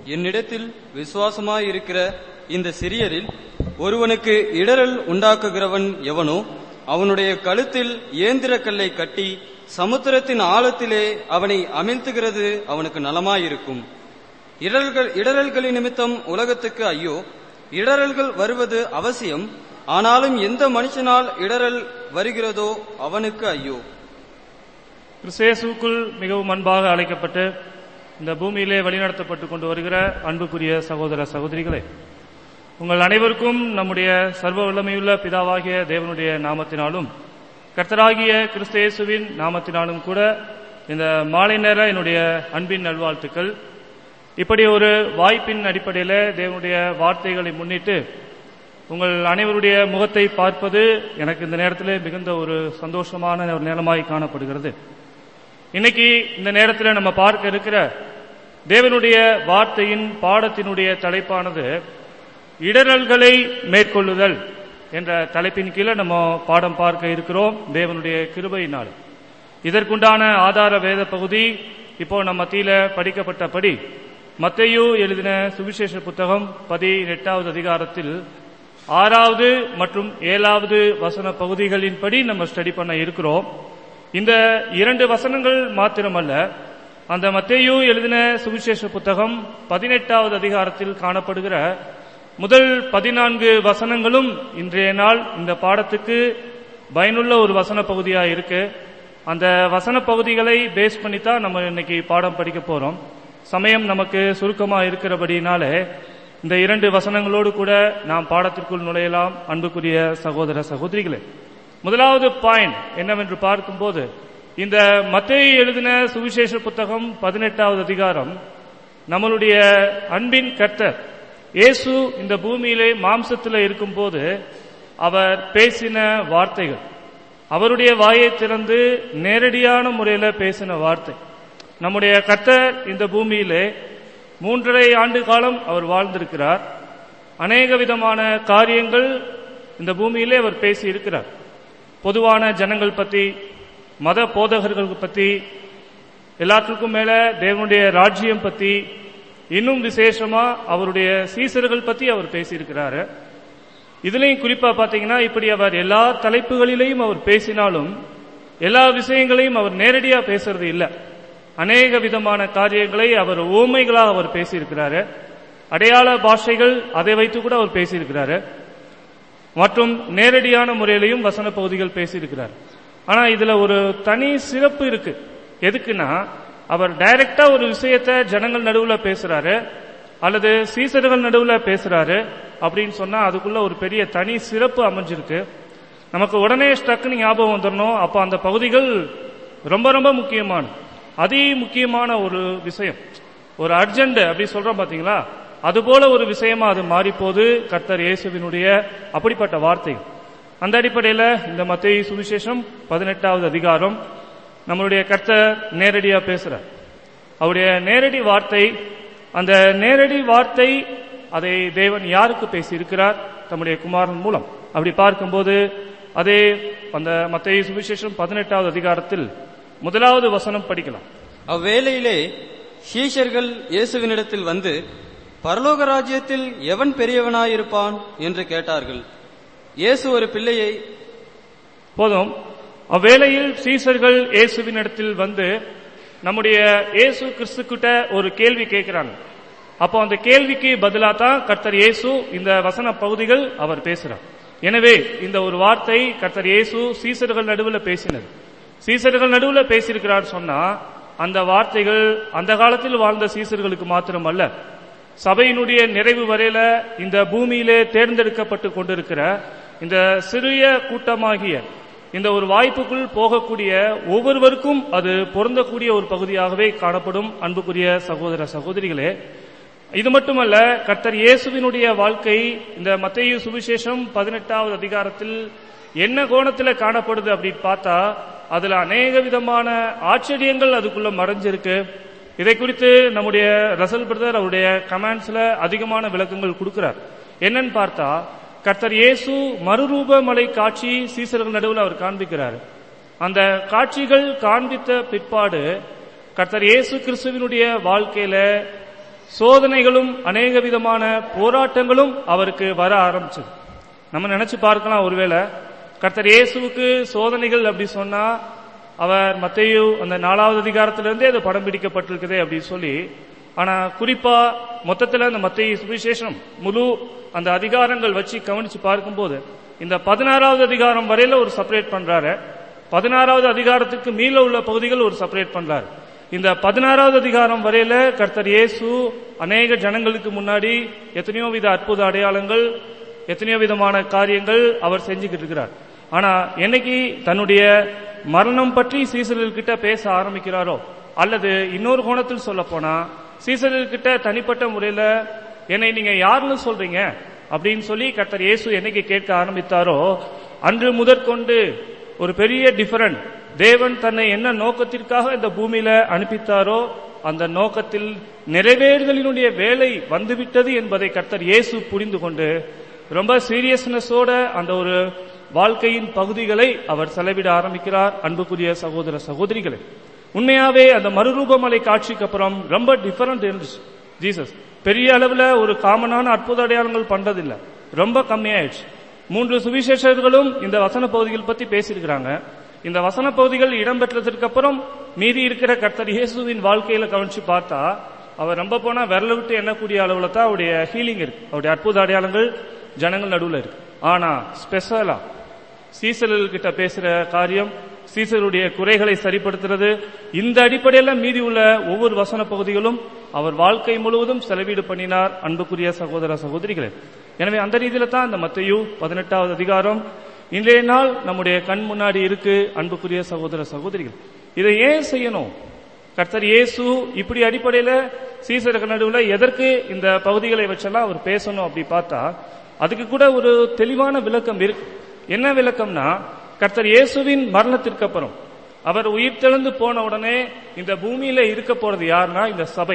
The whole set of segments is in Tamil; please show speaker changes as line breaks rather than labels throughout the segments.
என்னிடத்தில் விசுவாசமாயிருக்கிற இந்த சிறியரில் ஒருவனுக்கு இடரல் உண்டாக்குகிறவன் எவனோ அவனுடைய கழுத்தில் ஏந்திரக்கல்லை கட்டி சமுத்திரத்தின் ஆழத்திலே அவனை அமிழ்த்துகிறது அவனுக்கு நலமாயிருக்கும் இடரல்கள் இடரல்களின் நிமித்தம் உலகத்துக்கு ஐயோ இடரல்கள் வருவது அவசியம் ஆனாலும் எந்த மனுஷனால் இடரல் வருகிறதோ அவனுக்கு ஐயோ
கிறிஸ்தேசுக்குள் மிகவும் அன்பாக அழைக்கப்பட்டு இந்த பூமியிலே வழிநடத்தப்பட்டு கொண்டு வருகிற அன்புக்குரிய சகோதர சகோதரிகளே உங்கள் அனைவருக்கும் நம்முடைய சர்வ வல்லமையுள்ள பிதாவாகிய தேவனுடைய நாமத்தினாலும் கர்த்தராகிய கிறிஸ்தேசுவின் நாமத்தினாலும் கூட இந்த மாலை நேர என்னுடைய அன்பின் நல்வாழ்த்துக்கள் இப்படி ஒரு வாய்ப்பின் அடிப்படையில் தேவனுடைய வார்த்தைகளை முன்னிட்டு உங்கள் அனைவருடைய முகத்தை பார்ப்பது எனக்கு இந்த நேரத்தில் மிகுந்த ஒரு சந்தோஷமான ஒரு நேரமாய் காணப்படுகிறது இன்னைக்கு இந்த நேரத்தில் நம்ம பார்க்க இருக்கிற தேவனுடைய வார்த்தையின் பாடத்தினுடைய தலைப்பானது இடரல்களை மேற்கொள்ளுதல் என்ற தலைப்பின் கீழே நம்ம பாடம் பார்க்க இருக்கிறோம் தேவனுடைய கிருபையினால் இதற்குண்டான ஆதார வேத பகுதி இப்போ நம்ம மத்தியில படிக்கப்பட்டபடி மத்தையு எழுதின சுவிசேஷ புத்தகம் பதினெட்டாவது அதிகாரத்தில் ஆறாவது மற்றும் ஏழாவது வசன பகுதிகளின்படி நம்ம ஸ்டடி பண்ண இருக்கிறோம் இந்த இரண்டு வசனங்கள் மாத்திரமல்ல அந்த மத்தேயு எழுதின சுவிசேஷ புத்தகம் பதினெட்டாவது அதிகாரத்தில் காணப்படுகிற முதல் பதினான்கு வசனங்களும் இன்றைய நாள் இந்த பாடத்துக்கு பயனுள்ள ஒரு வசன பகுதியா இருக்கு அந்த வசன பகுதிகளை பேஸ் பண்ணி தான் நம்ம இன்னைக்கு பாடம் படிக்க போறோம் சமயம் நமக்கு சுருக்கமா இருக்கிறபடினாலே இந்த இரண்டு வசனங்களோடு கூட நாம் பாடத்திற்குள் நுழையலாம் அன்புக்குரிய சகோதர சகோதரிகளே முதலாவது பாயிண்ட் என்னவென்று பார்க்கும்போது இந்த மத்தேயு எழுதின சுவிசேஷ புத்தகம் பதினெட்டாவது அதிகாரம் நம்மளுடைய அன்பின் கர்த்தர் இயேசு இந்த பூமியிலே மாம்சத்தில் இருக்கும்போது அவர் பேசின வார்த்தைகள் அவருடைய வாயை திறந்து நேரடியான முறையில பேசின வார்த்தை நம்முடைய கர்த்தர் இந்த பூமியிலே மூன்றரை ஆண்டு காலம் அவர் வாழ்ந்திருக்கிறார் அநேக விதமான காரியங்கள் இந்த பூமியிலே அவர் பேசி இருக்கிறார் பொதுவான ஜனங்கள் பத்தி மத போதகர்கள் பத்தி எல்லாத்துக்கும் மேல தேவனுடைய ராஜ்யம் பத்தி இன்னும் விசேஷமா அவருடைய சீசர்கள் பத்தி அவர் பேசியிருக்கிறாரு இதுலயும் குறிப்பா பாத்தீங்கன்னா இப்படி அவர் எல்லா தலைப்புகளிலையும் அவர் பேசினாலும் எல்லா விஷயங்களையும் அவர் நேரடியா பேசுறது இல்ல அநேக விதமான காரியங்களை அவர் ஓமைகளாக அவர் பேசியிருக்கிறாரு அடையாள பாஷைகள் அதை வைத்து கூட அவர் பேசியிருக்கிறாரு மற்றும் நேரடியான முறையிலையும் வசன பகுதிகள் பேசியிருக்கிறார் ஆனா இதுல ஒரு தனி சிறப்பு இருக்கு எதுக்குன்னா அவர் டைரக்டா ஒரு விஷயத்த ஜனங்கள் நடுவுல பேசுறாரு அல்லது சீசர்கள் நடுவுல பேசுறாரு அப்படின்னு சொன்னா அதுக்குள்ள ஒரு பெரிய தனி சிறப்பு அமைஞ்சிருக்கு நமக்கு உடனே ஸ்டக்குன்னு ஞாபகம் வந்துடணும் அப்ப அந்த பகுதிகள் ரொம்ப ரொம்ப முக்கியமான அதி முக்கியமான ஒரு விஷயம் ஒரு அர்ஜென்ட் அப்படி சொல்றோம் பாத்தீங்களா அதுபோல ஒரு விஷயமா அது மாறிப்போது கர்த்தர் இயேசுவினுடைய அப்படிப்பட்ட வார்த்தை அந்த அடிப்படையில் இந்த மத்திய சுவிசேஷம் பதினெட்டாவது அதிகாரம் நம்மளுடைய கர்த்தர் நேரடியா பேசுறார் அவருடைய நேரடி வார்த்தை அந்த நேரடி வார்த்தை அதை தேவன் யாருக்கு பேசி இருக்கிறார் தம்முடைய குமாரன் மூலம் அப்படி பார்க்கும்போது அதே அந்த மத்திய சுவிசேஷம் பதினெட்டாவது அதிகாரத்தில் முதலாவது வசனம் படிக்கலாம்
அவ்வேளையிலே சீஷர்கள் இயேசுவினிடத்தில் வந்து பரலோக ராஜ்யத்தில் எவன் பெரியவனாயிருப்பான் என்று கேட்டார்கள் இயேசு ஒரு பிள்ளையை
போதும் அவ்வேளையில் சீசர்கள் இயேசுவினிடத்தில் வந்து நம்முடைய இயேசு கிறிஸ்து கிட்ட ஒரு கேள்வி கேட்கிறாங்க அப்போ அந்த கேள்விக்கு பதிலா தான் கர்த்தர் இயேசு இந்த வசன பகுதிகள் அவர் பேசுறார் எனவே இந்த ஒரு வார்த்தை கர்த்தர் இயேசு சீசர்கள் நடுவில் பேசினது சீசர்கள் நடுவில் பேசியிருக்கிறார் சொன்னா அந்த வார்த்தைகள் அந்த காலத்தில் வாழ்ந்த சீசர்களுக்கு மாத்திரமல்ல சபையினுடைய நிறைவு வரையில இந்த பூமியிலே தேர்ந்தெடுக்கப்பட்டு கொண்டிருக்கிற இந்த சிறிய கூட்டமாகிய இந்த ஒரு வாய்ப்புக்குள் போகக்கூடிய ஒவ்வொருவருக்கும் அது பொருந்தக்கூடிய ஒரு பகுதியாகவே காணப்படும் அன்புக்குரிய சகோதர சகோதரிகளே இது மட்டுமல்ல கர்த்தர் இயேசுவினுடைய வாழ்க்கை இந்த மத்திய சுவிசேஷம் பதினெட்டாவது அதிகாரத்தில் என்ன கோணத்தில் காணப்படுது அப்படின்னு பார்த்தா அதுல அநேக விதமான ஆச்சரியங்கள் அதுக்குள்ள மறைஞ்சிருக்கு இதை குறித்து நம்முடைய ரசல் பிரதர் அவருடைய கமெண்ட்ஸ்ல அதிகமான விளக்கங்கள் கொடுக்கிறார் என்னன்னு பார்த்தா கர்த்தர் இயேசு மறுரூப மலை காட்சி சீசர்கள் நடுவில் அவர் காண்பிக்கிறார் அந்த காட்சிகள் காண்பித்த பிற்பாடு கர்த்தர் இயேசு கிறிஸ்துவினுடைய வாழ்க்கையில சோதனைகளும் அநேக விதமான போராட்டங்களும் அவருக்கு வர ஆரம்பிச்சது நம்ம நினைச்சு பார்க்கலாம் ஒருவேளை கர்த்தர் இயேசுவுக்கு சோதனைகள் அப்படி சொன்னா அவர் மத்தேயு அந்த நாலாவது அதிகாரத்திலிருந்தே அது படம் பிடிக்கப்பட்டிருக்குதே அப்படின்னு சொல்லி ஆனா குறிப்பா மொத்தத்துல அந்த மத்திய சுவிசேஷம் முழு அந்த அதிகாரங்கள் வச்சு கவனிச்சு பார்க்கும்போது இந்த பதினாறாவது அதிகாரம் வரையில ஒரு செப்பரேட் பண்றாரு பதினாறாவது அதிகாரத்துக்கு மீள உள்ள பகுதிகள் ஒரு செப்பரேட் பண்றாரு இந்த பதினாறாவது அதிகாரம் வரையில கர்த்தர் இயேசு அநேக ஜனங்களுக்கு முன்னாடி எத்தனையோ வித அற்புத அடையாளங்கள் எத்தனையோ விதமான காரியங்கள் அவர் செஞ்சுக்கிட்டு இருக்கிறார் ஆனா என்னைக்கு தன்னுடைய மரணம் பற்றி சீசர்கள்கிட்ட பேச ஆரம்பிக்கிறாரோ அல்லது இன்னொரு கோணத்தில் சொல்ல போனா சீசர்கள்கிட்ட தனிப்பட்ட முறையில என்னை நீங்க யாருன்னு சொல்றீங்க அப்படின்னு சொல்லி கர்த்தர் இயேசு என்னைக்கு கேட்க ஆரம்பித்தாரோ அன்று முதற்கொண்டு ஒரு பெரிய டிஃபரண்ட் தேவன் தன்னை என்ன நோக்கத்திற்காக இந்த பூமியில அனுப்பித்தாரோ அந்த நோக்கத்தில் நிறைவேறுதலினுடைய வேலை வந்துவிட்டது என்பதை கர்த்தர் இயேசு புரிந்து கொண்டு ரொம்ப சீரியஸ்னஸோட அந்த ஒரு வாழ்க்கையின் பகுதிகளை அவர் செலவிட ஆரம்பிக்கிறார் அன்புக்குரிய சகோதர சகோதரிகளே உண்மையாவே அந்த மறுரூபமலை காட்சிக்கு அப்புறம் ரொம்ப டிஃபரண்ட் இருந்துச்சு ஜீசஸ் பெரிய அளவுல ஒரு காமனான அற்புத அடையாளங்கள் பண்றதில்ல ரொம்ப கம்மியாயிடுச்சு மூன்று சுவிசேஷர்களும் இந்த வசன பகுதிகள் பத்தி பேசியிருக்கிறாங்க இந்த வசன பகுதிகள் இடம்பெற்றதற்கு அப்புறம் மீதி இருக்கிற கர்த்தர் இயேசுவின் வாழ்க்கையில கவனிச்சு பார்த்தா அவர் ரொம்ப போனா விரல விட்டு எண்ணக்கூடிய அளவுல தான் அவருடைய ஹீலிங் இருக்கு அவருடைய அற்புத அடையாளங்கள் ஜனங்கள் நடுவுல இருக்கு ஆனா ஸ்பெஷலா சீசர்கள் கிட்ட பேசுற காரியம் சீசருடைய குறைகளை சரிப்படுத்துறது இந்த அடிப்படையில மீதி உள்ள ஒவ்வொரு வசன பகுதிகளும் அவர் வாழ்க்கை முழுவதும் செலவீடு பண்ணினார் அன்புக்குரிய சகோதர சகோதரிகளே எனவே அந்த ரீதியில தான் இந்த மத்தையு பதினெட்டாவது அதிகாரம் இன்றைய நாள் நம்முடைய கண் முன்னாடி இருக்கு அன்புக்குரிய சகோதர சகோதரிகள் இதை ஏன் செய்யணும் கர்த்தர் இயேசு இப்படி அடிப்படையில சீசருக்கு நடுவுல எதற்கு இந்த பகுதிகளை வச்செல்லாம் அவர் பேசணும் அப்படி பார்த்தா அதுக்கு கூட ஒரு தெளிவான விளக்கம் இருக்கு என்ன விளக்கம்னா கர்த்தர் இயேசுவின் மரணத்திற்கு அப்புறம் அவர் உயிர் தெழுந்து போன உடனே இந்த பூமியில இருக்க போறது யாருன்னா இந்த சபை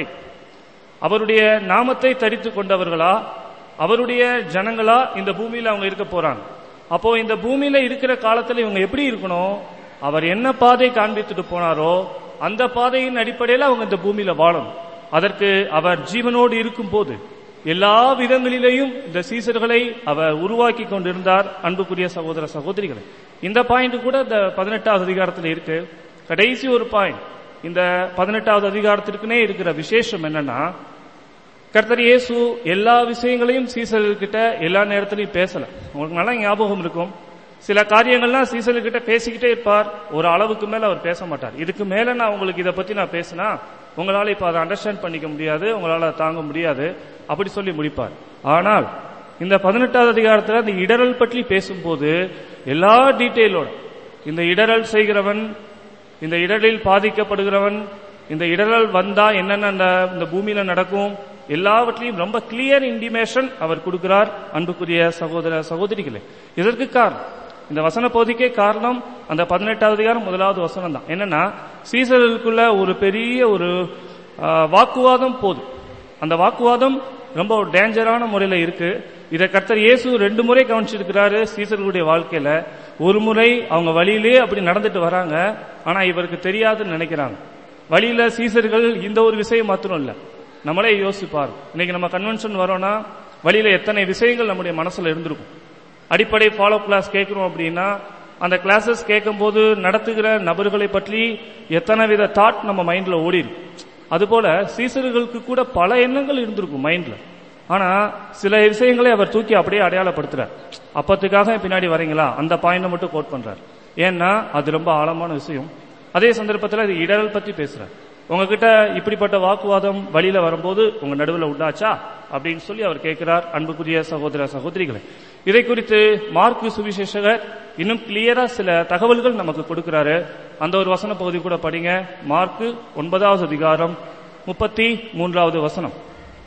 அவருடைய நாமத்தை தரித்து கொண்டவர்களா அவருடைய ஜனங்களா இந்த பூமியில அவங்க இருக்க போறாங்க அப்போ இந்த பூமியில இருக்கிற காலத்துல இவங்க எப்படி இருக்கணும் அவர் என்ன பாதை காண்பித்துட்டு போனாரோ அந்த பாதையின் அடிப்படையில் அவங்க இந்த பூமியில வாழணும் அதற்கு அவர் ஜீவனோடு இருக்கும் போது எல்லா விதங்களிலேயும் இந்த சீசர்களை அவர் உருவாக்கி கொண்டிருந்தார் அன்புக்குரிய சகோதர சகோதரிகளை இந்த பாயிண்ட் கூட இந்த பதினெட்டாவது அதிகாரத்தில் இருக்கு கடைசி ஒரு பாயிண்ட் இந்த பதினெட்டாவது அதிகாரத்திற்குனே இருக்கிற விசேஷம் என்னன்னா கர்த்தர் இயேசு எல்லா விஷயங்களையும் சீசர்கிட்ட எல்லா நேரத்திலையும் பேசல உங்களுக்கு நல்லா ஞாபகம் இருக்கும் சில காரியங்கள்லாம் சீசர்கிட்ட பேசிக்கிட்டே இருப்பார் ஒரு அளவுக்கு மேல அவர் பேச மாட்டார் இதுக்கு மேல நான் உங்களுக்கு இதை பத்தி நான் பேசினா உங்களால இப்ப அதை அண்டர்ஸ்டாண்ட் பண்ணிக்க முடியாது உங்களால அதை தாங்க முடியாது அப்படி சொல்லி முடிப்பார் ஆனால் இந்த பதினெட்டாவது அதிகாரத்தில் அந்த இடரல் பற்றி பேசும்போது எல்லா டீட்டெயிலோட இந்த இடரல் செய்கிறவன் இந்த இடரில் பாதிக்கப்படுகிறவன் இந்த இடரல் வந்தா என்னென்ன அந்த இந்த பூமியில நடக்கும் எல்லாவற்றையும் ரொம்ப கிளியர் இன்டிமேஷன் அவர் கொடுக்கிறார் அன்புக்குரிய சகோதர சகோதரிகளே இதற்கு காரணம் இந்த வசன பகுதிக்கே காரணம் அந்த பதினெட்டாவது அதிகாரம் முதலாவது வசனம் தான் என்னன்னா சீசர்களுக்குள்ள ஒரு பெரிய ஒரு ஆ, வாக்குவாதம் போதும் அந்த வாக்குவாதம் ரொம்ப ஒரு டேஞ்சரான முறையில இருக்கு இதை கர்த்தர் இயேசு ரெண்டு முறை கவனிச்சிருக்கிறாரு சீசர்களுடைய வாழ்க்கையில ஒரு முறை அவங்க வழியிலே அப்படி நடந்துட்டு வராங்க ஆனா இவருக்கு தெரியாதுன்னு நினைக்கிறாங்க வழியில சீசர்கள் இந்த ஒரு விஷயம் மாத்திரம் இல்ல நம்மளே யோசிப்பார் இன்னைக்கு நம்ம கன்வென்ஷன் வரோம்னா வழியில எத்தனை விஷயங்கள் நம்முடைய மனசுல இருந்திருக்கும் அடிப்படை ஃபாலோ கிளாஸ் கேட்கிறோம் அப்படின்னா அந்த கிளாஸஸ் கேட்கும்போது நடத்துகிற நபர்களை பற்றி எத்தனை வித தாட் நம்ம மைண்ட்ல ஓடிடும் அதுபோல சீசர்களுக்கு கூட பல எண்ணங்கள் இருந்திருக்கும் மைண்ட்ல ஆனா சில விஷயங்களை அவர் தூக்கி அப்படியே அடையாளப்படுத்துறார் அப்பத்துக்காக பின்னாடி வரீங்களா அந்த பாயிண்ட் மட்டும் கோட் பண்றார் ஏன்னா அது ரொம்ப ஆழமான விஷயம் அதே சந்தர்ப்பத்தில் அது இடரல் பத்தி பேசுறார் உங்ககிட்ட இப்படிப்பட்ட வாக்குவாதம் வழியில வரும்போது உங்க நடுவில் உண்டாச்சா அப்படின்னு சொல்லி அவர் கேட்கிறார் அன்புக்குரிய சகோதர சகோதரிகளை இதை குறித்து மார்க்கு சுவிசேஷகர் இன்னும் கிளியரா சில தகவல்கள் நமக்கு கொடுக்கிறாரு அந்த ஒரு வசன பகுதி கூட படிங்க மார்க்கு ஒன்பதாவது அதிகாரம் முப்பத்தி மூன்றாவது வசனம்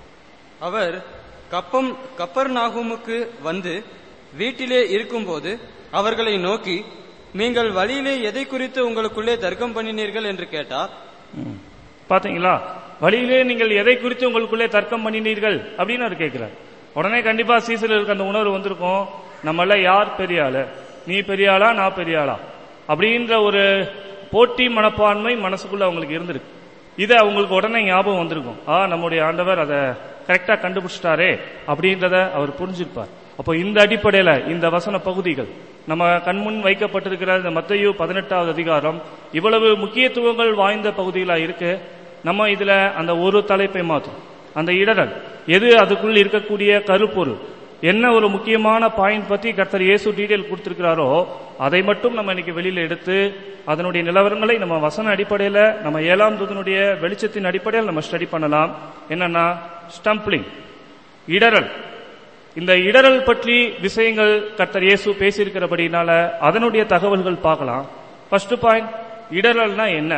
அவர் கப்பம் கப்பர் நாகுமுக்கு வந்து வீட்டிலே இருக்கும்போது அவர்களை நோக்கி நீங்கள் வழியிலே எதை குறித்து உங்களுக்குள்ளே தர்க்கம் பண்ணினீர்கள் என்று கேட்டார்
ம். பாத்தீங்களா வழியிலே நீங்கள் எதை குறித்து உங்களுக்குள்ளே தர்க்கம் பண்ணினீர்கள் அப்படின்னு அவர் கேட்கிறார் உடனே கண்டிப்பா சீசருக்கு அந்த உணர்வு வந்திருக்கும் நம்மள யார் பெரிய ஆளு நீ பெரிய ஆளா நான் பெரிய ஆளா அப்படின்ற ஒரு போட்டி மனப்பான்மை மனசுக்குள்ள அவங்களுக்கு இருந்திருக்கு இதை அவங்களுக்கு உடனே ஞாபகம் வந்திருக்கும் ஆ நம்முடைய ஆண்டவர் அதை கரெக்டா கண்டுபிடிச்சிட்டாரே அப்படின்றத அவர் புரிஞ்சிருப்பார் அப்போ இந்த அடிப்படையில இந்த வசன பகுதிகள் நம்ம கண்முன் வைக்கப்பட்டிருக்கிற இந்த மத்தையு பதினெட்டாவது அதிகாரம் இவ்வளவு முக்கியத்துவங்கள் வாய்ந்த பகுதிகளா இருக்கு நம்ம இதுல அந்த ஒரு தலைப்பை மாற்றும் அந்த இடரல் எது அதுக்குள் இருக்கக்கூடிய கருப்பொருள் என்ன ஒரு முக்கியமான பாயிண்ட் பத்தி கர்த்தர் இயேசு டீடைல் கொடுத்திருக்கிறாரோ அதை மட்டும் நம்ம இன்னைக்கு வெளியில எடுத்து அதனுடைய நிலவரங்களை நம்ம வசன அடிப்படையில நம்ம ஏழாம் தூதனுடைய வெளிச்சத்தின் அடிப்படையில் நம்ம ஸ்டடி பண்ணலாம் என்னன்னா ஸ்டம்பிளிங் இடரல் இந்த இடரல் பற்றி விஷயங்கள் கர்த்தர் இயேசு பேசியிருக்கிறபடினால அதனுடைய தகவல்கள் பார்க்கலாம் ஃபர்ஸ்ட் பாயிண்ட் இடரல்னா என்ன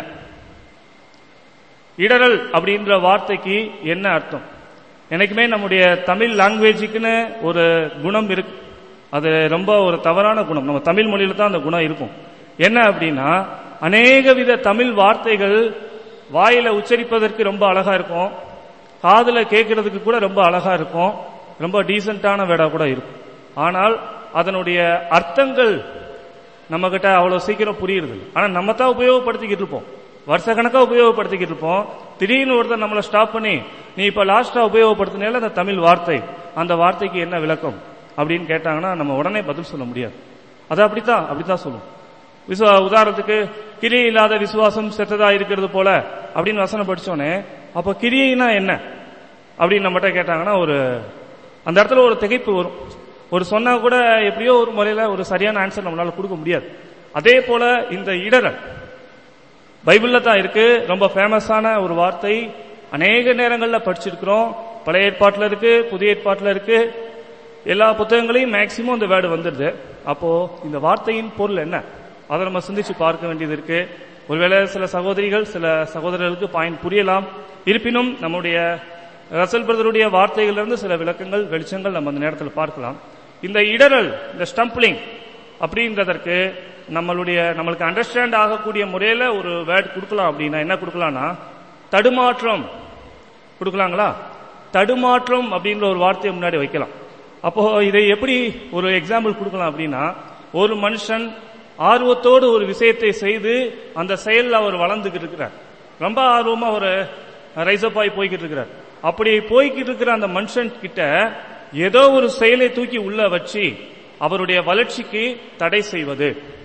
இடரல் அப்படின்ற வார்த்தைக்கு என்ன அர்த்தம் எனக்குமே நம்முடைய தமிழ் லாங்குவேஜுக்குன்னு ஒரு குணம் இருக்கு அது ரொம்ப ஒரு தவறான குணம் நம்ம தமிழ் மொழியில தான் அந்த குணம் இருக்கும் என்ன அப்படின்னா அநேக வித தமிழ் வார்த்தைகள் வாயில உச்சரிப்பதற்கு ரொம்ப அழகா இருக்கும் காதுல கேட்கறதுக்கு கூட ரொம்ப அழகா இருக்கும் ரொம்ப டீசென்டான வேடா கூட இருக்கும் ஆனால் அதனுடைய அர்த்தங்கள் நம்ம கிட்ட அவ்வளவு சீக்கிரம் புரியுறது இல்ல. ஆனா நம்ம தான் உபயோகப்படுத்திக்கிட்டு இருப்போம் வருஷ கணக்கா உபயோகப்படுத்திக்கிட்டு இருப்போம் திடீர்னு ஒருத்தர் நம்மளை ஸ்டாப் பண்ணி நீ இப்ப லாஸ்டா உபயோகப்படுத்தினால அந்த தமிழ் வார்த்தை அந்த வார்த்தைக்கு என்ன விளக்கம் அப்படின்னு கேட்டாங்கன்னா நம்ம உடனே பதில் சொல்ல முடியாது அது அப்படித்தான் அப்படித்தான் சொல்லும் விசுவா உதாரணத்துக்கு கிரியை இல்லாத விசுவாசம் செத்ததா இருக்கிறது போல அப்படின்னு வசனம் படிச்சோன்னே அப்ப கிரியைனா என்ன அப்படின்னு நம்மகிட்ட கேட்டாங்கன்னா ஒரு அந்த இடத்துல ஒரு திகைப்பு வரும் ஒரு சொன்னா கூட எப்படியோ ஒரு முறையில ஒரு சரியான ஆன்சர் நம்மளால கொடுக்க முடியாது அதே போல இந்த இடரல் பைபிள்ல தான் இருக்கு ரொம்ப ஃபேமஸான ஒரு வார்த்தை அநேக நேரங்கள்ல படிச்சிருக்கிறோம் பழைய ஏற்பாட்டுல இருக்கு புதிய ஏற்பாட்டுல இருக்கு எல்லா புத்தகங்களையும் மேக்சிமம் இந்த வேர்டு வந்துடுது அப்போ இந்த வார்த்தையின் பொருள் என்ன அதை நம்ம சிந்திச்சு பார்க்க வேண்டியது இருக்கு ஒருவேளை சில சகோதரிகள் சில சகோதரர்களுக்கு பாயிண்ட் புரியலாம் இருப்பினும் நம்முடைய ரசல் பிரதருடைய வார்த்தைகளிலிருந்து சில விளக்கங்கள் வெளிச்சங்கள் நம்ம அந்த நேரத்தில் பார்க்கலாம் இந்த இடரல் இந்த ஸ்டம்பிளிங் அப்படின்றதற்கு நம்மளுடைய நம்மளுக்கு அண்டர்ஸ்டாண்ட் ஆகக்கூடிய முறையில ஒரு வேர்ட் கொடுக்கலாம் அப்படின்னா என்ன கொடுக்கலாம்னா தடுமாற்றம் கொடுக்கலாங்களா தடுமாற்றம் அப்படின்ற ஒரு வார்த்தையை முன்னாடி வைக்கலாம் அப்போ இதை எப்படி ஒரு எக்ஸாம்பிள் கொடுக்கலாம் அப்படின்னா ஒரு மனுஷன் ஆர்வத்தோடு ஒரு விஷயத்தை செய்து அந்த செயல்ல அவர் வளர்ந்துகிட்டு இருக்கிறார் ரொம்ப ஆர்வமா அவர் ரைசப் ஆகி போய்கிட்டு இருக்கிறார் அப்படி போய்கிட்டு இருக்கிற அந்த மனுஷன் கிட்ட ஏதோ ஒரு செயலை தூக்கி உள்ள வச்சு அவருடைய வளர்ச்சிக்கு தடை செய்வது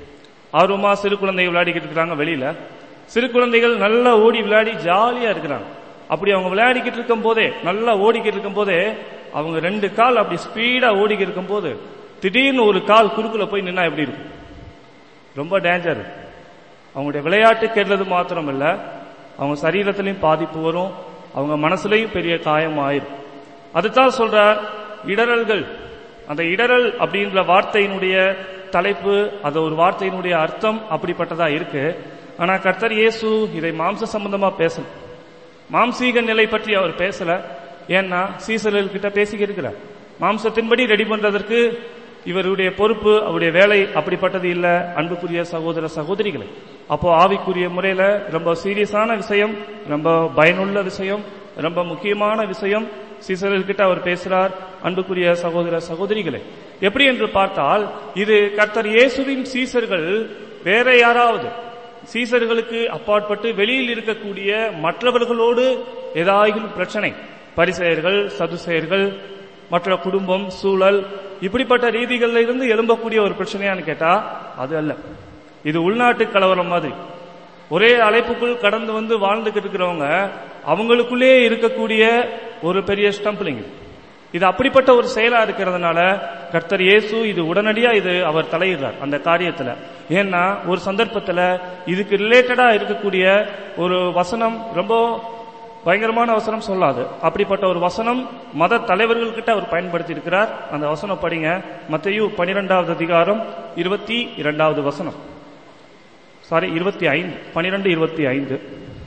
ஆர்வமா சிறு குழந்தைகள் விளையாடிக்கிட்டு இருக்கிறாங்க வெளியில சிறு குழந்தைகள் நல்லா ஓடி விளையாடி ஜாலியா இருக்கிறாங்க அப்படி அவங்க விளையாடிக்கிட்டு இருக்கும் போதே நல்லா ஓடிக்கிட்டு இருக்கும் போதே அவங்க ரெண்டு கால் அப்படி ஸ்பீடா ஓடிக்கிட்டு இருக்கும் போது திடீர்னு ஒரு கால் குறுக்குல போய் நின்னா எப்படி இருக்கும் ரொம்ப டேஞ்சர் அவங்களுடைய விளையாட்டு கெடுறது மாத்திரம் இல்ல அவங்க சரீரத்திலையும் பாதிப்பு வரும் அவங்க மனசுலையும் பெரிய காயம் ஆயிரும் அதுதான் சொல்றார் இடரல்கள் அந்த இடரல் அப்படின்ற வார்த்தையினுடைய தலைப்பு அது ஒரு வார்த்தையினுடைய அர்த்தம் அப்படிப்பட்டதா இருக்கு ஆனா கர்த்தர் இயேசு இதை மாம்ச சம்பந்தமா பேசல மாம்சீக நிலை பற்றி அவர் பேசல ஏன்னா சீசர்கள் கிட்ட பேசிக்கிட்டு இருக்கிறார் மாம்சத்தின்படி ரெடி பண்றதற்கு இவருடைய பொறுப்பு அவருடைய வேலை அப்படிப்பட்டது இல்ல அன்புக்குரிய சகோதர சகோதரிகளை அப்போ ஆவிக்குரிய முறையில ரொம்ப சீரியஸான விஷயம் ரொம்ப பயனுள்ள விஷயம் ரொம்ப முக்கியமான விஷயம் சீசர்கள்கிட்ட அவர் பேசுறார் அன்புக்குரிய சகோதர சகோதரிகளை எப்படி என்று பார்த்தால் இது கர்த்தர் இயேசுவின் சீசர்கள் வேற யாராவது சீசர்களுக்கு அப்பாற்பட்டு வெளியில் இருக்கக்கூடிய மற்றவர்களோடு ஏதாயிலும் பிரச்சனை பரிசெயர்கள் சதுசெயர்கள் மற்ற குடும்பம் சூழல் இப்படிப்பட்ட ரீதிகளில் இருந்து எழும்பக்கூடிய ஒரு பிரச்சனையான்னு கேட்டா அது அல்ல இது உள்நாட்டு கலவரம் மாதிரி ஒரே அழைப்புக்குள் கடந்து வந்து வாழ்ந்துகிட்டு இருக்கிறவங்க அவங்களுக்குள்ளே இருக்கக்கூடிய ஒரு பெரிய ஸ்டம்பிளிங் இது அப்படிப்பட்ட ஒரு செயலா இருக்கிறதுனால கர்த்தர் இயேசு இது உடனடியா இது அவர் தலையிடுறார் அந்த காரியத்துல ஏன்னா ஒரு சந்தர்ப்பத்துல இதுக்கு ரிலேட்டடா இருக்கக்கூடிய ஒரு வசனம் ரொம்ப பயங்கரமான வசனம் சொல்லாது அப்படிப்பட்ட ஒரு வசனம் மத தலைவர்கள் கிட்ட அவர் பயன்படுத்தி இருக்கிறார் அந்த வசனம் படிங்க மத்தையு பனிரெண்டாவது அதிகாரம் இருபத்தி இரண்டாவது வசனம் சாரி இருபத்தி ஐந்து பனிரெண்டு இருபத்தி ஐந்து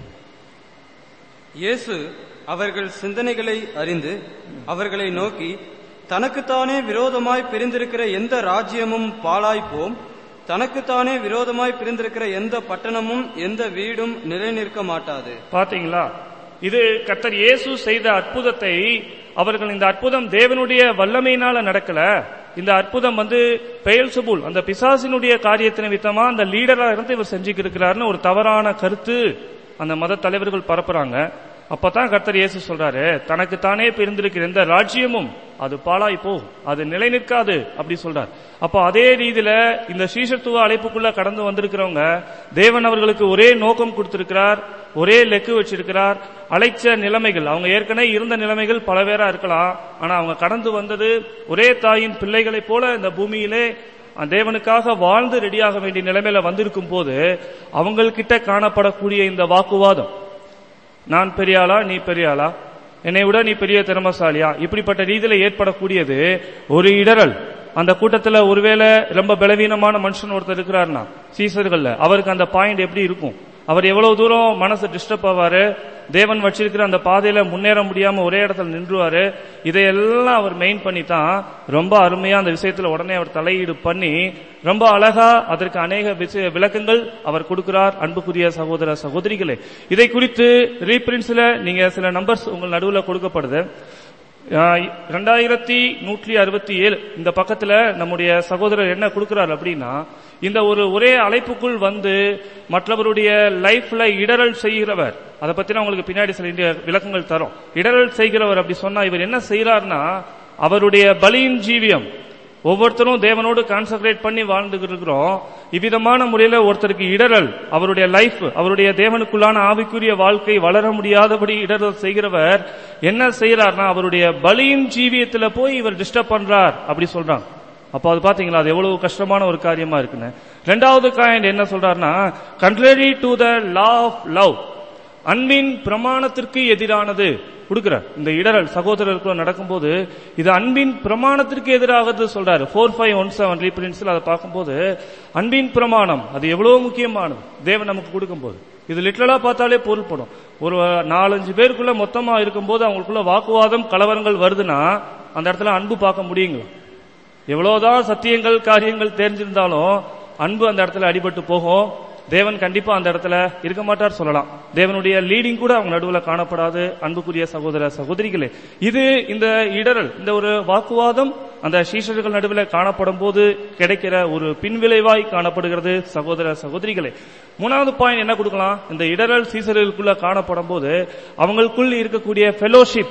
இயேசு அவர்கள் சிந்தனைகளை அறிந்து அவர்களை நோக்கி தனக்குத்தானே விரோதமாய் பிரிந்திருக்கிற எந்த ராஜ்யமும் பாழாய் போம் தனக்குத்தானே விரோதமாய் பிரிந்திருக்கிற எந்த பட்டணமும் எந்த வீடும் நிலைநிற்க மாட்டாது
பாத்தீங்களா இது கர்த்தர் இயேசு செய்த அற்புதத்தை அவர்கள் இந்த அற்புதம் தேவனுடைய வல்லமையினால நடக்கல இந்த அற்புதம் வந்து பெயல் சுபுல் அந்த பிசாசினுடைய காரியத்தின் வித்தமா அந்த லீடரா இருந்து இவர் செஞ்சுக்கிட்டு இருக்கிறாருன்னு ஒரு தவறான கருத்து அந்த மத தலைவர்கள் பரப்புறாங்க அப்பதான் கர்த்தர் இயேசு சொல்றாரு தனக்கு தானே பிரிந்திருக்கிற எந்த ராஜ்யமும் அது பாழாய் போகும் அது நிலை நிற்காது அப்படி சொல்றார் அப்போ அதே ரீதியில இந்த சீஷத்துவ அழைப்புக்குள்ள கடந்து வந்திருக்கிறவங்க தேவன் அவர்களுக்கு ஒரே நோக்கம் கொடுத்திருக்கிறார் ஒரே லெக்கு வச்சிருக்கிறார் அழைச்ச நிலைமைகள் அவங்க ஏற்கனவே இருந்த நிலைமைகள் பல பேரா இருக்கலாம் ஆனா அவங்க கடந்து வந்தது ஒரே தாயின் பிள்ளைகளைப் போல இந்த பூமியிலே தேவனுக்காக வாழ்ந்து ரெடியாக வேண்டிய நிலைமையில வந்திருக்கும் போது அவங்கள்கிட்ட காணப்படக்கூடிய இந்த வாக்குவாதம் நான் பெரிய ஆளா நீ பெரிய ஆளா என்னை விட நீ பெரிய திறமசாலியா இப்படிப்பட்ட ரீதியில ஏற்படக்கூடியது ஒரு இடரல் அந்த கூட்டத்துல ஒருவேளை ரொம்ப பலவீனமான மனுஷன் ஒருத்தர் இருக்கிறாருன்னா சீசர்கள்ல அவருக்கு அந்த பாயிண்ட் எப்படி இருக்கும் அவர் எவ்வளவு தூரம் மனசு டிஸ்டர்ப் ஆவாரு தேவன் வச்சிருக்கிற அந்த பாதையில முன்னேற முடியாம ஒரே இடத்துல நின்றுவாரு இதையெல்லாம் அவர் மெயின் பண்ணி தான் ரொம்ப அருமையா அந்த விஷயத்துல உடனே அவர் தலையீடு பண்ணி ரொம்ப அழகா அதற்கு அநேக விஷய- விளக்கங்கள் அவர் கொடுக்கிறார் அன்புக்குரிய சகோதர சகோதரிகளே இதை குறித்து ரீபிரின்ஸ்ல நீங்க சில நம்பர்ஸ் உங்கள் நடுவுல கொடுக்கப்படுது ரெண்டாயிரத்தி நூற்றி அறுபத்தி ஏழு இந்த பக்கத்துல நம்முடைய சகோதரர் என்ன கொடுக்கிறார் அப்படின்னா இந்த ஒரு ஒரே அழைப்புக்குள் வந்து மற்றவருடைய லைஃப்ல இடரல் செய்கிறவர் அதை பத்தி நான் உங்களுக்கு பின்னாடி சில இந்திய விளக்கங்கள் தரோம் இடரல் செய்கிறவர் அப்படி சொன்னா இவர் என்ன செய்யறாருன்னா அவருடைய பலியின் ஜீவியம் ஒவ்வொருத்தரும் தேவனோடு கான்சன்ட்ரேட் பண்ணி வாழ்ந்துட்டு இருக்கிறோம் இவ்விதமான முறையில ஒருத்தருக்கு இடரல் அவருடைய லைஃப் அவருடைய தேவனுக்குள்ளான ஆவிக்குரிய வாழ்க்கை வளர முடியாதபடி இடரல் செய்கிறவர் என்ன செய்யறாருன்னா அவருடைய பலியின் ஜீவியத்துல போய் இவர் டிஸ்டர்ப் பண்றார் அப்படி சொல்றாங்க அப்போ அது பாத்தீங்களா அது எவ்வளவு கஷ்டமான ஒரு காரியமா இருக்குன்னு ரெண்டாவது காயின் என்ன சொல்றாருன்னா contrary to the law of love அன்பின் பிரமாணத்திற்கு எதிரானது கொடுக்கிறார் இந்த இடரல் சகோதரருக்குள்ள நடக்கும்போது இது அன்பின் பிரமாணத்திற்கு எதிராகிறது சொல்றாரு ஃபோர் ஃபைவ் ஒன் செவன் ரீபிரின்ஸ்ல அதை பார்க்கும்போது அன்பின் பிரமாணம் அது எவ்வளவு முக்கியமானது தேவன் நமக்கு கொடுக்கும்போது இது லிட்டரலா பார்த்தாலே பொருள்படும் ஒரு நாலஞ்சு பேருக்குள்ள மொத்தமா இருக்கும்போது அவங்களுக்குள்ள வாக்குவாதம் கலவரங்கள் வருதுன்னா அந்த இடத்துல அன்பு பார்க்க முடியுங்களா எவ்வளவுதான் சத்தியங்கள் காரியங்கள் தெரிஞ்சிருந்தாலும் அன்பு அந்த இடத்துல அடிபட்டு போகும் தேவன் கண்டிப்பா அந்த இடத்துல இருக்க மாட்டார் சொல்லலாம் தேவனுடைய லீடிங் கூட அவங்க நடுவுல காணப்படாது அன்புக்குரிய சகோதர சகோதரிகளே இது இந்த இடரல் இந்த ஒரு வாக்குவாதம் அந்த சீஷர்கள் நடுவில் காணப்படும் போது கிடைக்கிற ஒரு பின்விளைவாய் காணப்படுகிறது சகோதர சகோதரிகளே மூணாவது பாயிண்ட் என்ன கொடுக்கலாம் இந்த இடரல் சீசர்களுக்குள்ள காணப்படும் போது அவங்களுக்குள் இருக்கக்கூடிய ஃபெலோஷிப்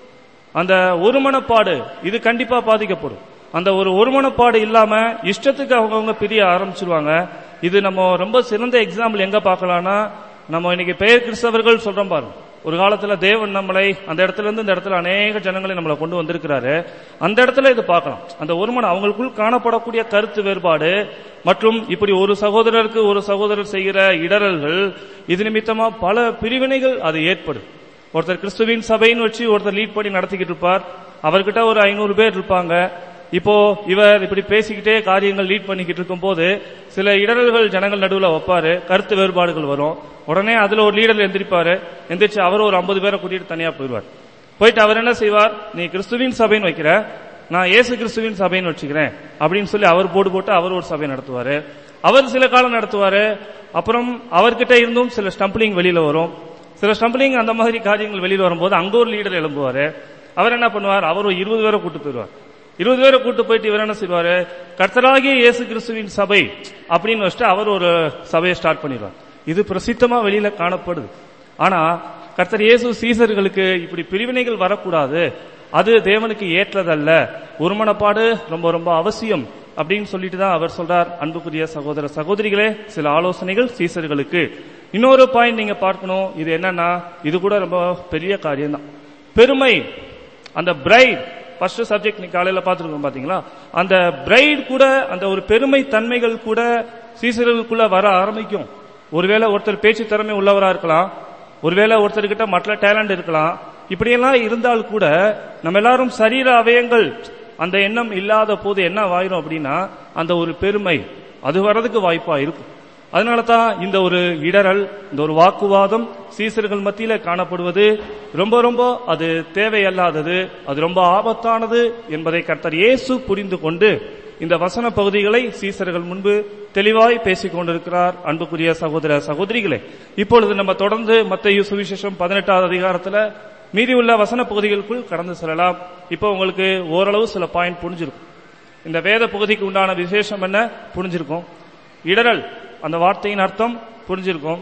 அந்த ஒருமனப்பாடு இது கண்டிப்பா பாதிக்கப்படும் அந்த ஒரு ஒருமனப்பாடு இல்லாம இஷ்டத்துக்கு அவங்கவுங்க பிரிய ஆரம்பிச்சிருவாங்க இது நம்ம ரொம்ப சிறந்த எக்ஸாம்பிள் எங்க பார்க்கலாம்னா நம்ம இன்னைக்கு பெயர் கிறிஸ்தவர்கள் சொல்றோம் பாருங்க ஒரு காலத்துல தேவன் நம்மளை அந்த இடத்துல இருந்து இந்த இடத்துல அநேக ஜனங்களை நம்மளை கொண்டு வந்திருக்கிறாரு அந்த இடத்துல இது பார்க்கலாம் அந்த ஒருமன அவங்களுக்குள் காணப்படக்கூடிய கருத்து வேறுபாடு மற்றும் இப்படி ஒரு சகோதரருக்கு ஒரு சகோதரர் செய்கிற இடரல்கள் இது நிமித்தமா பல பிரிவினைகள் அது ஏற்படும் ஒருத்தர் கிறிஸ்துவின் சபைன்னு வச்சு ஒருத்தர் லீட் பண்ணி நடத்திக்கிட்டு இருப்பார் அவர்கிட்ட ஒரு ஐநூறு பேர் இருப்பாங்க இப்போ இவர் இப்படி பேசிக்கிட்டே காரியங்கள் லீட் பண்ணிக்கிட்டு இருக்கும்போது சில இடரல்கள் ஜனங்கள் நடுவுல வைப்பாரு கருத்து வேறுபாடுகள் வரும் உடனே அதுல ஒரு லீடர் எந்திரிப்பாரு எந்திரிச்சு அவர் ஒரு ஐம்பது பேரை கூட்டிட்டு தனியா போயிடுவார் போயிட்டு அவர் என்ன செய்வார் நீ கிறிஸ்துவின் சபைன்னு வைக்கிற நான் இயேசு கிறிஸ்துவின் சபைன்னு வச்சுக்கிறேன் அப்படின்னு சொல்லி அவர் போட்டு போட்டு அவர் ஒரு சபை நடத்துவாரு அவர் சில காலம் நடத்துவாரு அப்புறம் அவர்கிட்ட இருந்தும் சில ஸ்டம்பிளிங் வெளியில வரும் சில ஸ்டம்பிளிங் அந்த மாதிரி காரியங்கள் வெளியில வரும்போது அங்க ஒரு லீடர் எழும்புவாரு அவர் என்ன பண்ணுவார் அவர் ஒரு இருபது பேரை கூட்டு போயிடுவார் இருபது பேரை கூட்டு போயிட்டு இவர் என்ன செய்வாரு கர்த்தராகிய இயேசு கிறிஸ்துவின் சபை அப்படின்னு வச்சுட்டு அவர் ஒரு சபையை ஸ்டார்ட் பண்ணிடுவார் இது பிரசித்தமா வெளியில காணப்படுது ஆனா கர்த்தர் இயேசு சீசர்களுக்கு இப்படி பிரிவினைகள் வரக்கூடாது அது தேவனுக்கு ஏற்றதல்ல ஒருமனப்பாடு ரொம்ப ரொம்ப அவசியம் அப்படின்னு சொல்லிட்டு தான் அவர் சொல்றார் அன்புக்குரிய சகோதர சகோதரிகளே சில ஆலோசனைகள் சீசர்களுக்கு இன்னொரு பாயிண்ட் நீங்க பார்க்கணும் இது என்னன்னா இது கூட ரொம்ப பெரிய காரியம் தான் பெருமை அந்த பிரைட் ஃபர்ஸ்ட் சப்ஜெக்ட் நீ காலையில பார்த்துருக்கோம் பாத்தீங்களா அந்த பிரைட் கூட அந்த ஒரு பெருமை தன்மைகள் கூட சீசர்களுக்குள்ள வர ஆரம்பிக்கும் ஒருவேளை ஒருத்தர் பேச்சு திறமை உள்ளவரா இருக்கலாம் ஒருவேளை ஒருத்தர்கிட்ட மற்ற டேலண்ட் இருக்கலாம் இப்படியெல்லாம் இருந்தால் கூட நம்ம எல்லாரும் சரீர அவயங்கள் அந்த எண்ணம் இல்லாத போது என்ன ஆயிரும் அப்படின்னா அந்த ஒரு பெருமை அது வர்றதுக்கு வாய்ப்பா இருக்கும் அதனால தான் இந்த ஒரு இடரல் இந்த ஒரு வாக்குவாதம் சீசர்கள் மத்தியில காணப்படுவது ரொம்ப ரொம்ப அது தேவையல்லாதது அது ரொம்ப ஆபத்தானது என்பதை கர்த்தர் இயேசு புரிந்து கொண்டு இந்த வசன பகுதிகளை சீசர்கள் முன்பு தெளிவாய் பேசிக் கொண்டிருக்கிறார் அன்புக்குரிய சகோதர சகோதரிகளே இப்பொழுது நம்ம தொடர்ந்து மத்திய சுவிசேஷம் பதினெட்டாவது அதிகாரத்துல மீதி உள்ள வசன பகுதிகளுக்குள் கடந்து செல்லலாம் இப்போ உங்களுக்கு ஓரளவு சில பாயிண்ட் புரிஞ்சிருக்கும் இந்த வேத பகுதிக்கு உண்டான விசேஷம் என்ன புரிஞ்சிருக்கும் இடரல் அந்த வார்த்தையின் அர்த்தம் புரிஞ்சிருக்கும்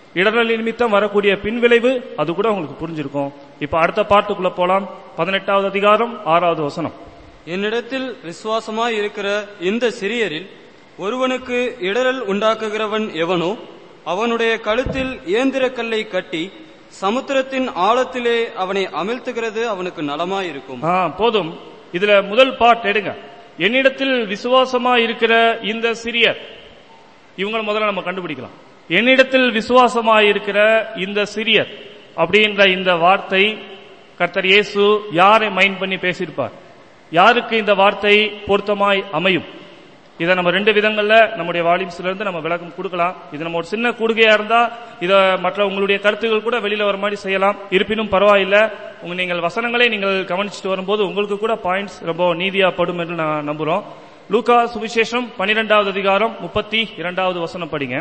இடரல் நிமித்தம் வரக்கூடிய பின்விளைவு அது கூட உங்களுக்கு புரிஞ்சிருக்கும் இப்ப அடுத்த பாட்டுக்குள்ள போலாம் பதினெட்டாவது அதிகாரம் ஆறாவது வசனம்
என்னிடத்தில் விசுவாசமாய் இருக்கிற இந்த சிறியரில் ஒருவனுக்கு இடரல் உண்டாக்குகிறவன் எவனோ அவனுடைய கழுத்தில் இயந்திரக்கல்லை கட்டி சமுத்திரத்தின் ஆழத்திலே அவனை அமிழ்த்துகிறது அவனுக்கு நலமாயிருக்கும்
ஆ, போதும் இதுல முதல் பாட் எடுங்க என்னிடத்தில் விசுவாசமா இருக்கிற இந்த சிறியர் இவங்கள முதல்ல நம்ம கண்டுபிடிக்கலாம் என்னிடத்தில் விசுவாசமா இருக்கிற இந்த சிறியர் அப்படின்ற இந்த வார்த்தை கர்த்தர் இயேசு யாரை மைண்ட் பண்ணி பேசியிருப்பார் யாருக்கு இந்த வார்த்தை பொருத்தமாய் அமையும் இதை நம்ம ரெண்டு விதங்கள்ல நம்முடைய வாலிம்ஸ்ல இருந்து நம்ம விளக்கம் கொடுக்கலாம் இது நம்ம ஒரு சின்ன கூடுகையா இருந்தா இத மற்ற உங்களுடைய கருத்துக்கள் கூட வெளியில வர மாதிரி செய்யலாம் இருப்பினும் பரவாயில்ல உங்க நீங்கள் வசனங்களை நீங்கள் கவனிச்சுட்டு வரும்போது உங்களுக்கு கூட பாயிண்ட்ஸ் ரொம்ப நீதியா படும் என்று நான் நம்புறோம் லூகா சுவிசேஷம் பனிரெண்டாவது அதிகாரம் முப்பத்தி இரண்டாவது வசனம் படிங்க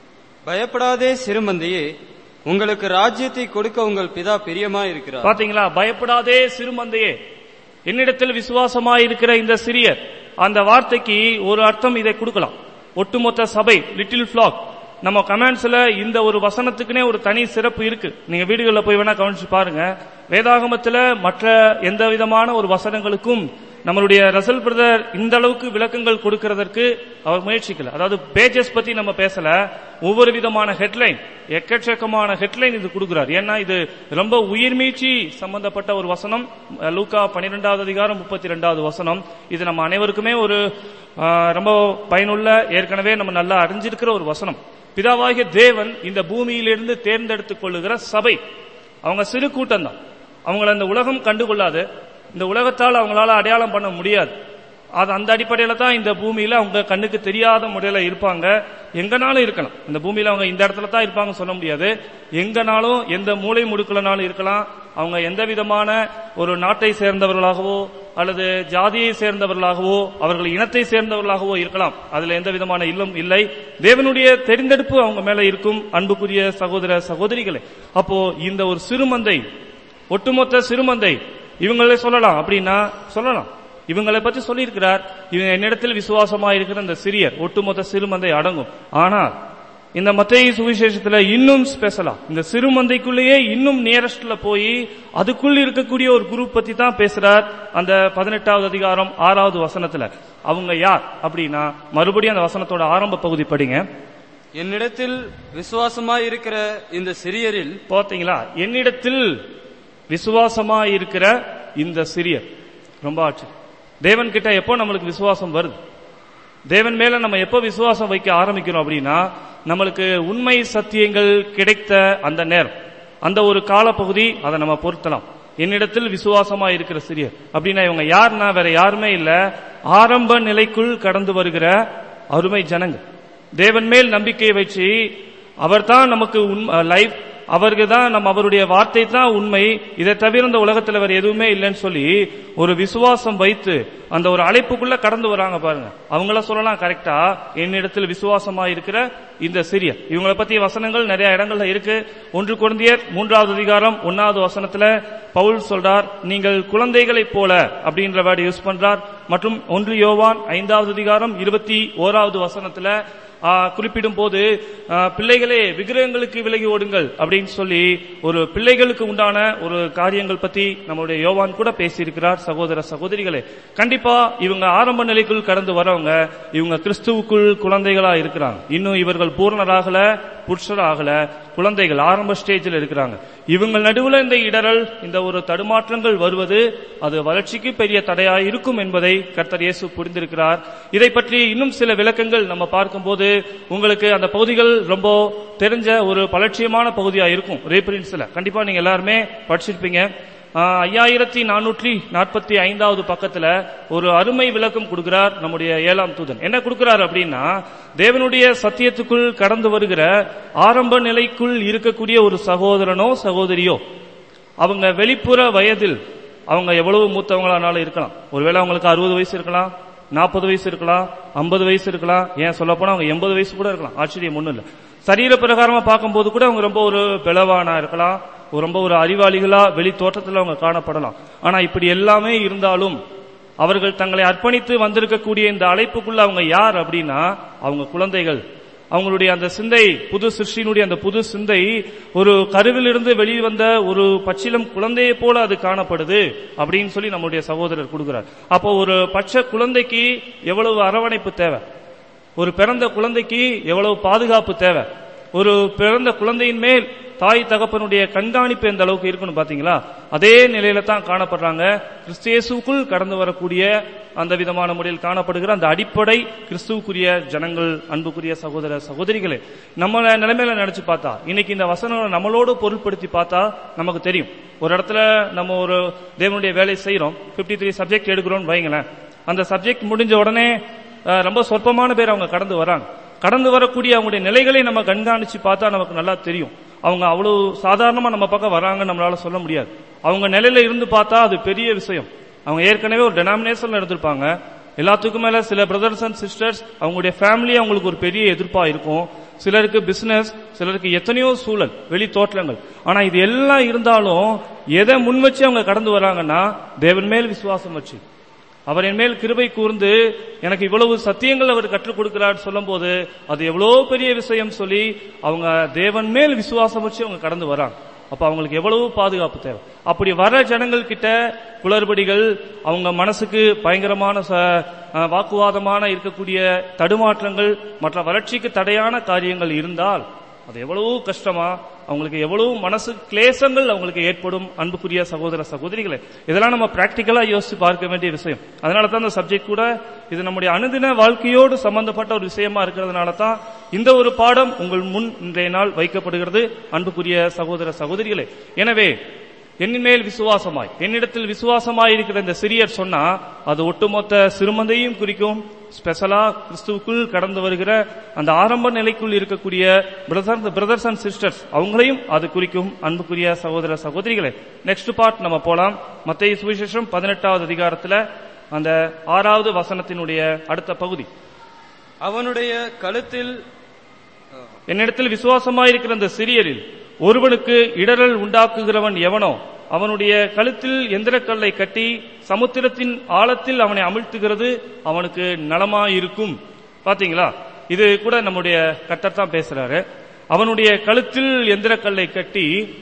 பயப்படாதே சிறுமந்தையே உங்களுக்கு ராஜ்யத்தை கொடுக்க உங்கள் பிதா பிரியமாயிருக்கிறார்
பாத்தீங்களா பயப்படாதே சிறுமந்தையே என்னிடத்தில் விசுவாசமாய் இருக்கிற இந்த சிறியர் அந்த வார்த்தைக்கு ஒரு அர்த்தம் இதை கொடுக்கலாம் ஒட்டுமொத்த சபை லிட்டில் ஃபிளாக் நம்ம கமெண்ட்ஸ்ல இந்த ஒரு வசனத்துக்குனே ஒரு தனி சிறப்பு இருக்கு நீங்க வீடுகளில் போய் வேணா கவனிச்சு பாருங்க வேதாகமத்துல மற்ற எந்த விதமான ஒரு வசனங்களுக்கும் நம்மளுடைய ரசல் பிரதர் இந்த அளவுக்கு விளக்கங்கள் கொடுக்கிறதற்கு அவர் முயற்சிக்கல அதாவது பேஜஸ் பத்தி நம்ம பேசல ஒவ்வொரு விதமான ஹெட்லைன் எக்கச்சக்கமான ஹெட்லைன் இது கொடுக்கிறார் ஏன்னா இது ரொம்ப உயிர்மீழ்ச்சி சம்பந்தப்பட்ட ஒரு வசனம் அஹ், லூக்கா பன்னிரெண்டாவது அதிகாரம் முப்பத்தி ரெண்டாவது வசனம் இது நம்ம அனைவருக்குமே ஒரு ஆஹ், ரொம்ப பயனுள்ள ஏற்கனவே நம்ம நல்லா அறிஞ்சிருக்கிற ஒரு வசனம் பிதாவாகிய தேவன் இந்த பூமியிலிருந்து தேர்ந்தெடுத்துக் கொள்ளுகிற சபை அவங்க சிறு கூட்டம் தான் அவங்கள இந்த உலகம் கண்டுகொள்ளாது இந்த உலகத்தால் அவங்களால அடையாளம் பண்ண முடியாது அது அந்த அடிப்படையில தான் இந்த பூமியில அவங்க கண்ணுக்கு தெரியாத முறையில இருப்பாங்க எங்கனாலும் இருக்கலாம் இந்த பூமியில அவங்க இந்த இடத்துல தான் இருப்பாங்க சொல்ல முடியாது எங்கனாலும் எந்த மூளை முடுக்கலனாலும் இருக்கலாம் அவங்க எந்த விதமான ஒரு நாட்டை சேர்ந்தவர்களாகவோ அல்லது ஜாதியை சேர்ந்தவர்களாகவோ அவர்கள் இனத்தை சேர்ந்தவர்களாகவோ இருக்கலாம் அதுல எந்த விதமான இல்லம் இல்லை தேவனுடைய தெரிந்தெடுப்பு அவங்க மேல இருக்கும் அன்புக்குரிய சகோதர சகோதரிகளே அப்போ இந்த ஒரு சிறுமந்தை ஒட்டுமொத்த சிறுமந்தை இவங்களே சொல்லலாம் அப்படின்னா சொல்லலாம் இவங்களை பற்றி சொல்லியிருக்கிறார் இவங்க என்னிடத்தில் விசுவாசமா இருக்கிற இந்த சிறியர் ஒட்டுமொத்த சிறுமந்தை அடங்கும் ஆனால் இந்த மத்திய சுவிசேஷத்துல இன்னும் ஸ்பெஷலா இந்த சிறுமந்தைக்குள்ளேயே இன்னும் நியரஸ்ட்ல போய் அதுக்குள்ள இருக்கக்கூடிய ஒரு குரூப் பத்தி தான் பேசுறார் அந்த பதினெட்டாவது அதிகாரம் ஆறாவது வசனத்துல அவங்க யார் அப்படின்னா மறுபடியும் அந்த வசனத்தோட ஆரம்ப பகுதி படிங்க
என்னிடத்தில் விசுவாசமாய் இருக்கிற இந்த சிறியரில்
பார்த்தீங்களா என்னிடத்தில் விசுவாசமா இருக்கிற இந்த சிறியர் ரொம்ப ஆச்சு தேவன் கிட்ட எப்போ நம்மளுக்கு விசுவாசம் வருது தேவன் மேல நம்ம எப்போ விசுவாசம் வைக்க ஆரம்பிக்கிறோம் அப்படின்னா நம்மளுக்கு உண்மை சத்தியங்கள் கிடைத்த அந்த நேரம் அந்த ஒரு காலப்பகுதி அதை நம்ம பொருத்தலாம் என்னிடத்தில் விசுவாசமா இருக்கிற சிறியர் அப்படின்னா இவங்க யாருன்னா வேற யாருமே இல்ல ஆரம்ப நிலைக்குள் கடந்து வருகிற அருமை ஜனங்க தேவன் மேல் நம்பிக்கை வச்சு அவர்தான் நமக்கு லைஃப் அவருக்கு தான் நம்ம அவருடைய வார்த்தை தான் உண்மை இதை தவிர இந்த உலகத்துல வேற எதுவுமே இல்லைன்னு சொல்லி ஒரு விசுவாசம் வைத்து அந்த ஒரு அழைப்புக்குள்ள கடந்து வராங்க பாருங்க அவங்கள சொல்லலாம் கரெக்டா என்னிடத்தில் விசுவாசமா இருக்கிற இந்த சிறியர் இவங்கள பத்தி வசனங்கள் நிறைய இடங்கள்ல இருக்கு ஒன்று குழந்தையர் மூன்றாவது அதிகாரம் ஒன்னாவது வசனத்துல பவுல் சொல்றார் நீங்கள் குழந்தைகளைப் போல அப்படின்ற வேர்டு யூஸ் பண்றார் மற்றும் ஒன்று யோவான் ஐந்தாவது அதிகாரம் இருபத்தி ஓராவது வசனத்துல ஆ, குறிப்பிடும் போது ஆ, பிள்ளைகளே விக்கிரகங்களுக்கு விலகி ஓடுங்கள் அப்படின்னு சொல்லி ஒரு பிள்ளைகளுக்கு உண்டான ஒரு காரியங்கள் பத்தி நம்மளுடைய யோவான் கூட பேசியிருக்கிறார் சகோதர சகோதரிகளே கண்டிப்பா இவங்க ஆரம்ப நிலைக்குள் கடந்து வரவங்க இவங்க கிறிஸ்துவுக்குள் குழந்தைகளா இருக்கிறாங்க இன்னும் இவர்கள் பூர்ணராகல புருஷராகல குழந்தைகள் ஆரம்ப ஸ்டேஜில் இருக்கிறாங்க இவங்க நடுவுல இந்த இடரல் இந்த ஒரு தடுமாற்றங்கள் வருவது அது வளர்ச்சிக்கு பெரிய தடையா இருக்கும் என்பதை கர்த்தர் இயேசு புரிந்திருக்கிறார் இதை பற்றி இன்னும் சில விளக்கங்கள் நம்ம பார்க்கும்போது உங்களுக்கு அந்த பகுதிகள் ரொம்ப தெரிஞ்ச ஒரு பலட்சியமான பகுதியா இருக்கும் ரீபிரின்ஸ்ல கண்டிப்பா நீங்க எல்லாருமே படிச்சிருப்பீங்க ஆஹ், ஐயாயிரத்தி நானூற்றி நாற்பத்தி ஐந்தாவது பக்கத்துல ஒரு அருமை விளக்கம் கொடுக்கிறார் நம்முடைய ஏழாம் தூதன் என்ன கொடுக்கிறார் அப்படின்னா தேவனுடைய சத்தியத்துக்குள் கடந்து வருகிற ஆரம்ப நிலைக்குள் இருக்கக்கூடிய ஒரு சகோதரனோ சகோதரியோ அவங்க வெளிப்புற வயதில் அவங்க எவ்வளவு மூத்தவங்களானாலும் இருக்கலாம் ஒருவேளை அவங்களுக்கு அறுபது வயசு இருக்கலாம் நாற்பது வயசு இருக்கலாம் ஐம்பது வயசு இருக்கலாம் ஏன் சொல்ல போனா அவங்க எண்பது வயசு கூட இருக்கலாம் ஆச்சரியம் ஒண்ணும் இல்ல சரீர பிரகாரமா பார்க்கும்போது கூட அவங்க ரொம்ப ஒரு பலவானா இருக்கலாம் ஒரு ரொம்ப ஒரு அறிவாளிகளா வெளி தோற்றத்துல அவங்க காணப்படலாம் ஆனா இப்படி எல்லாமே இருந்தாலும் அவர்கள் தங்களை அர்ப்பணித்து வந்திருக்கக்கூடிய இந்த அழைப்புக்குள்ள அவங்க யார் அப்படின்னா அவங்க குழந்தைகள் அவங்களுடைய அந்த சிந்தை புது சிருஷ்டியினுடைய அந்த புது சிந்தை ஒரு கருவிலிருந்து வெளிவந்த ஒரு பச்சிலம் குழந்தையை போல அது காணப்படுது அப்படின்னு சொல்லி நம்முடைய சகோதரர் கொடுக்கிறார் அப்போ ஒரு பச்சை குழந்தைக்கு எவ்வளவு அரவணைப்பு தேவை ஒரு பிறந்த குழந்தைக்கு எவ்வளவு பாதுகாப்பு தேவை ஒரு பிறந்த குழந்தையின் மேல் தாய் தகப்பனுடைய கண்காணிப்பு எந்த அளவுக்கு இருக்குன்னு பாத்தீங்களா அதே நிலையில தான் காணப்படுறாங்க கிறிஸ்தியேசுக்குள் கடந்து வரக்கூடிய அந்த விதமான முறையில் காணப்படுகிற அந்த அடிப்படை கிறிஸ்துவுக்குரிய ஜனங்கள் அன்புக்குரிய சகோதர சகோதரிகளே நம்ம நிலைமையில நினைச்சு பார்த்தா இன்னைக்கு இந்த வசனங்களை நம்மளோடு பொருட்படுத்தி பார்த்தா நமக்கு தெரியும் ஒரு இடத்துல நம்ம ஒரு தேவனுடைய வேலை செய்யறோம் 53 த்ரீ சப்ஜெக்ட் எடுக்கிறோம்னு வைங்களேன் அந்த சப்ஜெக்ட் முடிஞ்ச உடனே அஹ், ரொம்ப சொற்பமான பேர் அவங்க கடந்து வராங்க கடந்து வரக்கூடிய அவங்களுடைய நிலைகளை நம்ம கண்காணிச்சு பார்த்தா நமக்கு நல்லா தெரியும் அவங்க அவ்வளவு சாதாரணமா நம்ம பக்கம் வராங்க நம்மளால சொல்ல முடியாது அவங்க நிலையில இருந்து பார்த்தா அது பெரிய விஷயம் அவங்க ஏற்கனவே ஒரு டெனாமினேஷன்ல இருந்திருப்பாங்க எல்லாத்துக்கும் மேல சில பிரதர்ஸ் அண்ட் சிஸ்டர்ஸ் அவங்களுடைய ஃபேமிலி அவங்களுக்கு ஒரு பெரிய எதிர்ப்பா இருக்கும் சிலருக்கு பிசினஸ் சிலருக்கு எத்தனையோ சூழல் வெளி தோற்றங்கள் ஆனா இது எல்லாம் இருந்தாலும் எதை முன் வச்சு அவங்க கடந்து வராங்கன்னா தேவன் மேல் விசுவாசம் வச்சு அவர் என் மேல் கிருபை கூர்ந்து எனக்கு இவ்வளவு சத்தியங்கள் அவர் கற்றுக் கொடுக்கிறார் சொல்லும்போது அது எவ்வளவு பெரிய விஷயம் சொல்லி அவங்க தேவன் மேல் விசுவாசம் வச்சு அவங்க கடந்து வராங்க அப்ப அவங்களுக்கு எவ்வளவு பாதுகாப்பு தேவை அப்படி வர ஜனங்கள் கிட்ட குளறுபடிகள் அவங்க மனசுக்கு பயங்கரமான ச- அஹ், வாக்குவாதமான இருக்கக்கூடிய தடுமாற்றங்கள் மற்ற வளர்ச்சிக்கு தடையான காரியங்கள் இருந்தால் அது எவ்வளவு கஷ்டமா அவங்களுக்கு எவ்வளவு மனசு கிளேசங்கள் அவங்களுக்கு ஏற்படும் அன்புக்குரிய சகோதர சகோதரிகளே இதெல்லாம் நம்ம பிராக்டிக்கலா யோசிச்சு பார்க்க வேண்டிய விஷயம் அதனால தான் இந்த சப்ஜெக்ட் கூட இது நம்முடைய அனுதின வாழ்க்கையோடு சம்பந்தப்பட்ட ஒரு விஷயமா இருக்கிறதுனால தான் இந்த ஒரு பாடம் உங்கள் முன் இன்றைய நாள் வைக்கப்படுகிறது அன்புக்குரிய சகோதர சகோதரிகளே எனவே என்னின் மேல் விசுவாசமாய் என்னிடத்தில் விசுவாசமாய் இருக்கிற இந்த சிறியர் சொன்னா அது ஒட்டுமொத்த சிறுமந்தையும் குறிக்கும் ஸ்பெஷலா கிறிஸ்துவுக்குள் கடந்து வருகிற அந்த ஆரம்ப நிலைக்குள் இருக்கக்கூடிய பிரதர்ஸ் அண்ட் சிஸ்டர்ஸ் அவங்களையும் அது குறிக்கும் அன்புக்குரிய சகோதர சகோதரிகளே நெக்ஸ்ட் பார்ட் நம்ம போலாம் மத்திய சுவிசேஷம் பதினெட்டாவது அதிகாரத்துல அந்த ஆறாவது வசனத்தினுடைய அடுத்த பகுதி
அவனுடைய கழுத்தில்
என்னிடத்தில் விசுவாசமாயிருக்கிற அந்த சிறியரில் ஒருவனுக்கு இடரல் உண்டாக்குகிறவன் எவனோ அவனுடைய கழுத்தில் எந்திரக்கல்லை கட்டி சமுத்திரத்தின் ஆழத்தில் அவனை அமிழ்த்துகிறது அவனுக்கு நலமாயிருக்கும் பாத்தீங்களா இது கூட நம்முடைய கர்த்தர் தான் பேசுறாரு அவனுடைய கழுத்தில் எந்திரக்கல்லை கட்டி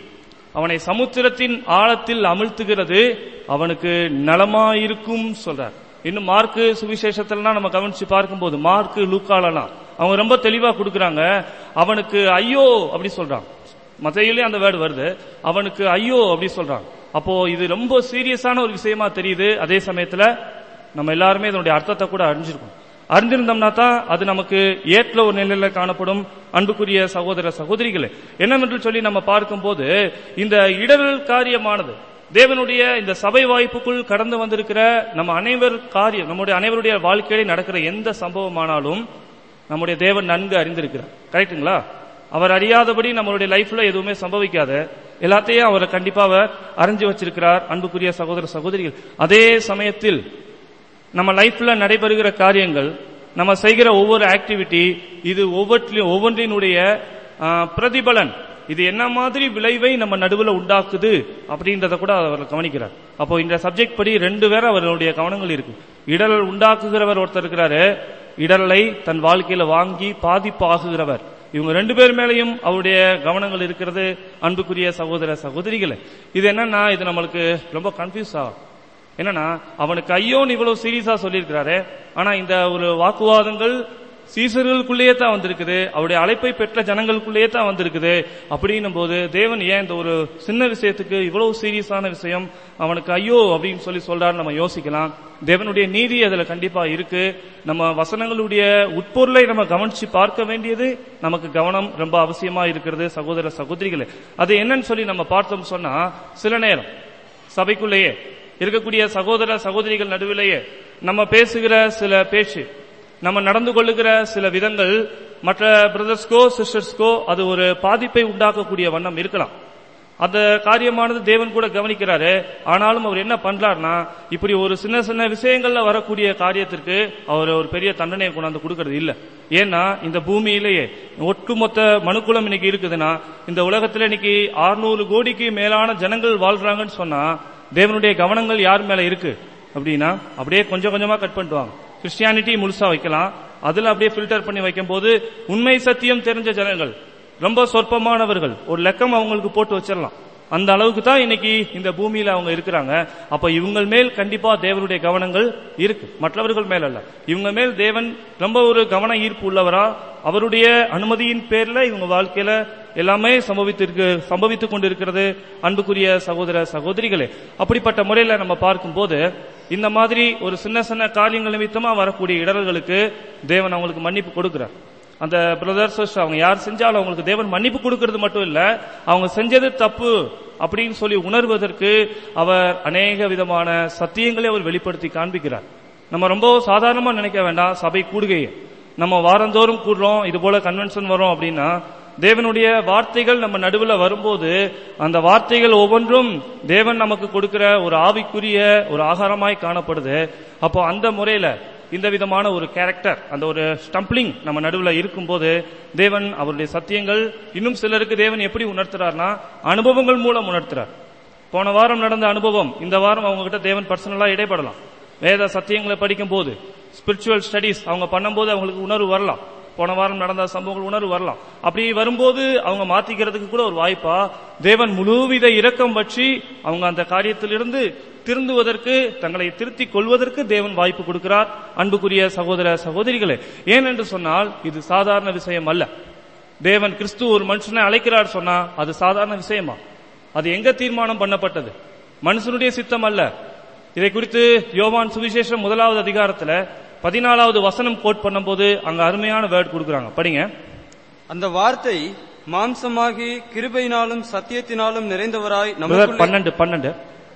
அவனை சமுத்திரத்தின் ஆழத்தில் அமிழ்த்துகிறது அவனுக்கு நலமாயிருக்கும் சொல்றார் இன்னும் மார்க்கு சுவிசேஷத்திலாம் நம்ம கவனிச்சு பார்க்கும்போது மார்க்கு லூக்காலலாம் அவங்க ரொம்ப தெளிவா கொடுக்கறாங்க அவனுக்கு ஐயோ அப்படி சொல்றான் மத்தையிலே அந்த வேர்டு வருது அவனுக்கு ஐயோ அப்படி சொல்றான் அப்போ இது ரொம்ப சீரியஸான ஒரு விஷயமா தெரியுது அதே சமயத்துல நம்ம எல்லாருமே இதனுடைய அர்த்தத்தை கூட அறிஞ்சிருக்கோம் அறிந்திருந்தோம்னா தான் அது நமக்கு ஏற்ற ஒரு நிலையில காணப்படும் அன்புக்குரிய சகோதர சகோதரிகளே என்னவென்று சொல்லி நம்ம பார்க்கும்போது இந்த இடரல் காரியமானது தேவனுடைய இந்த சபை வாய்ப்புக்குள் கடந்து வந்திருக்கிற நம்ம அனைவர் காரியம் நம்முடைய அனைவருடைய வாழ்க்கையில நடக்கிற எந்த சம்பவமானாலும் நம்முடைய தேவன் நன்கு அறிந்திருக்கிறார் கரெக்ட்டுங்களா அவர் அறியாதபடி நம்மளுடைய லைஃப்ல எதுவுமே சம்பவிக்காது எல்லாத்தையும் அவர் கண்டிப்பா அவர் அறிஞ்சு வச்சிருக்கிறார் அன்புக்குரிய சகோதர சகோதரிகள் அதே சமயத்தில் நம்ம லைஃப்ல நடைபெறுகிற காரியங்கள் நம்ம செய்கிற ஒவ்வொரு ஆக்டிவிட்டி இது ஒவ்வொன்றிலும் ஒவ்வொன்றினுடைய ஆ, பிரதிபலன் இது என்ன மாதிரி விளைவை நம்ம நடுவுல உண்டாக்குது அப்படின்றத கூட அவர் கவனிக்கிறார் அப்போ இந்த சப்ஜெக்ட் படி ரெண்டு பேரும் அவர்களுடைய கவனங்கள் இருக்கு இடரல் உண்டாக்குகிறவர் ஒருத்தர் இருக்கிறாரு இடரலை தன் வாழ்க்கையில வாங்கி பாதிப்பு ஆகுகிறவர் இவங்க ரெண்டு பேர் மேலையும் அவருடைய கவனங்கள் இருக்கிறது அன்புக்குரிய சகோதர சகோதரிகளே இது என்னன்னா இது நம்மளுக்கு ரொம்ப கன்ஃபியூஸ் ஆகும் என்னன்னா அவனுக்கு ஐயோன்னு இவ்வளவு சீரியஸா சொல்லியிருக்கிறாரு ஆனா இந்த ஒரு வாக்குவாதங்கள் சீசர்களுக்குள்ளேயே தான் வந்திருக்குது அவருடைய அழைப்பை பெற்ற ஜனங்களுக்குள்ளேயே தான் வந்திருக்குது அப்படின்னும் போது தேவன் ஏன் இந்த ஒரு சின்ன விஷயத்துக்கு இவ்வளவு சீரியஸான விஷயம் அவனுக்கு ஐயோ அப்படின்னு சொல்லி சொல்றாரு நம்ம யோசிக்கலாம் தேவனுடைய நீதி அதுல கண்டிப்பா இருக்கு நம்ம வசனங்களுடைய உட்பொருளை நம்ம கவனிச்சு பார்க்க வேண்டியது நமக்கு கவனம் ரொம்ப அவசியமா இருக்கிறது சகோதர சகோதரிகளே அது என்னன்னு சொல்லி நம்ம பார்த்தோம் சொன்னா சில நேரம் சபைக்குள்ளேயே இருக்கக்கூடிய சகோதர சகோதரிகள் நடுவிலேயே நம்ம பேசுகிற சில பேச்சு நம்ம நடந்து கொள்ளுகிற சில விதங்கள் மற்ற பிரதர்ஸ்க்கோ சிஸ்டர்ஸ்க்கோ அது ஒரு பாதிப்பை உண்டாக்கக்கூடிய வண்ணம் இருக்கலாம் அந்த காரியமானது தேவன் கூட கவனிக்கிறாரு ஆனாலும் அவர் என்ன பண்றாருன்னா இப்படி ஒரு சின்ன சின்ன விஷயங்கள்ல வரக்கூடிய காரியத்திற்கு அவர் ஒரு பெரிய தண்டனையை கொண்டாந்து கொடுக்கறது இல்ல ஏன்னா இந்த பூமியிலேயே ஒட்டுமொத்த மனுக்குலம் இன்னைக்கு இருக்குதுன்னா இந்த உலகத்துல இன்னைக்கு 600 கோடிக்கு மேலான ஜனங்கள் வாழ்றாங்கன்னு சொன்னா தேவனுடைய கவனங்கள் யார் மேல இருக்கு அப்படின்னா அப்படியே கொஞ்சம் கொஞ்சமா கட் பண்ணிட்டு வாங்க கிறிஸ்டியானிட்டி முழுசா வைக்கலாம் அதுல அப்படியே ஃபில்டர் பண்ணி வைக்கும்போது உண்மை சத்தியம் தெரிஞ்ச ஜனங்கள் ரொம்ப சொற்பமானவர்கள் ஒரு லெக்கம் அவங்களுக்கு போட்டு வச்சிடலாம் அந்த அளவுக்கு தான் இன்னைக்கு இந்த பூமியில அவங்க இருக்கிறாங்க அப்ப இவங்க மேல் கண்டிப்பா தேவனுடைய கவனங்கள் இருக்கு மற்றவர்கள் மேல் அல்ல இவங்க மேல் தேவன் ரொம்ப ஒரு கவன ஈர்ப்பு உள்ளவரா அவருடைய அனுமதியின் பேர்ல இவங்க வாழ்க்கையில எல்லாமே சம்பவித்திருக்கு சம்பவித்துக் கொண்டிருக்கிறது அன்புக்குரிய சகோதர சகோதரிகளே அப்படிப்பட்ட முறையில நம்ம பார்க்கும்போது இந்த மாதிரி ஒரு சின்ன சின்ன காரியங்கள் நிமித்தமா வரக்கூடிய இடர்களுக்கு தேவன் அவங்களுக்கு மன்னிப்பு கொடுக்கிறார் அந்த பிரதர்ஸ் அவங்க யார் செஞ்சாலும் அவங்களுக்கு தேவன் மன்னிப்பு கொடுக்கிறது மட்டும் இல்ல அவங்க செஞ்சது தப்பு அப்படின்னு சொல்லி உணர்வதற்கு அவர் அநேக விதமான சத்தியங்களை அவர் வெளிப்படுத்தி காண்பிக்கிறார் நம்ம ரொம்ப சாதாரணமா நினைக்க வேண்டாம் சபை கூடுகையை நம்ம வாரந்தோறும் கூடுறோம் இது போல கன்வென்ஷன் வரும் அப்படின்னா தேவனுடைய வார்த்தைகள் நம்ம நடுவில் வரும்போது அந்த வார்த்தைகள் ஒவ்வொன்றும் தேவன் நமக்கு கொடுக்கிற ஒரு ஆவிக்குரிய ஒரு ஆகாரமாய் காணப்படுது அப்போ அந்த முறையில இந்த விதமான ஒரு கேரக்டர் அந்த ஒரு ஸ்டம்பிளிங் நம்ம நடுவில் இருக்கும்போது தேவன் அவருடைய சத்தியங்கள் இன்னும் சிலருக்கு தேவன் எப்படி உணர்த்துறார்னா அனுபவங்கள் மூலம் உணர்த்துறார் போன வாரம் நடந்த அனுபவம் இந்த வாரம் அவங்க கிட்ட தேவன் பர்சனலா இடைப்படலாம் வேத சத்தியங்களை படிக்கும் போது ஸ்பிரிச்சுவல் ஸ்டடிஸ் அவங்க பண்ணும்போது அவங்களுக்கு உணர்வு வரலாம் போன வாரம் நடந்த சம்பவங்கள் உணர்வு வரலாம் அப்படி வரும்போது அவங்க மாத்திக்கிறதுக்கு கூட ஒரு வாய்ப்பா தேவன் முழுவித இரக்கம் பற்றி அவங்க அந்த காரியத்திலிருந்து திருந்துவதற்கு தங்களை திருத்திக் கொள்வதற்கு தேவன் வாய்ப்பு கொடுக்கிறார் அன்புக்குரிய சகோதர சகோதரிகளே ஏனென்று சொன்னால் இது சாதாரண விஷயம் அல்ல தேவன் கிறிஸ்து ஒரு மனுஷனை அழைக்கிறார் சொன்னா அது சாதாரண விஷயமா அது எங்க தீர்மானம் பண்ணப்பட்டது மனுஷனுடைய சித்தம் அல்ல இதை குறித்து யோவான் சுவிசேஷம் முதலாவது அதிகாரத்துல பதினாலாவது வசனம் கோட் பண்ணும்போது அங்க அருமையான வேர்ட் கொடுக்குறாங்க படிங்க
அந்த வார்த்தை மாம்சமாகி கிருபையினாலும் சத்தியத்தினாலும் நிறைந்தவராய்
Brother,
நமக்குள்ளே
பன்னெண்டு பன்னெண்டு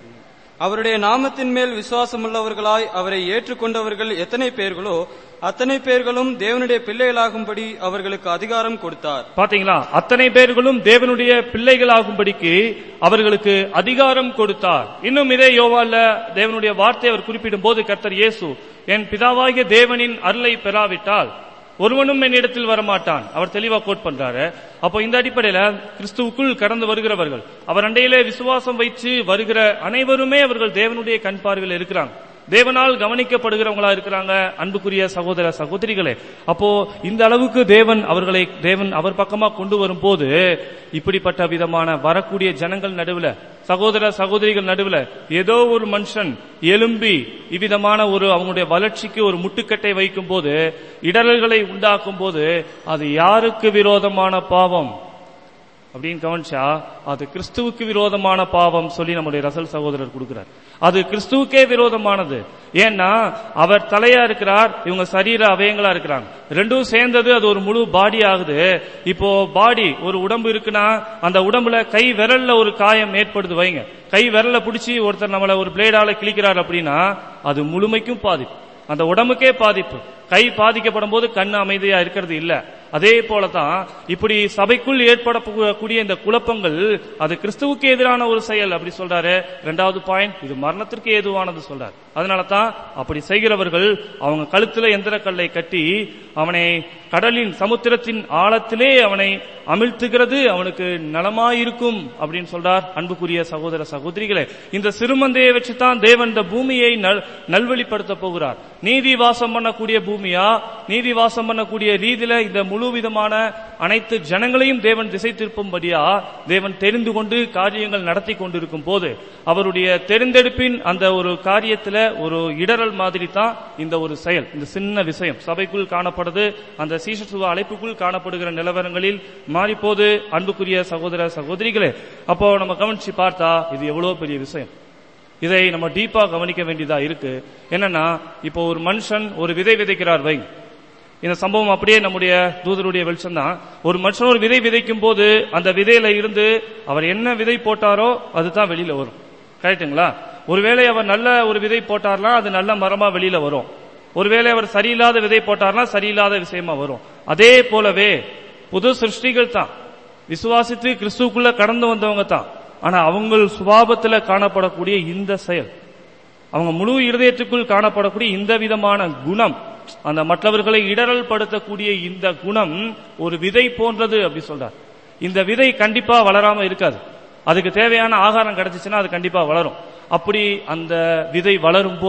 அவருடைய நாமத்தின் மேல் விசுவாசமுள்ளவர்களாய் அவரை ஏற்றுக்கொண்டவர்கள் எத்தனை பேர்களோ அத்தனை பேர்களும் தேவனுடைய பிள்ளைகளாகும்படி அவர்களுக்கு அதிகாரம் கொடுத்தார்
பாத்தீங்களா அத்தனை பேர்களும் தேவனுடைய பிள்ளைகளாகும்படிக்கு அவர்களுக்கு அதிகாரம் கொடுத்தார் இன்னும் இதே யோவால்ல தேவனுடைய வார்த்தை அவர் குறிப்பிடும் போது கர்த்தர் இயேசு என் பிதாவாகிய தேவனின் அருளை பெறாவிட்டால் ஒருவனும் என்னிடத்தில் வரமாட்டான் அவர் தெளிவா கோட் பண்றாரு அப்போ இந்த அடிப்படையில கிறிஸ்துவுக்குள் கடந்து வருகிறவர்கள் அவர் அண்டையிலே விசுவாசம் வைத்து வருகிற அனைவருமே அவர்கள் தேவனுடைய கண் பார்வையில் இருக்கிறாங்க தேவனால் கவனிக்கப்படுகிறவங்களா இருக்கிறாங்க அன்புக்குரிய சகோதர சகோதரிகளே அப்போ இந்த அளவுக்கு தேவன் அவர்களை தேவன் அவர் பக்கமா கொண்டு வரும்போது இப்படிப்பட்ட விதமான வரக்கூடிய ஜனங்கள் நடுவுல சகோதர சகோதரிகள் நடுவுல ஏதோ ஒரு மனுஷன் எலும்பி இவ்விதமான ஒரு அவங்களுடைய வளர்ச்சிக்கு ஒரு முட்டுக்கட்டை வைக்கும் போது இடரல்களை உண்டாக்கும் போது அது யாருக்கு விரோதமான பாவம் அப்படின்னு கவனிச்சா அது கிறிஸ்துவுக்கு விரோதமான பாவம் சொல்லி நம்முடைய ரசல் சகோதரர் கொடுக்கிறார் அது கிறிஸ்துவுக்கே விரோதமானது ஏன்னா அவர் தலையா இருக்கிறார் இவங்க சரீர அவயங்களா இருக்கிறாங்க ரெண்டும் சேர்ந்தது அது ஒரு முழு பாடி ஆகுது இப்போ பாடி ஒரு உடம்பு இருக்குன்னா அந்த உடம்புல கை விரல்ல ஒரு காயம் ஏற்படுது வைங்க கை விரல்ல பிடிச்சி ஒருத்தர் நம்மள ஒரு பிளேடால கிழிக்கிறார் அப்படின்னா அது முழுமைக்கும் பாதிப்பு அந்த உடம்புக்கே பாதிப்பு கை பாதிக்கப்படும் போது கண் அமைதியா இருக்கிறது இல்ல அதே போலதான் இப்படி சபைக்குள் ஏற்படக்கூடிய இந்த குழப்பங்கள் அது கிறிஸ்துவுக்கு எதிரான ஒரு செயல் அப்படி சொல்றாரு ரெண்டாவது பாயிண்ட் இது மரணத்திற்கு ஏதுவானது சொல்றாரு அதனால தான் அப்படி செய்கிறவர்கள் அவங்க கழுத்துல எந்திர கல்லை கட்டி அவனை கடலின் சமுத்திரத்தின் ஆழத்திலே அவனை அமிழ்த்துகிறது அவனுக்கு நலமாயிருக்கும் அப்படின்னு சொல்றார் அன்புக்குரிய சகோதர சகோதரிகளே இந்த சிறுமந்தையை வச்சுதான் தேவன் இந்த பூமியை நல்- நல்வழிப்படுத்த போகிறார் நீதி வாசம் பண்ணக்கூடிய பூமியா நீதி வாசம் பண்ணக்கூடிய ரீதியில இந்த முழு விதமான அனைத்து ஜனங்களையும் தேவன் திசை திருப்பும்படியா தேவன் தெரிந்து கொண்டு காரியங்கள் நடத்தி கொண்டிருக்கும் போது அவருடைய தெரிந்தெடுப்பின் அந்த ஒரு காரியத்துல ஒரு இடரல் மாதிரி தான் இந்த ஒரு செயல் இந்த சின்ன விஷயம் சபைக்குள் காணப்படுது அந்த சீசத்துவ அழைப்புக்குள் காணப்படுகிற நிலவரங்களில் மாறிப்போது அன்புக்குரிய சகோதர சகோதரிகளே அப்போ நம்ம கவனிச்சு பார்த்தா இது எவ்வளவு பெரிய விஷயம் இதை நம்ம டீப்பா கவனிக்க வேண்டியதா இருக்கு என்னன்னா இப்போ ஒரு மனுஷன் ஒரு விதை விதைக்கிறார் வை இந்த சம்பவம் அப்படியே நம்முடைய தூதருடைய வெளிச்சம் தான் ஒரு மனுஷன் ஒரு விதை விதைக்கும் போது அந்த விதையில இருந்து அவர் என்ன விதை போட்டாரோ அதுதான் வெளியில வரும் கரெக்ட்டுங்களா ஒருவேளை அவர் நல்ல ஒரு விதை போட்டார்னா அது நல்ல மரமா வெளியில வரும் ஒருவேளை அவர் சரியில்லாத விதை போட்டார்னா சரியில்லாத விஷயமா வரும் அதே போலவே புது சிருஷ்டிகள் தான் விசுவாசித்து கிறிஸ்துவுக்குள்ள கடந்து வந்தவங்க தான் ஆனா அவங்க சுபாவத்துல காணப்படக்கூடிய இந்த செயல் அவங்க முழு இருதயத்துக்குள் காணப்படக்கூடிய இந்த விதமான குணம் அந்த மற்றவர்களை இடரல் படுத்தக்கூடிய இந்த குணம் ஒரு விதை போன்றது அப்படி சொல்றார் இந்த விதை கண்டிப்பா வளராம இருக்காது அதுக்கு தேவையான ஆகாரம் கிடைச்சிச்சுன்னா அது கண்டிப்பா வளரும் அப்படி அந்த விதை வளரும் போது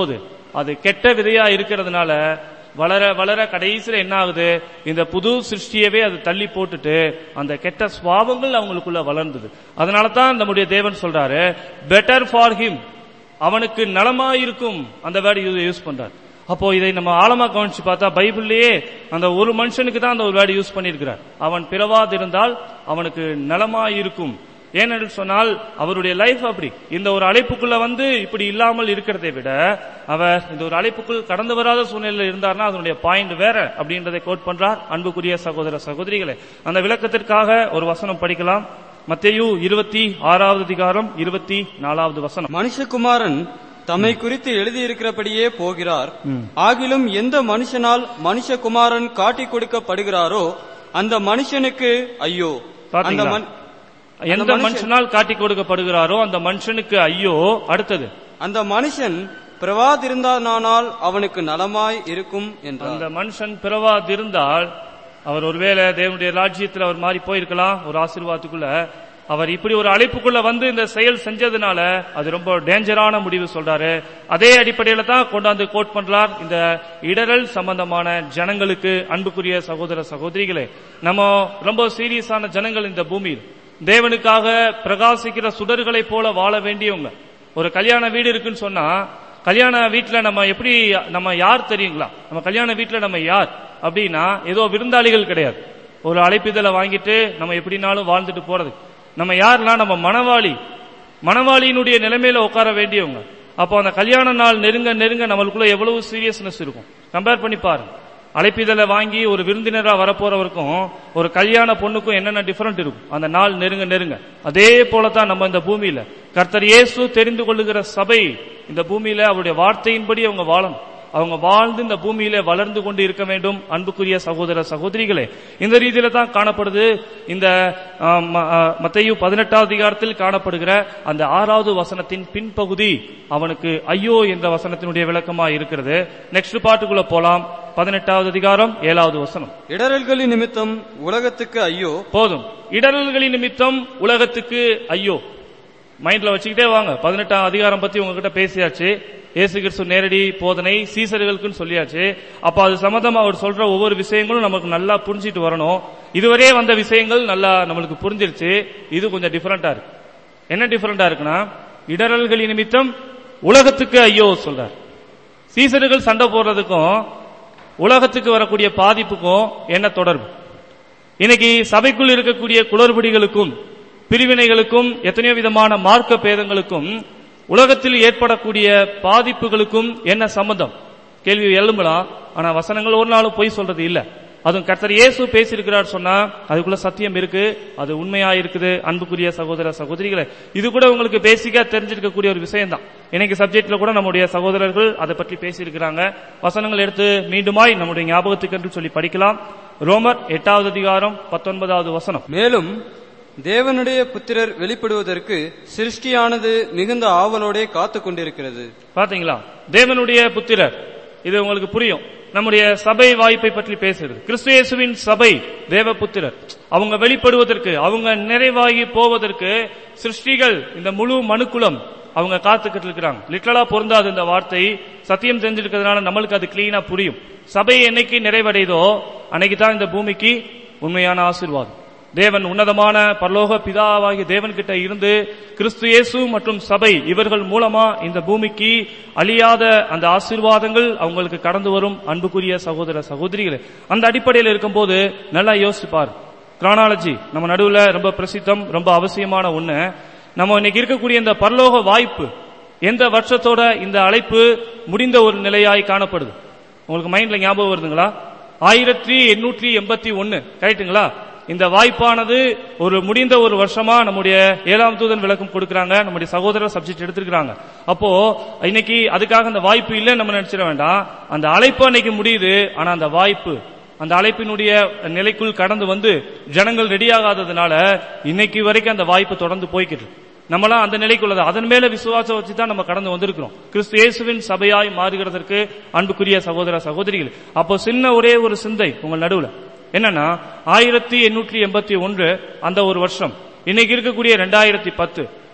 அது கெட்ட விதையா இருக்கிறதுனால வளர வளர கடைசியில என்ன ஆகுது இந்த புது சிருஷ்டியவே அது தள்ளி போட்டுட்டு அந்த கெட்ட சுவாபங்கள் அவங்களுக்குள்ள வளர்ந்தது அதனால தான் நம்முடைய தேவன் சொல்றாரு பெட்டர் ஃபார் ஹிம் அவனுக்கு நலமாயிருக்கும் அந்த வேர்டு யூஸ் பண்றார் அப்போ இதை நம்ம ஆழமா கவனிச்சு பார்த்தா பைபிள்லயே அந்த ஒரு மனுஷனுக்கு தான் அந்த ஒரு வேர்டு யூஸ் பண்ணியிருக்கிறார் அவன் பிறவாதிருந்தால் அவனுக்கு நலமாயிருக்கும் ஏனென்று சொன்னால் அவருடைய லைஃப் அப்படி இந்த ஒரு அழைப்புக்குள்ள வந்து இப்படி இல்லாமல் இருக்கிறதை விட அவர் இந்த ஒரு அழைப்புக்குள் கடந்து வராத சூழ்நிலையில் இருந்தார்னா அதனுடைய பாயிண்ட் வேற அப்படின்றதை கோட் பண்றார் அன்புக்குரிய சகோதர சகோதரிகளே அந்த விளக்கத்திற்காக ஒரு வசனம் படிக்கலாம் மத்தேயு இருபத்தி ஆறாவது அதிகாரம் இருபத்தி நாலாவது வசனம்
மனுஷகுமாரன் தம்மை குறித்து எழுதியிருக்கிறபடியே போகிறார் ஆகிலும் எந்த மனுஷனால் மனுஷகுமாரன் காட்டிக் கொடுக்கப்படுகிறாரோ அந்த மனுஷனுக்கு ஐயோ அந்த
பாத்தீங்களா?
மனு-
எந்த
மனுஷன்-
மனுஷனால் காட்டிக் கொடுக்கப்படுகிறாரோ அந்த மனுஷனுக்கு ஐயோ அடுத்தது
அந்த மனுஷன் பிறவாதிருந்தானால் அவனுக்கு நலமாய் இருக்கும் என்றார்
அந்த மனுஷன் பிறவாதிருந்தால் அவர் ஒருவேளை தேவனுடைய ராஜ்யத்தில் அவர் மாறி போயிருக்கலாம் ஒரு ஆசீர்வாதத்துக்குள்ள அவர் இப்படி ஒரு அழைப்புக்குள்ள வந்து இந்த செயல் செஞ்சதுனால அது ரொம்ப டேஞ்சரான முடிவு சொல்றாரு அதே அடிப்படையில தான் கொண்டாந்து கோட் பண்றார் இந்த இடரல் சம்பந்தமான ஜனங்களுக்கு அன்புக்குரிய சகோதர சகோதரிகளே நம்ம ரொம்ப சீரியஸான ஜனங்கள் இந்த பூமியில் தேவனுக்காக பிரகாசிக்கிற சுடர்களைப் போல வாழ வேண்டியவங்க ஒரு கல்யாண வீடு இருக்குன்னு சொன்னா கல்யாண வீட்டுல நம்ம எப்படி நம்ம யார் தெரியுங்களா நம்ம கல்யாண வீட்டுல நம்ம யார் அப்படின்னா ஏதோ விருந்தாளிகள் கிடையாது ஒரு அழைப்பிதழை வாங்கிட்டு நம்ம எப்படினாலும் வாழ்ந்துட்டு போறது நம்ம யாருன்னா நம்ம மணவாளி மணவாளியினுடைய நிலைமையில உட்கார வேண்டியவங்க அப்போ அந்த கல்யாண நாள் நெருங்க நெருங்க நம்மளுக்குள்ள எவ்வளவு சீரியஸ்னஸ் இருக்கும் கம்பேர் பண்ணி பாருங்க அழைப்பிதழை வாங்கி ஒரு விருந்தினரா வரப்போறவருக்கும் ஒரு கல்யாண பொண்ணுக்கும் என்னென்ன டிஃபரெண்ட் இருக்கும் அந்த நாள் நெருங்க நெருங்க அதே போலதான் நம்ம இந்த பூமியில கர்த்தர் இயேசு தெரிந்து கொள்ளுகிற சபை இந்த பூமியில அவருடைய வார்த்தையின்படி அவங்க வாழணும் அவங்க வாழ்ந்து இந்த பூமியில வளர்ந்து கொண்டு இருக்க வேண்டும் அன்புக்குரிய சகோதர சகோதரிகளே இந்த ரீதியில தான் காணப்படுது இந்த ஆம், ஆ, மத்தேயு பதினெட்டாவது அதிகாரத்தில் காணப்படுகிற அந்த ஆறாவது வசனத்தின் பின்பகுதி அவனுக்கு ஐயோ என்ற வசனத்தினுடைய விளக்கமா இருக்கிறது நெக்ஸ்ட் பாட்டுக்குள்ள போலாம் பதினெட்டாவது அதிகாரம் ஏழாவது வசனம்
இடரல்களின் நிமித்தம் உலகத்துக்கு ஐயோ
போதும் இடரல்களின் நிமித்தம் உலகத்துக்கு ஐயோ மைண்ட்ல வச்சுக்கிட்டே வாங்க பதினெட்டாம் அதிகாரம் பத்தி உங்ககிட்ட பேசியாச்சு இயேசு கிறிஸ்து நேரடி போதனை சீசர்களுக்குன்னு சொல்லியாச்சு அப்ப அது சம்பந்தமா அவர் சொல்ற ஒவ்வொரு விஷயங்களும் நமக்கு நல்லா புரிஞ்சிட்டு வரணும் இதுவரையே வந்த விஷயங்கள் நல்லா நம்மளுக்கு புரிஞ்சிருச்சு இது கொஞ்சம் டிஃபரெண்டா இருக்கு என்ன டிஃபரெண்டா இருக்குன்னா இடரல்களின் நிமித்தம் உலகத்துக்கு ஐயோ சொல்றார் சீசர்கள் சண்டை போடுறதுக்கும் உலகத்துக்கு வரக்கூடிய பாதிப்புக்கும் என்ன தொடர்பு இன்னைக்கு சபைக்குள் இருக்கக்கூடிய குளறுபடிகளுக்கும் பிரிவினைகளுக்கும் எத்தனையோ விதமான மார்க்க பேதங்களுக்கும் உலகத்தில் ஏற்படக்கூடிய பாதிப்புகளுக்கும் என்ன சம்பந்தம் கேள்வி எழும்பலாம் ஆனா வசனங்கள் ஒரு நாளும் பொய் சொல்றது இல்ல அதுவும் கர்த்தர் இயேசு பேசியிருக்கிறார் சொன்னா அதுக்குள்ள சத்தியம் இருக்கு அது உண்மையா இருக்குது அன்புக்குரிய சகோதர சகோதரிகளே இது கூட உங்களுக்கு பேசிக்கா தெரிஞ்சிருக்கக்கூடிய ஒரு விஷயம் தான் இன்னைக்கு சப்ஜெக்ட்ல கூட நம்முடைய சகோதரர்கள் அதை பற்றி பேசியிருக்கிறாங்க வசனங்கள் எடுத்து மீண்டுமாய் நம்முடைய ஞாபகத்துக்கு என்று சொல்லி படிக்கலாம் ரோமர் எட்டாவது அதிகாரம் பத்தொன்பதாவது வசனம்
மேலும் தேவனுடைய புத்திரர் வெளிப்படுவதற்கு சிருஷ்டியானது மிகுந்த ஆவலோடே காத்துக் கொண்டிருக்கிறது
பாத்தீங்களா தேவனுடைய புத்திரர் இது உங்களுக்கு புரியும் நம்முடைய சபை வாய்ப்பை பற்றி பேசுகிறது கிறிஸ்து இயேசுவின் சபை தேவ புத்திரர் அவங்க வெளிப்படுவதற்கு அவங்க நிறைவாகி போவதற்கு சிருஷ்டிகள் இந்த முழு மனுக்குலம் அவங்க காத்துக்கிட்டு இருக்கிறாங்க லிட்டரலா பொருந்தாது இந்த வார்த்தை சத்தியம் தெரிஞ்சிருக்கிறதுனால நம்மளுக்கு அது கிளீனா புரியும் சபை என்னைக்கு நிறைவடைதோ அன்னைக்கு தான் இந்த பூமிக்கு உண்மையான ஆசீர்வாதம் தேவன் உன்னதமான பரலோக பிதாவாகிய தேவன் கிட்ட இருந்து கிறிஸ்து இயேசு மற்றும் சபை இவர்கள் மூலமா இந்த பூமிக்கு அழியாத அந்த ஆசீர்வாதங்கள் அவங்களுக்கு கடந்து வரும் அன்புக்குரிய சகோதர சகோதரிகளே அந்த அடிப்படையில் இருக்கும்போது நல்லா யோசிச்சு பாரு கிரானாலஜி நம்ம நடுவுல ரொம்ப பிரசித்தம் ரொம்ப அவசியமான ஒண்ணு நம்ம இன்னைக்கு இருக்கக்கூடிய இந்த பரலோக வாய்ப்பு எந்த வருஷத்தோட இந்த அழைப்பு முடிந்த ஒரு நிலையாய் காணப்படுது உங்களுக்கு மைண்ட்ல ஞாபகம் வருதுங்களா ஆயிரத்தி எண்ணூற்றி எண்பத்தி ஒன்னு கரெக்ட்டுங்களா இந்த வாய்ப்பானது ஒரு முடிந்த ஒரு வருஷமா நம்முடைய ஏழாம் தூதன் விளக்கம் கொடுக்கறாங்க நம்முடைய சகோதரர் சப்ஜெக்ட் எடுத்திருக்கிறாங்க அப்போ இன்னைக்கு அதுக்காக அந்த வாய்ப்பு இல்லைன்னு நம்ம நினைச்சிட வேண்டாம் அந்த அழைப்பு அன்னைக்கு முடியுது ஆனா அந்த வாய்ப்பு அந்த அழைப்பினுடைய நிலைக்குள் கடந்து வந்து ஜனங்கள் ரெடியாகாததுனால இன்னைக்கு வரைக்கும் அந்த வாய்ப்பு தொடர்ந்து போய்க்கிட்டு இருக்கு. நம்மளாம் அந்த நிலைக்குள்ளது அதன் மேல விசுவாசம் வச்சு தான் நம்ம கடந்து வந்திருக்கிறோம் கிறிஸ்து இயேசுவின் சபையாய் மாறுகிறதற்கு அன்புக்குரிய சகோதர சகோதரிகள் அப்போ சின்ன ஒரே ஒரு சிந்தை உங்கள் நடுவுல என்னன்னா ஆயிரத்தி எண்ணூற்றி எண்பத்தி ஒன்று அந்த ஒரு வருஷம் இன்னைக்கு இருக்கக்கூடிய ரெண்டாயிரத்தி பத்து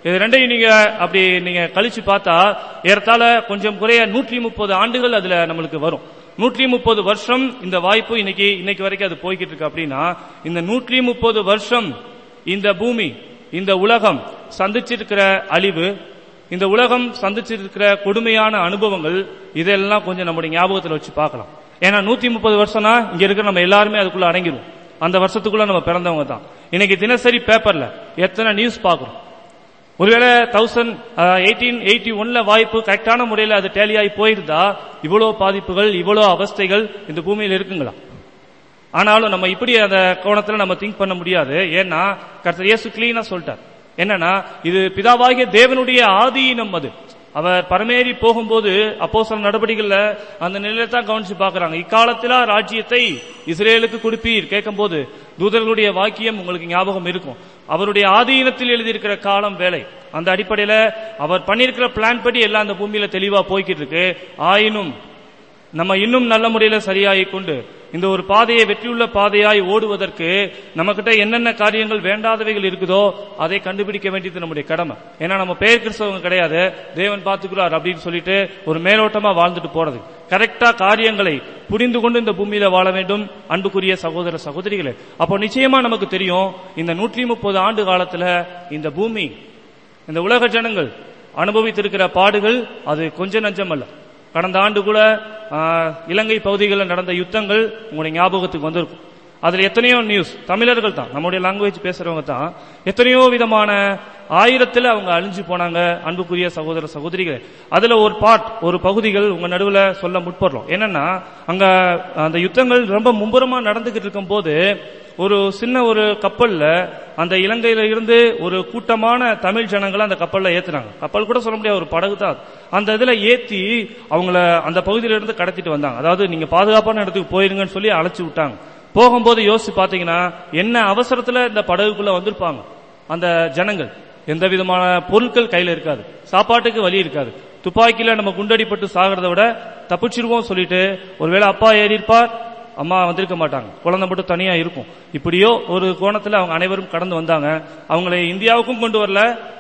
இது ரெண்டையும் நீங்க அப்படி நீங்க கழிச்சு பார்த்தா ஏறத்தாழ கொஞ்சம் குறைய நூற்றி முப்பது ஆண்டுகள் அதுல நம்மளுக்கு வரும் நூற்றி முப்பது வருஷம் இந்த வாய்ப்பு இன்னைக்கு இன்னைக்கு வரைக்கும் அது போய்கிட்டு இருக்கு அப்படின்னா இந்த நூற்றி முப்பது வருஷம் இந்த பூமி இந்த உலகம் சந்திச்சிருக்கிற அழிவு இந்த உலகம் சந்திச்சிருக்கிற கொடுமையான அனுபவங்கள் இதெல்லாம் கொஞ்சம் நம்முடைய ஞாபகத்துல வச்சு பார்க்கலாம் ஏன்னா நூத்தி முப்பது வருஷம்னா இங்க இருக்கிற நம்ம எல்லாருமே அதுக்குள்ள அடங்கிடும் அந்த வருஷத்துக்குள்ள நம்ம பிறந்தவங்க தான் இன்னைக்கு தினசரி பேப்பர்ல எத்தனை நியூஸ் பார்க்கிறோம் ஒருவேளை தௌசண்ட் எயிட்டீன் எயிட்டி ஒன்ல வாய்ப்பு கரெக்டான முறையில் அது டேலி ஆகி போயிருந்தா இவ்வளோ பாதிப்புகள் இவ்வளோ அவஸ்தைகள் இந்த பூமியில் இருக்குங்களா ஆனாலும் நம்ம இப்படி அந்த கோணத்துல நம்ம திங்க் பண்ண முடியாது ஏன்னா கர்த்தர் இயேசு கிளீனா சொல்லிட்டார் என்னன்னா இது பிதாவாகிய தேவனுடைய ஆதீனம் அது அவர் பரமேறி போகும்போது அப்போ சில நடவடிக்கைகள்ல அந்த நிலையை தான் கவனிச்சு பாக்குறாங்க இக்காலத்திலா ராஜ்யத்தை இஸ்ரேலுக்கு கொடுப்பீர் கேட்கும்போது தூதர்களுடைய வாக்கியம் உங்களுக்கு ஞாபகம் இருக்கும் அவருடைய ஆதீனத்தில் எழுதியிருக்கிற காலம் வேலை அந்த அடிப்படையில அவர் பண்ணியிருக்கிற பிளான் படி எல்லாம் அந்த பூமியில தெளிவா போய்கிட்டு இருக்கு ஆயினும் நம்ம இன்னும் நல்ல முறையில சரியாகி கொண்டு இந்த ஒரு பாதையை வெற்றியுள்ள பாதையாய் ஓடுவதற்கு நம்மகிட்ட என்னென்ன காரியங்கள் வேண்டாதவைகள் இருக்குதோ அதை கண்டுபிடிக்க வேண்டியது நம்முடைய கடமை ஏன்னா நம்ம பேர் கிறிஸ்தவங்க கிடையாது தேவன் பார்த்துக்கிறார் அப்படின்னு சொல்லிட்டு ஒரு மேலோட்டமா வாழ்ந்துட்டு போறது கரெக்டா காரியங்களை புரிந்து கொண்டு இந்த பூமியில வாழ வேண்டும் அன்புக்குரிய சகோதர சகோதரிகளே அப்போ நிச்சயமா நமக்கு தெரியும் இந்த நூற்றி முப்பது ஆண்டு காலத்துல இந்த பூமி இந்த உலக ஜனங்கள் அனுபவித்திருக்கிற பாடுகள் அது கொஞ்ச நஞ்சம் அல்ல கடந்த ஆண்டு கூட ஆ, இலங்கை பகுதிகளில் நடந்த யுத்தங்கள் உங்களுடைய ஞாபகத்துக்கு வந்திருக்கும் அதுல எத்தனையோ நியூஸ் தமிழர்கள் தான் நம்முடைய லாங்குவேஜ் பேசுறவங்க தான் எத்தனையோ விதமான ஆயிரத்துல அவங்க அழிஞ்சு போனாங்க அன்புக்குரிய சகோதர சகோதரிகளே அதுல ஒரு பார்ட் ஒரு பகுதிகள் உங்க நடுவுல சொல்ல முற்படுறோம் என்னன்னா அங்க அந்த யுத்தங்கள் ரொம்ப மும்புறமா நடந்துகிட்டு இருக்கும் போது ஒரு சின்ன ஒரு கப்பல்ல அந்த இலங்கையில இருந்து ஒரு கூட்டமான தமிழ் ஜனங்களை அந்த கப்பல்ல ஏத்துனாங்க கப்பல் கூட சொல்ல முடியாது ஒரு படகு தான் அது. அந்த இதுல ஏத்தி அவங்கள அந்த பகுதியில இருந்து கடத்திட்டு வந்தாங்க அதாவது நீங்க பாதுகாப்பான இடத்துக்கு போயிருங்கன்னு சொல்லி அழைச்சு விட்டாங்க போகும்போது யோசிச்சு பாத்தீங்கன்னா என்ன அவசரத்துல இந்த படகுக்குள்ள வந்திருப்பாங்க அந்த ஜனங்கள் எந்த விதமான பொருட்கள் கையில இருக்காது சாப்பாட்டுக்கு வழி இருக்காது துப்பாக்கியில நம்ம குண்டடிப்பட்டு சாகிறத விட தப்பிச்சிருவோம் சொல்லிட்டு ஒருவேளை அப்பா ஏறி இருப்பார் அம்மா வந்திருக்க மாட்டாங்க குழந்தை மட்டும் தனியா இருக்கும் இப்படியோ ஒரு கோணத்துல அவங்க அனைவரும் கடந்து வந்தாங்க அவங்களை இந்தியாவுக்கும் கொண்டு வரல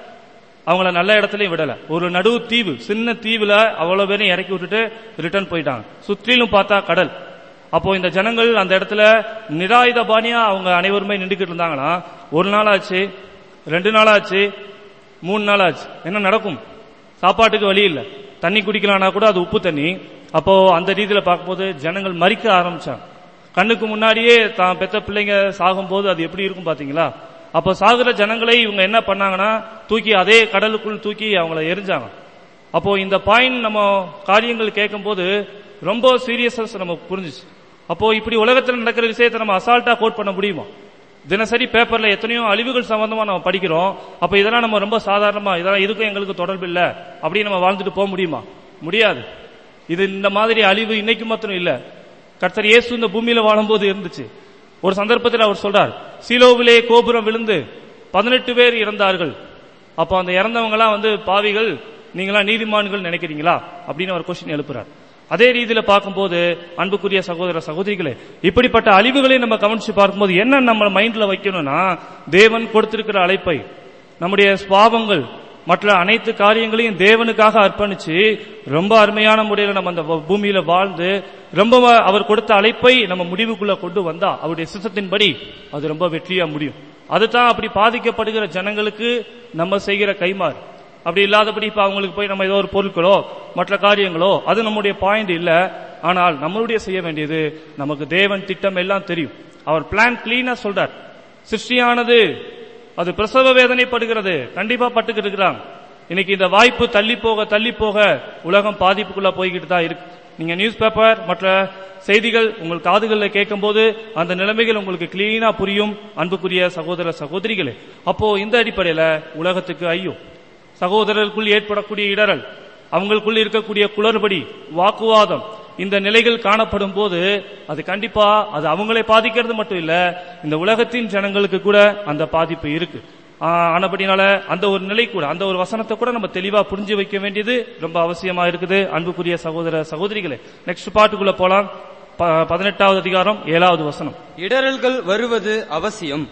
அவங்கள நல்ல இடத்துலயும் விடல ஒரு நடு தீவு சின்ன தீவுல அவ்வளவு பேரையும் இறக்கி விட்டுட்டு ரிட்டர்ன் போயிட்டாங்க சுற்றிலும் பார்த்தா கடல் அப்போ இந்த ஜனங்கள் அந்த இடத்துல நிராயுத பாணியா அவங்க அனைவருமே நின்றுக்கிட்டு இருந்தாங்கன்னா ஒரு நாள் ஆச்சு ரெண்டு நாள் ஆச்சு மூணு நாள் ஆச்சு என்ன நடக்கும் சாப்பாட்டுக்கு வழி இல்ல தண்ணி குடிக்கலாம்னா கூட அது உப்பு தண்ணி அப்போ அந்த ரீதியில பார்க்கும்போது ஜனங்கள் மறிக்க ஆரம்பிச்சாங்க கண்ணுக்கு முன்னாடியே தான் பெத்த பிள்ளைங்க சாகும்போது அது எப்படி இருக்கும் பாத்தீங்களா அப்போ சாகுற ஜனங்களை இவங்க என்ன பண்ணாங்கன்னா தூக்கி அதே கடலுக்குள் தூக்கி அவங்கள எரிஞ்சாங்க அப்போ இந்த பாயிண்ட் நம்ம காரியங்கள் கேட்கும்போது ரொம்ப சீரியஸஸ் நமக்கு புரிஞ்சுச்சு அப்போ இப்படி உலகத்தில் நடக்கிற விஷயத்தை நம்ம அசால்ட்டா கோட் பண்ண முடியுமா தினசரி பேப்பர்ல எத்தனையோ அழிவுகள் சம்பந்தமா நம்ம படிக்கிறோம் அப்ப இதெல்லாம் நம்ம ரொம்ப சாதாரணமா இதெல்லாம் இதுக்கும் எங்களுக்கு தொடர்பு இல்ல அப்படின்னு நம்ம வாழ்ந்துட்டு போக முடியுமா முடியாது இது இந்த மாதிரி அழிவு இன்னைக்கு மாத்திரம் இல்ல கர்த்தர் இயேசு இந்த பூமியில வாழும்போது இருந்துச்சு ஒரு சந்தர்ப்பத்தில் அவர் சொல்றார் சீலோவிலே கோபுரம் விழுந்து பதினெட்டு பேர் இறந்தார்கள் அப்போ அந்த இறந்தவங்க எல்லாம் வந்து பாவிகள் நீங்களாம் நீதிமான்கள் நினைக்கிறீங்களா அப்படின்னு அவர் கொஸ்டின் எழுப்புறார் அதே ரீதியில பார்க்கும்போது அன்புக்குரிய சகோதர சகோதரிகளே இப்படிப்பட்ட அழிவுகளை நம்ம கவனிச்சு பார்க்கும்போது என்ன நம்ம மைண்ட்ல வைக்கணும்னா தேவன் கொடுத்திருக்கிற அழைப்பை நம்முடைய சுவாபங்கள் மற்ற அனைத்து காரியங்களையும் தேவனுக்காக அர்ப்பணிச்சு ரொம்ப அருமையான முறையில் நம்ம அந்த பூமியில வாழ்ந்து ரொம்ப அவர் கொடுத்த அழைப்பை நம்ம முடிவுக்குள்ள கொண்டு வந்தா அவருடைய சித்தத்தின்படி அது ரொம்ப வெற்றியா முடியும் அதுதான் அப்படி பாதிக்கப்படுகிற ஜனங்களுக்கு நம்ம செய்கிற கைமாறு அப்படி இல்லாதபடி இப்ப அவங்களுக்கு போய் நம்ம ஏதோ ஒரு பொருட்களோ மற்ற காரியங்களோ அது நம்முடைய பாயிண்ட் இல்ல ஆனால் நம்மளுடைய செய்ய வேண்டியது நமக்கு தேவன் திட்டம் எல்லாம் தெரியும் அவர் பிளான் கிளீனா சொல்றார் சிருஷ்டியானது அது பிரசவ வேதனைப்படுகிறது கண்டிப்பா பட்டுக்கிட்டு இருக்கிறாங்க இன்னைக்கு இந்த வாய்ப்பு தள்ளி போக தள்ளி போக உலகம் பாதிப்புக்குள்ள போய்கிட்டு தான் இருக்கு நீங்க நியூஸ் பேப்பர் மற்ற செய்திகள் உங்கள் காதுகளில் கேட்கும்போது அந்த நிலைமைகள் உங்களுக்கு கிளீனா புரியும் அன்புக்குரிய சகோதர சகோதரிகளே அப்போ இந்த அடிப்படையில உலகத்துக்கு ஐயோ சகோதரருக்குள் ஏற்படக்கூடிய இடரல் அவங்களுக்குள் இருக்கக்கூடிய குளறுபடி வாக்குவாதம் இந்த நிலைகள் காணப்படும் போது அது கண்டிப்பா அது அவங்களை பாதிக்கிறது மட்டும் இல்ல இந்த உலகத்தின் ஜனங்களுக்கு கூட அந்த பாதிப்பு இருக்கு ஆஹ், ஆனபடினால அந்த ஒரு நிலை கூட அந்த ஒரு வசனத்தை கூட நம்ம தெளிவா புரிஞ்சு வைக்க வேண்டியது ரொம்ப அவசியமா இருக்குது அன்புக்குரிய சகோதர சகோதரிகளே நெக்ஸ்ட் பாட்டுக்குள்ள போலாம் ப- பதினெட்டாவது அதிகாரம் ஏழாவது வசனம்
இடரல்கள் வருவது அவசியம்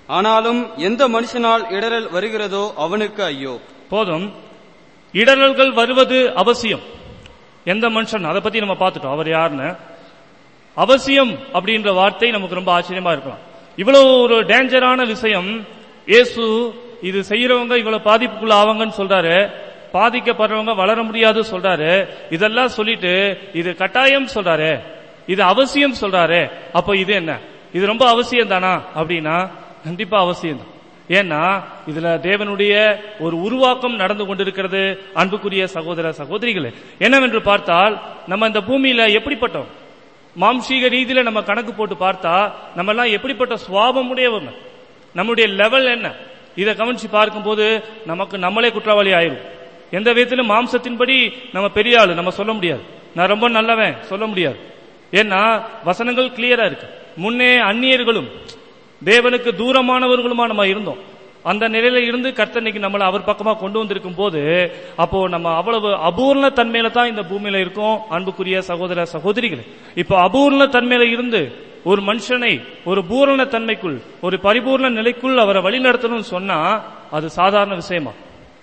ஆனாலும் எந்த மனுஷனால் இடரல் வருகிறதோ அவனுக்கு ஐயோ
போதும் இடரல்கள் வருவது அவசியம் எந்த மனுஷன் அதை பத்தி நம்ம பார்த்துட்டோம் அவர் யாருன்னு அவசியம் அப்படின்ற வார்த்தை நமக்கு ரொம்ப ஆச்சரியமா இருக்கலாம் இவ்வளவு ஒரு டேஞ்சரான விஷயம் இயேசு இது செய்யறவங்க இவ்வளவு பாதிப்புக்குள்ள ஆவாங்கன்னு சொல்றாரு பாதிக்கப்படுறவங்க வளர முடியாது சொல்றாரு இதெல்லாம் சொல்லிட்டு இது கட்டாயம் சொல்றாரு இது அவசியம் சொல்றாரு அப்ப இது என்ன இது ரொம்ப அவசியம் தானா அப்படின்னா கண்டிப்பா அவசியம் தான் ஏன்னா இதுல தேவனுடைய ஒரு உருவாக்கம் நடந்து கொண்டிருக்கிறது அன்புக்குரிய சகோதர சகோதரிகளே என்னவென்று பார்த்தால் நம்ம இந்த பூமியில எப்படிப்பட்டோம் மாம்சீக ரீதியில நம்ம கணக்கு போட்டு பார்த்தா நம்ம எல்லாம் எப்படிப்பட்ட சுவாபம் உடையவங்க நம்முடைய லெவல் என்ன இதை கவனிச்சு பார்க்கும்போது நமக்கு நம்மளே குற்றவாளி ஆயிரும் எந்த விதத்திலும் மாம்சத்தின்படி நம்ம பெரிய ஆளு நம்ம சொல்ல முடியாது நான் ரொம்ப நல்லவன் சொல்ல முடியாது ஏன்னா வசனங்கள் கிளியரா இருக்கு முன்னே அந்நியர்களும் தேவனுக்கு தூரமானவர்களுமா நம்ம இருந்தோம் அந்த நிலையில இருந்து கர்த்தர் இன்னைக்கு நம்மளை அவர் பக்கமா கொண்டு வந்திருக்கும் போது அப்போ நம்ம அவ்வளவு அபூர்ண தன்மையில தான் இந்த பூமியில இருக்கோம் அன்புக்குரிய சகோதர சகோதரிகளே இப்போ அபூர்ண தன்மையில இருந்து ஒரு மனுஷனை ஒரு பூரண தன்மைக்குள் ஒரு பரிபூர்ண நிலைக்குள் அவரை வழிநடத்தணும்னு சொன்னா அது சாதாரண விஷயமா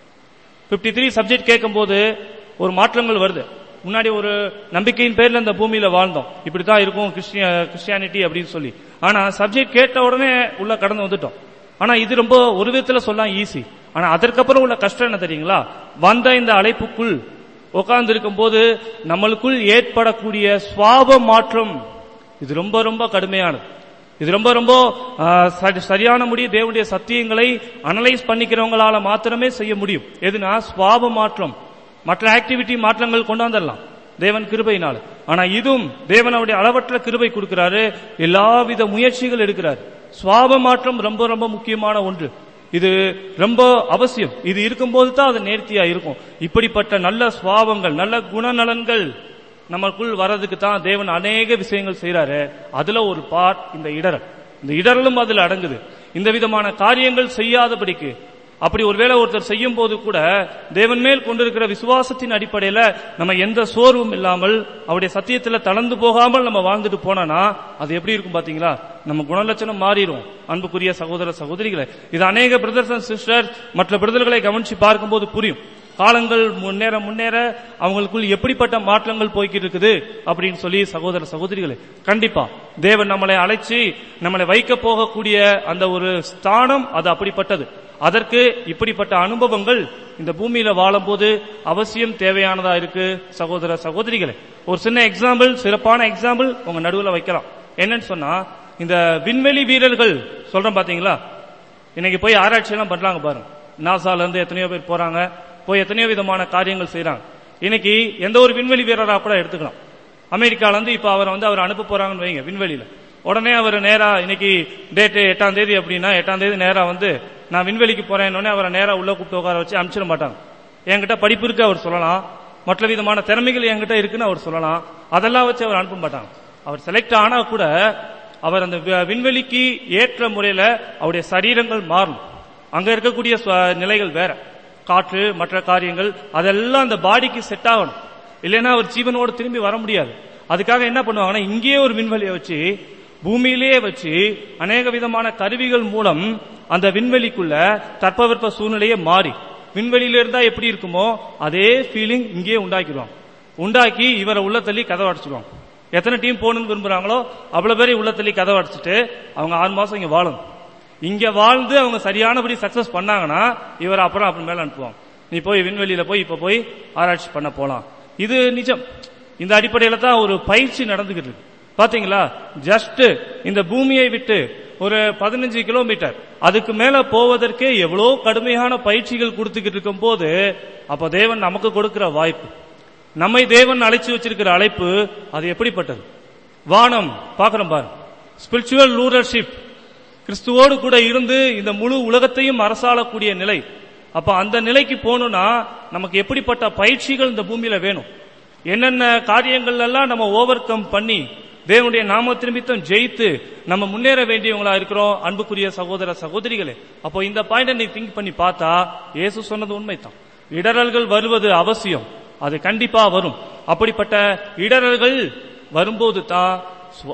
53 த்ரீ சப்ஜெக்ட் கேட்கும்போது ஒரு மாற்றங்கள் வருது முன்னாடி ஒரு நம்பிக்கையின் பேர்ல இந்த பூமியில வாழ்ந்தோம் இப்படித்தான் இருக்கும் கிறிஸ்டிய கிறிஸ்டியானிட்டி அப்படின்னு சொல்லி ஆனா சப்ஜெக்ட் கேட்ட உடனே உள்ள கடந்து வந்துட்டோம் ஆனா இது ரொம்ப ஒரு விதத்துல சொல்லலாம் ஈஸி ஆனா அதற்கப்புறம் உள்ள கஷ்டம் என்ன தெரியுங்களா வந்த இந்த அழைப்புக்குள் உட்கார்ந்து இருக்கும் போது நம்மளுக்குள் ஏற்படக்கூடிய சுவாப மாற்றம் இது ரொம்ப ரொம்ப கடுமையானது இது ரொம்ப ரொம்ப ஆ, சரி- சரியான முடியும் தேவனுடைய சத்தியங்களை அனலைஸ் பண்ணிக்கிறவங்களால மாத்திரமே செய்ய முடியும் எதுனா சுவாப மாற்றம் மற்ற ஆக்டிவிட்டி மாற்றங்கள் கொண்டு வந்துடலாம் தேவன் கிருபையினால ஆனா இதுவும் தேவன் அவருடைய அளவற்ற கிருபை கொடுக்கிறாரு எல்லாவித முயற்சிகள் எடுக்கிறார் சுவாப மாற்றம் ரொம்ப ரொம்ப முக்கியமான ஒன்று இது ரொம்ப அவசியம் இது இருக்கும்போது தான் அது நேர்த்தியா இருக்கும் இப்படிப்பட்ட நல்ல சுவாபங்கள் நல்ல குணநலன்கள் நமக்குள் வர்றதுக்கு தான் தேவன் அநேக விஷயங்கள் செய்யறாரு அதுல ஒரு பார்ட் இந்த இடரல் இந்த இடரலும் அதுல அடங்குது இந்த விதமான காரியங்கள் செய்யாதபடிக்கு அப்படி ஒருவேளை ஒருத்தர் செய்யும் போது கூட தேவன் மேல் கொண்டிருக்கிற விசுவாசத்தின் அடிப்படையில நம்ம எந்த சோர்வும் இல்லாமல் அவருடைய சத்தியத்துல தளர்ந்து போகாமல் நம்ம வாழ்ந்துட்டு போனோம்னா அது எப்படி இருக்கும் பாத்தீங்களா நம்ம குணலட்சணம் மாறிடும் அன்புக்குரிய சகோதர சகோதரிகளை இது அநேக பிரதர்ஸ் அண்ட் சிஸ்டர் மற்ற பிரதர்களை கவனிச்சு பார்க்கும்போது புரியும் காலங்கள் முன்னேற முன்னேற அவங்களுக்குள் எப்படிப்பட்ட மாற்றங்கள் போய்கிட்டு இருக்குது அப்படின்னு சொல்லி சகோதர சகோதரிகளே கண்டிப்பா தேவன் நம்மளை அழைச்சி நம்மளை வைக்க போகக்கூடிய அந்த ஒரு ஸ்தானம் அது அப்படிப்பட்டது அதற்கு இப்படிப்பட்ட அனுபவங்கள் இந்த பூமியில வாழும்போது அவசியம் தேவையானதா இருக்கு சகோதர சகோதரிகளே ஒரு சின்ன எக்ஸாம்பிள் சிறப்பான எக்ஸாம்பிள் உங்க நடுவுல வைக்கலாம் என்னன்னு சொன்னா இந்த விண்வெளி வீரர்கள் சொல்றேன் பாத்தீங்களா இன்னைக்கு போய் ஆராய்ச்சி எல்லாம் பண்றாங்க பாருங்க நாசால இருந்து எத்தனையோ பேர் போறாங்க போய் எத்தனையோ விதமான காரியங்கள் செய்றாங்க இன்னைக்கு எந்த ஒரு விண்வெளி வீரரா கூட எடுத்துக்கலாம் அமெரிக்கால இருந்து இப்ப அவரை வந்து அவர் அனுப்ப போறாங்கன்னு வைங்க விண்வெளியில உடனே அவர் நேரா இன்னைக்கு டேட் எட்டாம் தேதி அப்படின்னா எட்டாம் தேதி நேரா வந்து நான் விண்வெளிக்கு போறேன்னு அவரை நேரா உள்ள கூப்பிட்டு உட்கார வச்சு அனுப்பிச்சிட மாட்டாங்க என்கிட்ட படிப்பு இருக்கு அவர் சொல்லலாம் மற்ற விதமான திறமைகள் என்கிட்ட இருக்குன்னு அவர் சொல்லலாம் அதெல்லாம் வச்சு அவர் அனுப்ப மாட்டாங்க அவர் செலக்ட் ஆனா கூட அவர் அந்த வி- விண்வெளிக்கு ஏற்ற முறையில அவருடைய சரீரங்கள் மாறும் அங்க இருக்கக்கூடிய சுவ- நிலைகள் வேற காற்று மற்ற காரியங்கள் அதெல்லாம் அந்த பாடிக்கு செட் ஆகணும் இல்லைன்னா அவர் ஜீவனோடு திரும்பி வர முடியாது அதுக்காக என்ன பண்ணுவாங்கன்னா இங்கேயே ஒரு விண்வெளியை வச்சு பூமியிலேயே வச்சு அநேக விதமான கருவிகள் மூலம் அந்த விண்வெளிக்குள்ள தட்பவெப்ப சூழ்நிலையே மாறி விண்வெளியில இருந்தா எப்படி இருக்குமோ அதே ஃபீலிங் இங்கேயே உண்டாக்கிடுவாங்க உண்டாக்கி இவரை உள்ள தள்ளி கதவை அடைச்சிடுவாங்க எத்தனை டீம் போகணும்னு விரும்புறாங்களோ அவ்வளவு பேரை உள்ள தள்ளி கதவை அடைச்சிட்டு அவங்க ஆறு மாசம் இங்க வாழணும் இங்க வாழ்ந்து அவங்க சரியானபடி சக்சஸ் பண்ணாங்கன்னா இவர் அப்புறம் அப்புறம் மேல அனுப்புவாங்க நீ போய் விண்வெளியில போய் இப்ப போய் ஆராய்ச்சி பண்ண போலாம் இது நிஜம் இந்த அடிப்படையில தான் ஒரு பயிற்சி நடந்துகிட்டு இருக்கு பாத்தீங்களா ஜஸ்ட் இந்த பூமியை விட்டு ஒரு பதினஞ்சு கிலோமீட்டர் அதுக்கு மேல போவதற்கே எவ்வளோ கடுமையான பயிற்சிகள் கொடுத்துக்கிட்டு இருக்கும் போது அப்ப தேவன் நமக்கு கொடுக்கிற வாய்ப்பு நம்மை தேவன் அழைச்சு வச்சிருக்கிற அழைப்பு அது எப்படிப்பட்டது வானம் பாக்குறோம் பாரு ஸ்பிரிச்சுவல் லூரர்ஷிப் கிறிஸ்துவோடு கூட இருந்து இந்த முழு உலகத்தையும் அரசாளக்கூடிய நிலை அப்ப அந்த நிலைக்கு போகணும்னா நமக்கு எப்படிப்பட்ட பயிற்சிகள் இந்த பூமியில வேணும் என்னென்ன காரியங்கள் எல்லாம் நம்ம ஓவர் கம் பண்ணி தேவனுடைய நாம திரும்பித்தம் ஜெயித்து நம்ம முன்னேற வேண்டியவங்களா இருக்கிறோம் அன்புக்குரிய சகோதர சகோதரிகளே அப்போ இந்த பாயிண்ட நீ திங்க் பண்ணி பார்த்தா இயேசு சொன்னது உண்மைதான் இடரல்கள் வருவது அவசியம் அது கண்டிப்பா வரும் அப்படிப்பட்ட இடரல்கள் வரும்போது தான் சுவ-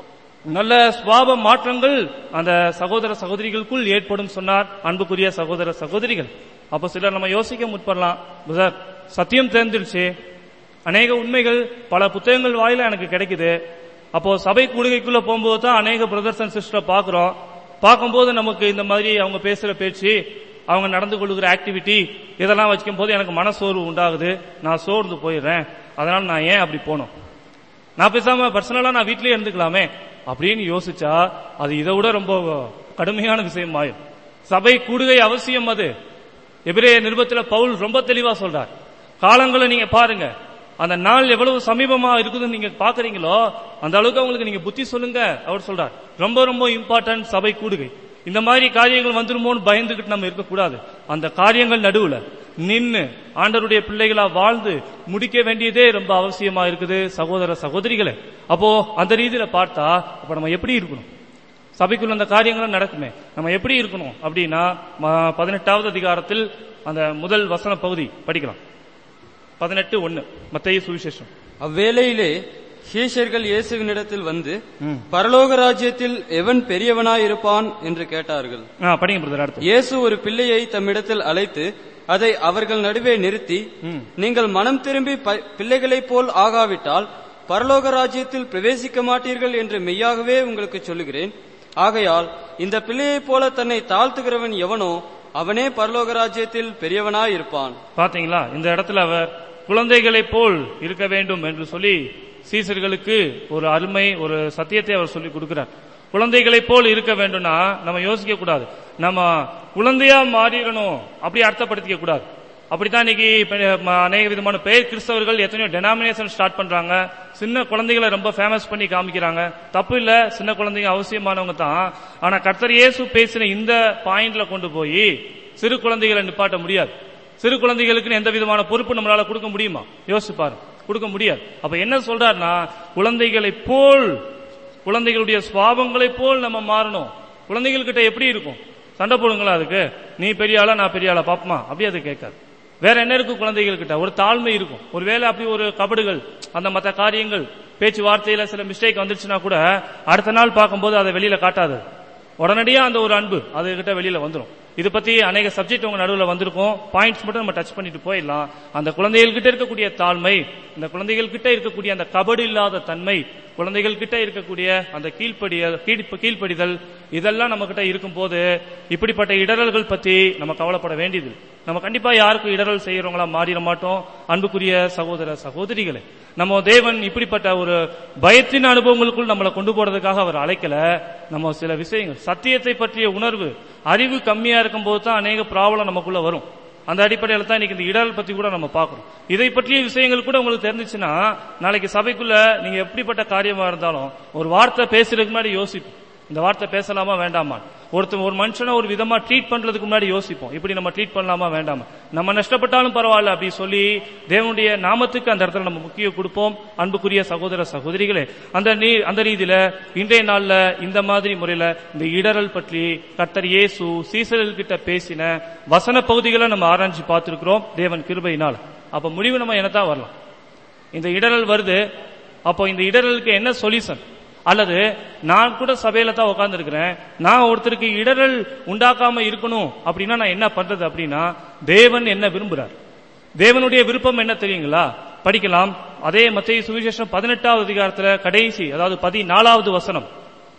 நல்ல சுவாப மாற்றங்கள் அந்த சகோதர சகோதரிகளுக்குள் ஏற்படும் சொன்னார் அன்புக்குரிய சகோதர சகோதரிகள் அப்ப சிலர் நம்ம யோசிக்க முற்படலாம் சார் சத்தியம் தெரிஞ்சிருச்சு அநேக உண்மைகள் பல புத்தகங்கள் வாயில எனக்கு கிடைக்குது அப்போ சபை கூடுகைக்குள்ள போகும்போது தான் அநேக பிரதர்ஸ் அண்ட் சிஸ்டரை பாக்குறோம் பார்க்கும்போது நமக்கு இந்த மாதிரி அவங்க பேசுற பேச்சு அவங்க நடந்து கொள்ளுகிற ஆக்டிவிட்டி இதெல்லாம் வச்சுக்கும் போது எனக்கு மனசோர்வு உண்டாகுது நான் சோர்ந்து போயிடுறேன் அதனால நான் ஏன் அப்படி போகணும் நான் பேசாம பர்சனலா நான் வீட்லயே இருந்துக்கலாமே அப்படின்னு யோசிச்சா அது இதை விட ரொம்ப கடுமையான விஷயம் ஆயும் சபை கூடுகை அவசியம் அது எபிரேய நிருபத்துல பவுல் ரொம்ப தெளிவா சொல்றார் காலங்களை நீங்க பாருங்க அந்த நாள் எவ்வளவு சமீபமா இருக்குதுன்னு நீங்க பாக்குறீங்களோ அந்த அளவுக்கு அவங்களுக்கு நீங்க புத்தி சொல்லுங்க அவர் சொல்றார் ரொம்ப ரொம்ப இம்பார்ட்டன்ட் சபை கூடுகை இந்த மாதிரி காரியங்கள் வந்துருமோன்னு பயந்துகிட்டு நம்ம இருக்கக்கூடாது அந்த காரியங்கள் நடுவுல நின்னு ஆண்டவருடைய பிள்ளைகளா வாழ்ந்து முடிக்க வேண்டியதே ரொம்ப அவசியமா இருக்குது சகோதர சகோதரிகளே அப்போ அந்த ரீதியில பார்த்தா அப்ப நம்ம எப்படி இருக்கணும் சபைக்குள்ள அந்த காரியங்களும் நடக்குமே நம்ம எப்படி இருக்கணும் அப்படின்னா ம- பதினெட்டாவது அதிகாரத்தில் அந்த முதல் வசன பகுதி படிக்கலாம் பதினெட்டு ஒன்னு மத்திய சுவிசேஷம்
அவ்வேளையிலே சீஷர்கள் இயேசுவினிடத்தில் வந்து
ம்.
பரலோக ராஜ்யத்தில் எவன் பெரியவனாய் இருப்பான் என்று கேட்டார்கள்
ஆ, படிங்க பிரதர் அடுத்து
இயேசு ஒரு பிள்ளையை தம்மிடத்தில் அழைத்து அதை அவர்கள் நடுவே நிறுத்தி
ம்.
நீங்கள் மனம் திரும்பி ப- பிள்ளைகளைப் போல் ஆகாவிட்டால் பரலோக ராஜ்யத்தில் பிரவேசிக்க மாட்டீர்கள் என்று மெய்யாகவே உங்களுக்கு சொல்லுகிறேன் ஆகையால் இந்த பிள்ளையைப் போல தன்னை தாழ்த்துகிறவன் எவனோ அவனே பரலோக ராஜ்யத்தில் பெரியவனாய் இருப்பான்
பாத்தீங்களா இந்த இடத்துல அவர் குழந்தைகளைப் போல் இருக்க வேண்டும் என்று சொல்லி சீசர்களுக்கு ஒரு அருமை ஒரு சத்தியத்தை அவர் சொல்லி கொடுக்கிறார் குழந்தைகளைப் போல் இருக்க வேண்டும்னா நம்ம யோசிக்க கூடாது நம்ம குழந்தையா மாறிடணும் அப்படி அர்த்தப்படுத்திக்க கூடாது அப்படித்தான் இன்னைக்கு இப்ப, ம, அநேக விதமான பெயர் கிறிஸ்தவர்கள் எத்தனையோ டெனாமினேஷன் ஸ்டார்ட் பண்றாங்க சின்ன குழந்தைகளை ரொம்ப ஃபேமஸ் பண்ணி காமிக்கிறாங்க தப்பு இல்ல சின்ன குழந்தைங்க அவசியமானவங்க தான் ஆனா கர்த்தர் இயேசு பேசின இந்த பாயிண்ட்ல கொண்டு போய் சிறு குழந்தைகளை நிப்பாட்ட முடியாது சிறு குழந்தைகளுக்கு எந்த விதமான பொறுப்பு நம்மளால கொடுக்க முடியுமா யோசிச்சு பாருங்க கொடுக்க முடியாது அப்ப என்ன சொல்றாருன்னா குழந்தைகளை போல் குழந்தைகளுடைய சுவாபங்களைப் போல் நம்ம மாறணும் குழந்தைகள் கிட்ட எப்படி இருக்கும் சண்டை போடுங்களா அதுக்கு நீ பெரிய ஆளா நான் பெரிய ஆளா பாப்பமா அப்படி அது கேட்காது வேற என்ன இருக்கும் குழந்தைகள் கிட்ட ஒரு தாழ்மை இருக்கும் ஒருவேளை அப்படி ஒரு கபடுகள் அந்த மற்ற காரியங்கள் பேச்சுவார்த்தையில சில மிஸ்டேக் வந்துருச்சுன்னா கூட அடுத்த நாள் பார்க்கும்போது அதை வெளியில காட்டாது உடனடியா அந்த ஒரு அன்பு அது கிட்ட வெளியில வந்துரும் இது பத்தி அநேக சப்ஜெக்ட் உங்க நடுவுல வந்திருக்கும் பாயிண்ட்ஸ் மட்டும் நம்ம டச் பண்ணிட்டு போயிடலாம் அந்த குழந்தைகள் கிட்ட இருக்கக்கூடிய தாழ்மை இந்த குழந்தைகள் கிட்ட இருக்கக்கூடிய அந்த கபடு இல்லாத தன்மை குழந்தைகள் கிட்ட இருக்கக்கூடிய அந்த கீழ்ப்படிய கீழ்ப்ப- கீழ்ப்படிதல் இதெல்லாம் நம்ம கிட்ட இருக்கும்போது இப்படிப்பட்ட இடரல்கள் பத்தி நம்ம கவலைப்பட வேண்டியது நம்ம கண்டிப்பா யாருக்கும் இடரல் செய்யறவங்களா மாறிட மாட்டோம் அன்புக்குரிய சகோதர சகோதரிகளே நம்ம தேவன் இப்படிப்பட்ட ஒரு பயத்தின் அனுபவங்களுக்குள் நம்மளை கொண்டு போறதுக்காக அவர் அழைக்கல நம்ம சில விஷயங்கள் சத்தியத்தை பற்றிய உணர்வு அறிவு கம்மியா இருக்கும்போது தான் அநேக ப்ராப்ளம் நமக்குள்ள வரும் அந்த அடிப்படையில் தான் இன்னைக்கு இந்த இடரல் பத்தி கூட நம்ம பார்க்கிறோம் இதை பற்றிய விஷயங்கள் கூட உங்களுக்கு தெரிஞ்சுச்சுன்னா நாளைக்கு சபைக்குள்ள நீங்க எப்படிப்பட்ட காரியமா இருந்தாலும் ஒரு வார்த்தை பேசுறதுக்கு முன்னாடி யோசிப்போம் இந்த வார்த்தை பேசலாமா வேண்டாமா ஒருத்தன் ஒரு மனுஷனை ஒரு விதமா ட்ரீட் பண்றதுக்கு முன்னாடி யோசிப்போம் இப்படி நம்ம ட்ரீட் பண்ணலாமா வேண்டாமா நம்ம நஷ்டப்பட்டாலும் பரவாயில்ல அப்படி சொல்லி தேவனுடைய நாமத்துக்கு அந்த இடத்துல நம்ம முக்கியம் கொடுப்போம் அன்புக்குரிய சகோதர சகோதரிகளே அந்த நீ அந்த ரீதியில இன்றைய நாள்ல இந்த மாதிரி முறையில இந்த இடரல் பற்றி கர்த்தர் இயேசு சீசர்கள் கிட்ட பேசின வசன பகுதிகளை நம்ம ஆராய்ச்சி பார்த்திருக்கிறோம் தேவன் கிருபையினால் அப்ப முடிவு நம்ம என்னத்தான் வரலாம் இந்த இடரல் வருது அப்போ இந்த இடரலுக்கு என்ன சொல்யூஷன் அல்லது நான் கூட சபையில தான் உட்கார்ந்து இருக்கிறேன் நான் ஒருத்தருக்கு இடரல் உண்டாக்காம இருக்கணும் அப்படின்னா நான் என்ன பண்றது அப்படின்னா தேவன் என்ன விரும்புறார் தேவனுடைய விருப்பம் என்ன தெரியுங்களா படிக்கலாம் அதே மத்திய சுவிசேஷம் பதினெட்டாவது அதிகாரத்துல கடைசி அதாவது பதினாலாவது வசனம்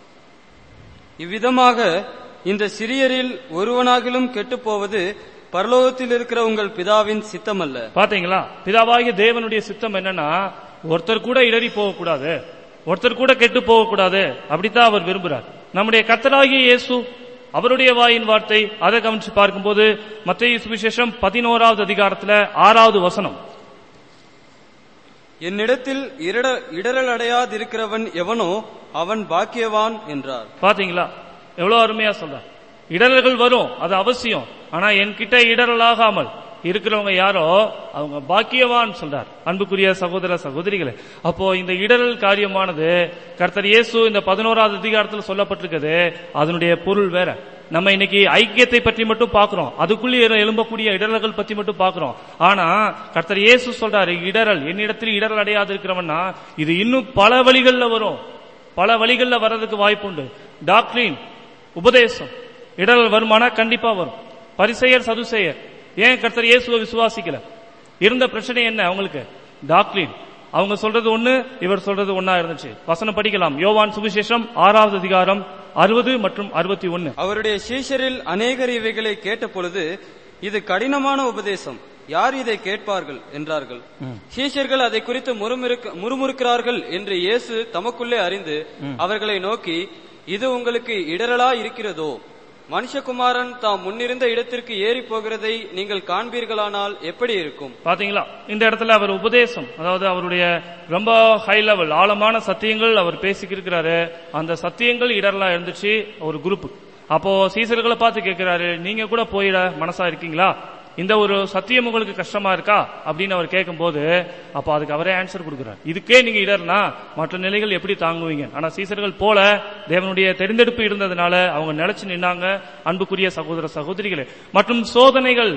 இவ்விதமாக இந்த சிறியரில் ஒருவனாகிலும் கெட்டுப் போவது பரலோகத்தில் இருக்கிற உங்கள் பிதாவின் சித்தமல்ல
பாத்தீங்களா பிதாவாகிய தேவனுடைய சித்தம் என்னன்னா ஒருத்தர் கூட இடறி போகக்கூடாது ஒருத்தர் கூட கெட்டு போகக்கூடாது அப்படித்தான் அவர் விரும்புறார் நம்முடைய கர்த்தராகிய இயேசு அவருடைய வாயின் வார்த்தை அதை கவனிச்சு பார்க்கும்போது மத்திய சுவிசேஷம் பதினோராவது அதிகாரத்துல ஆறாவது வசனம்
என்னிடத்தில் இடர- இடரல் அடையாதிருக்கிறவன் எவனோ அவன் பாக்கியவான் என்றார்
பாத்தீங்களா எவ்வளவு அருமையா சொல்றார் இடரல்கள் வரும் அது அவசியம் ஆனா என்கிட்ட இடரலாகாமல் இருக்கிறவங்க யாரோ அவங்க பாக்கியவான் சொல்றார் அன்புக்குரிய சகோதர சகோதரிகளே அப்போ இந்த இடரல் காரியமானது கர்த்தர் இயேசு இந்த பதினோராவது அதிகாரத்தில் சொல்லப்பட்டிருக்குது அதனுடைய பொருள் வேற நம்ம இன்னைக்கு ஐக்கியத்தை பற்றி மட்டும் பார்க்கிறோம் அதுக்குள்ளே எழு- எழும்பக்கூடிய இடரல்கள் பற்றி மட்டும் பார்க்கிறோம் ஆனா கர்த்தர் இயேசு சொல்றாரு இடரல் என்னிடத்தில் இடரல் அடையாது இருக்கிறவன்னா இது இன்னும் பல வழிகள்ல வரும் பல வழிகளில் வர்றதுக்கு வாய்ப்பு உண்டு டாக்டரின் உபதேசம் இடரல் வருமானா கண்டிப்பா வரும் பரிசெயர் சதுசெயர் ஏன் கர்த்தர் இயேசுவை விசுவாசிக்கல இருந்த பிரச்சனை என்ன அவங்களுக்கு டாக்டரின் அவங்க சொல்றது ஒண்ணு இவர் சொல்றது ஒண்ணா இருந்துச்சு வசனம் படிக்கலாம் யோவான் சுவிசேஷம் ஆறாவது அதிகாரம் அறுபது மற்றும் அறுபத்தி ஒன்னு
அவருடைய சீஷரில் அநேகர் இவைகளை கேட்ட பொழுது இது கடினமான உபதேசம் யார் இதை கேட்பார்கள் என்றார்கள் சீஷர்கள் அதை குறித்து முறுமுறுக்க- முறுமுறுக்கிறார்கள் என்று இயேசு தமக்குள்ளே அறிந்து அவர்களை நோக்கி இது உங்களுக்கு இடரலா இருக்கிறதோ மனுஷகுமாரன் தாம் முன்னிருந்த இடத்திற்கு ஏறி போகிறதை நீங்கள் காண்பீர்களானால் எப்படி இருக்கும்
பாத்தீங்களா இந்த இடத்துல அவர் உபதேசம் அதாவது அவருடைய ரொம்ப ஹை லெவல் ஆழமான சத்தியங்கள் அவர் பேசிக்கிருக்கிறாரு அந்த சத்தியங்கள் இடர்லாம் இருந்துச்சு ஒரு குரூப் அப்போ சீசர்களை பார்த்து கேட்கிறாரு நீங்க கூட போயிட மனசா இருக்கீங்களா இந்த ஒரு சத்தியம் உங்களுக்கு கஷ்டமா இருக்கா அப்படின்னு அவர் கேட்கும்போது அப்போ அதுக்கு அவரே ஆன்சர் கொடுக்கிறார் இதுக்கே நீங்க இடர்னா மற்ற நிலைகள் எப்படி தாங்குவீங்க ஆனா சீசர்கள் போல தேவனுடைய தெரிந்தெடுப்பு இருந்ததுனால அவங்க நிலைச்சு நின்னாங்க அன்புக்குரிய சகோதர சகோதரிகளே மற்றும் சோதனைகள்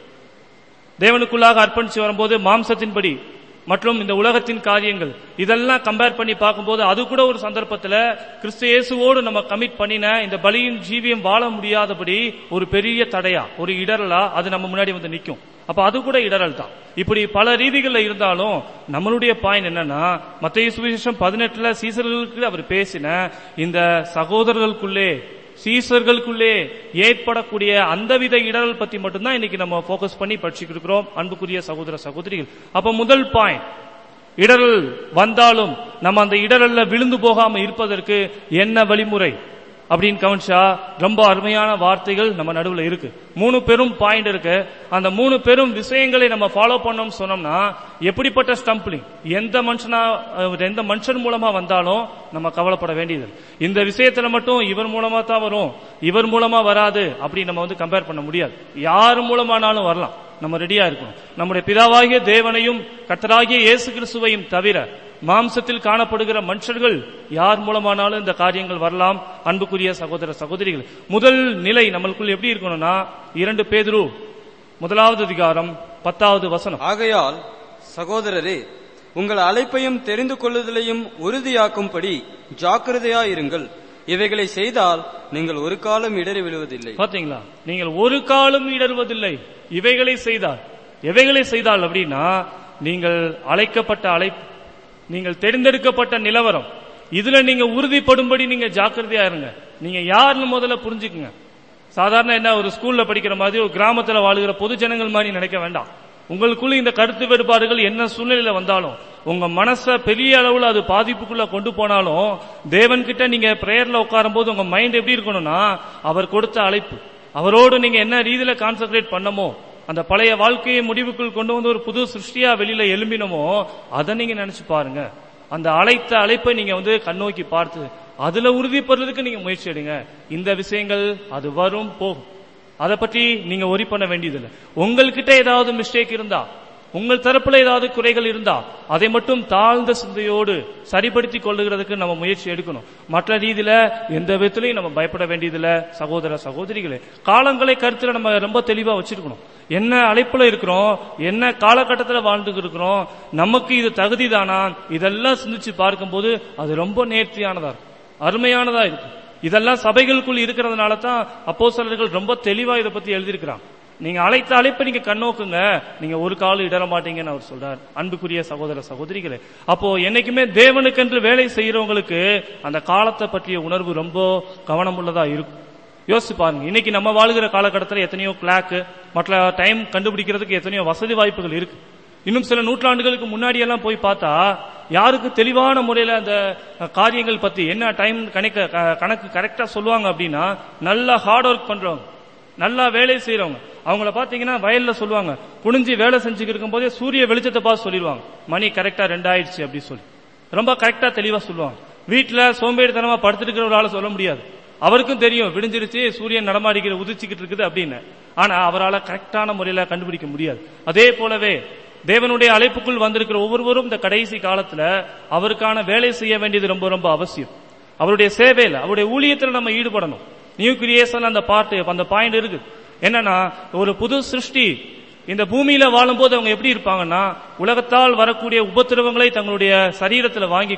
தேவனுக்குள்ளாக அர்ப்பணிச்சு வரும்போது மாம்சத்தின்படி மற்றும் இந்த உலகத்தின் காரியங்கள் இதெல்லாம் கம்பேர் பண்ணி பார்க்கும்போது அது கூட ஒரு சந்தர்ப்பத்துல கிறிஸ்து இயேசுவோடு நம்ம கமிட் பண்ணின இந்த பலியின் ஜீவியம் வாழ முடியாதபடி ஒரு பெரிய தடையா ஒரு இடரலா அது நம்ம முன்னாடி வந்து நிக்கும் அப்ப அது கூட இடரல் தான் இப்படி பல ரீதிகள்ல இருந்தாலும் நம்மளுடைய பாயிண்ட் என்னன்னா மத்திய சுவிசேஷம் பதினெட்டுல சீசர்களுக்கு அவர் பேசின இந்த சகோதரர்களுக்குள்ளே சீசர்களுக்குள்ளே ஏற்படக்கூடிய அந்தவித இடரல் பத்தி மட்டும்தான் இன்னைக்கு நம்ம ஃபோக்கஸ் பண்ணி படிச்சுக்கிட்டு இருக்கிறோம் அன்புக்குரிய சகோதர சகோதரிகள் அப்ப முதல் பாயிண்ட் இடரல் வந்தாலும் நம்ம அந்த இடரல்ல விழுந்து போகாம இருப்பதற்கு என்ன வழிமுறை அப்படின்னு கவனிச்சா ரொம்ப அருமையான வார்த்தைகள் நம்ம நடுவுல இருக்கு மூணு பெரும் பாயிண்ட் இருக்கு அந்த மூணு பெரும் விஷயங்களை நம்ம ஃபாலோ பண்ணோம் சொன்னோம்னா எப்படிப்பட்ட ஸ்டம்பிளிங் எந்த மனுஷனா அஹ், எந்த மனுஷன் மூலமா வந்தாலும் நம்ம கவலைப்பட வேண்டியது இல்லை. இந்த விஷயத்துல மட்டும் இவர் மூலமா தான் வரும் இவர் மூலமா வராது அப்படி நம்ம வந்து கம்பேர் பண்ண முடியாது யார் மூலமானாலும் வரலாம் நம்ம ரெடியா இருக்கணும் நம்முடைய பிதாவாகிய தேவனையும் கர்த்தராகிய இயேசு கிறிஸ்துவையும் தவிர மாம்சத்தில் காணப்படுகிற மனுஷர்கள் யார் மூலமானாலும் இந்த காரியங்கள் வரலாம் அன்புக்குரிய சகோதர சகோதரிகள் முதல் நிலை நம்மளுக்குள் எப்படி இருக்கணும்னா இரண்டு பேதுரு முதலாவது அதிகாரம் பத்தாவது வசனம்
ஆகையால் சகோதரரே உங்கள் அழைப்பையும் தெரிந்து கொள்ளுதலையும் உறுதியாக்கும்படி ஜாக்கிரதையாயிருங்கள் இவைகளை செய்தால் நீங்கள் ஒரு காலம் இடறி விழுவதில்லை
பாத்தீங்களா நீங்கள் ஒரு காலம் இடறுவதில்லை இவைகளை செய்தால் எவைகளை செய்தால் அப்படின்னா நீங்கள் அழைக்கப்பட்ட அழைப்பு நீங்கள் தெரிந்தெடுக்கப்பட்ட நிலவரம் இதுல நீங்க உறுதிப்படும்படி நீங்க ஜாக்கிரதையா இருங்க நீங்க யாருன்னு முதல்ல புரிஞ்சுக்குங்க சாதாரண என்ன ஒரு ஸ்கூல்ல படிக்கிற மாதிரி ஒரு கிராமத்துல வாழுகிற பொது ஜனங்கள் மாதிரி நினைக்க வேண்டாம் உங்களுக்குள்ள இந்த கருத்து வேறுபாடுகள் என்ன சூழ்நிலையில வந்தாலும் உங்க மனச பெரிய அளவுல அது பாதிப்புக்குள்ள கொண்டு போனாலும் தேவன் கிட்ட நீங்க பிரேயர்ல உட்காரும் போது உங்க மைண்ட் எப்படி இருக்கணும்னா அவர் கொடுத்த அழைப்பு அவரோடு நீங்க என்ன ரீதியில கான்சென்ட்ரேட் பண்ணமோ அந்த பழைய வாழ்க்கையை முடிவுக்குள் கொண்டு வந்து ஒரு புது சிருஷ்டியா வெளியில எழும்பினமோ அதை நீங்க நினைச்சு பாருங்க அந்த அழைத்த அழைப்பை நீங்க வந்து கண்ணோக்கி பார்த்து அதுல உறுதிப்படுறதுக்கு நீங்க முயற்சி எடுங்க இந்த விஷயங்கள் அது வரும் போகும் அதை பற்றி நீங்க ஒரி பண்ண வேண்டியதில்லை உங்கள்கிட்ட ஏதாவது மிஸ்டேக் இருந்தா உங்கள் தரப்புல ஏதாவது குறைகள் இருந்தா அதை மட்டும் தாழ்ந்த சிந்தையோடு சரிப்படுத்தி கொள்ளுகிறதுக்கு நம்ம முயற்சி எடுக்கணும் மற்ற ரீதியில எந்த விதத்திலையும் நம்ம பயப்பட வேண்டியதில்ல சகோதர சகோதரிகளே காலங்களை கருத்துல நம்ம ரொம்ப தெளிவா வச்சிருக்கணும் என்ன அழைப்புல இருக்கிறோம் என்ன காலகட்டத்துல வாழ்ந்துட்டு இருக்கிறோம் நமக்கு இது தகுதிதானா இதெல்லாம் சிந்திச்சு பார்க்கும்போது அது ரொம்ப நேர்த்தியானதா இருக்கும் அருமையானதா இருக்கும் இதெல்லாம் சபைகளுக்குள் இருக்கிறதுனால தான் அப்போஸ்தலர்கள் ரொம்ப தெளிவா இதை பத்தி எழுதியிருக்கிறாங்க நீங்க அழைத்த அழைப்பை நீங்க கண்ணோக்குங்க நீங்க ஒரு காலம் இடர மாட்டீங்கன்னு அவர் சொல்றார் அன்புக்குரிய சகோதர சகோதரிகளே அப்போ என்னைக்குமே தேவனுக்கென்று வேலை செய்யறவங்களுக்கு அந்த காலத்தை பற்றிய உணர்வு ரொம்ப கவனமுள்ளதா இருக்கும் யோசிச்சு பாருங்க இன்னைக்கு நம்ம வாழுகிற காலகட்டத்தில் எத்தனையோ கிளாக் மற்ற டைம் கண்டுபிடிக்கிறதுக்கு எத்தனையோ வசதி வாய்ப்புகள் இருக்கு இன்னும் சில நூற்றாண்டுகளுக்கு முன்னாடி எல்லாம் போய் பார்த்தா யாருக்கு தெளிவான முறையில அந்த அஹ், காரியங்கள் பத்தி என்ன டைம் கணக்க க- கணக்கு கரெக்டா சொல்லுவாங்க அப்படின்னா நல்லா ஹார்ட் ஒர்க் பண்றவங்க நல்லா வேலை செய்யறவங்க அவங்கள பாத்தீங்கன்னா வயல்ல சொல்லுவாங்க குனிஞ்சு வேலை செஞ்சுக்கிட்டு இருக்கும் போதே சூரிய வெளிச்சத்தை பார்த்து சொல்லிடுவாங்க மணி கரெக்டா ரெண்டாயிடுச்சு அப்படி சொல்லி ரொம்ப கரெக்டா தெளிவா சொல்லுவாங்க வீட்டுல சோம்பேறித்தனமா படுத்துட்டு இருக்கிற ஒரு ஆளை சொல்ல முடியாது அவருக்கும் தெரியும் விடிஞ்சிருச்சு சூரியன் நடமாடிக்கிற உதிச்சுக்கிட்டு இருக்குது அப்படின்னு ஆனா அவரால் கரெக்டான முறையில கண்டுபிடிக்க முடியாது அதே போலவே தேவனுடைய அழைப்புக்குள் வந்திருக்கிற ஒவ்வொருவரும் இந்த கடைசி காலத்துல அவருக்கான வேலை செய்ய வேண்டியது ரொம்ப ரொம்ப அவசியம் அவருடைய சேவையில அவருடைய ஊழியத்துல நம்ம ஈடுபடணும் நியூ கிரியேஷன் அந்த பாட்டு அந்த பாயிண்ட் இருக்கு என்னன்னா ஒரு புது சிருஷ்டி இந்த பூமியில வாழும்போது அவங்க எப்படி இருப்பாங்கன்னா உலகத்தால் வரக்கூடிய உபத்திரவங்களை தங்களுடைய சரீரத்துல வாங்கிக் கொண்டு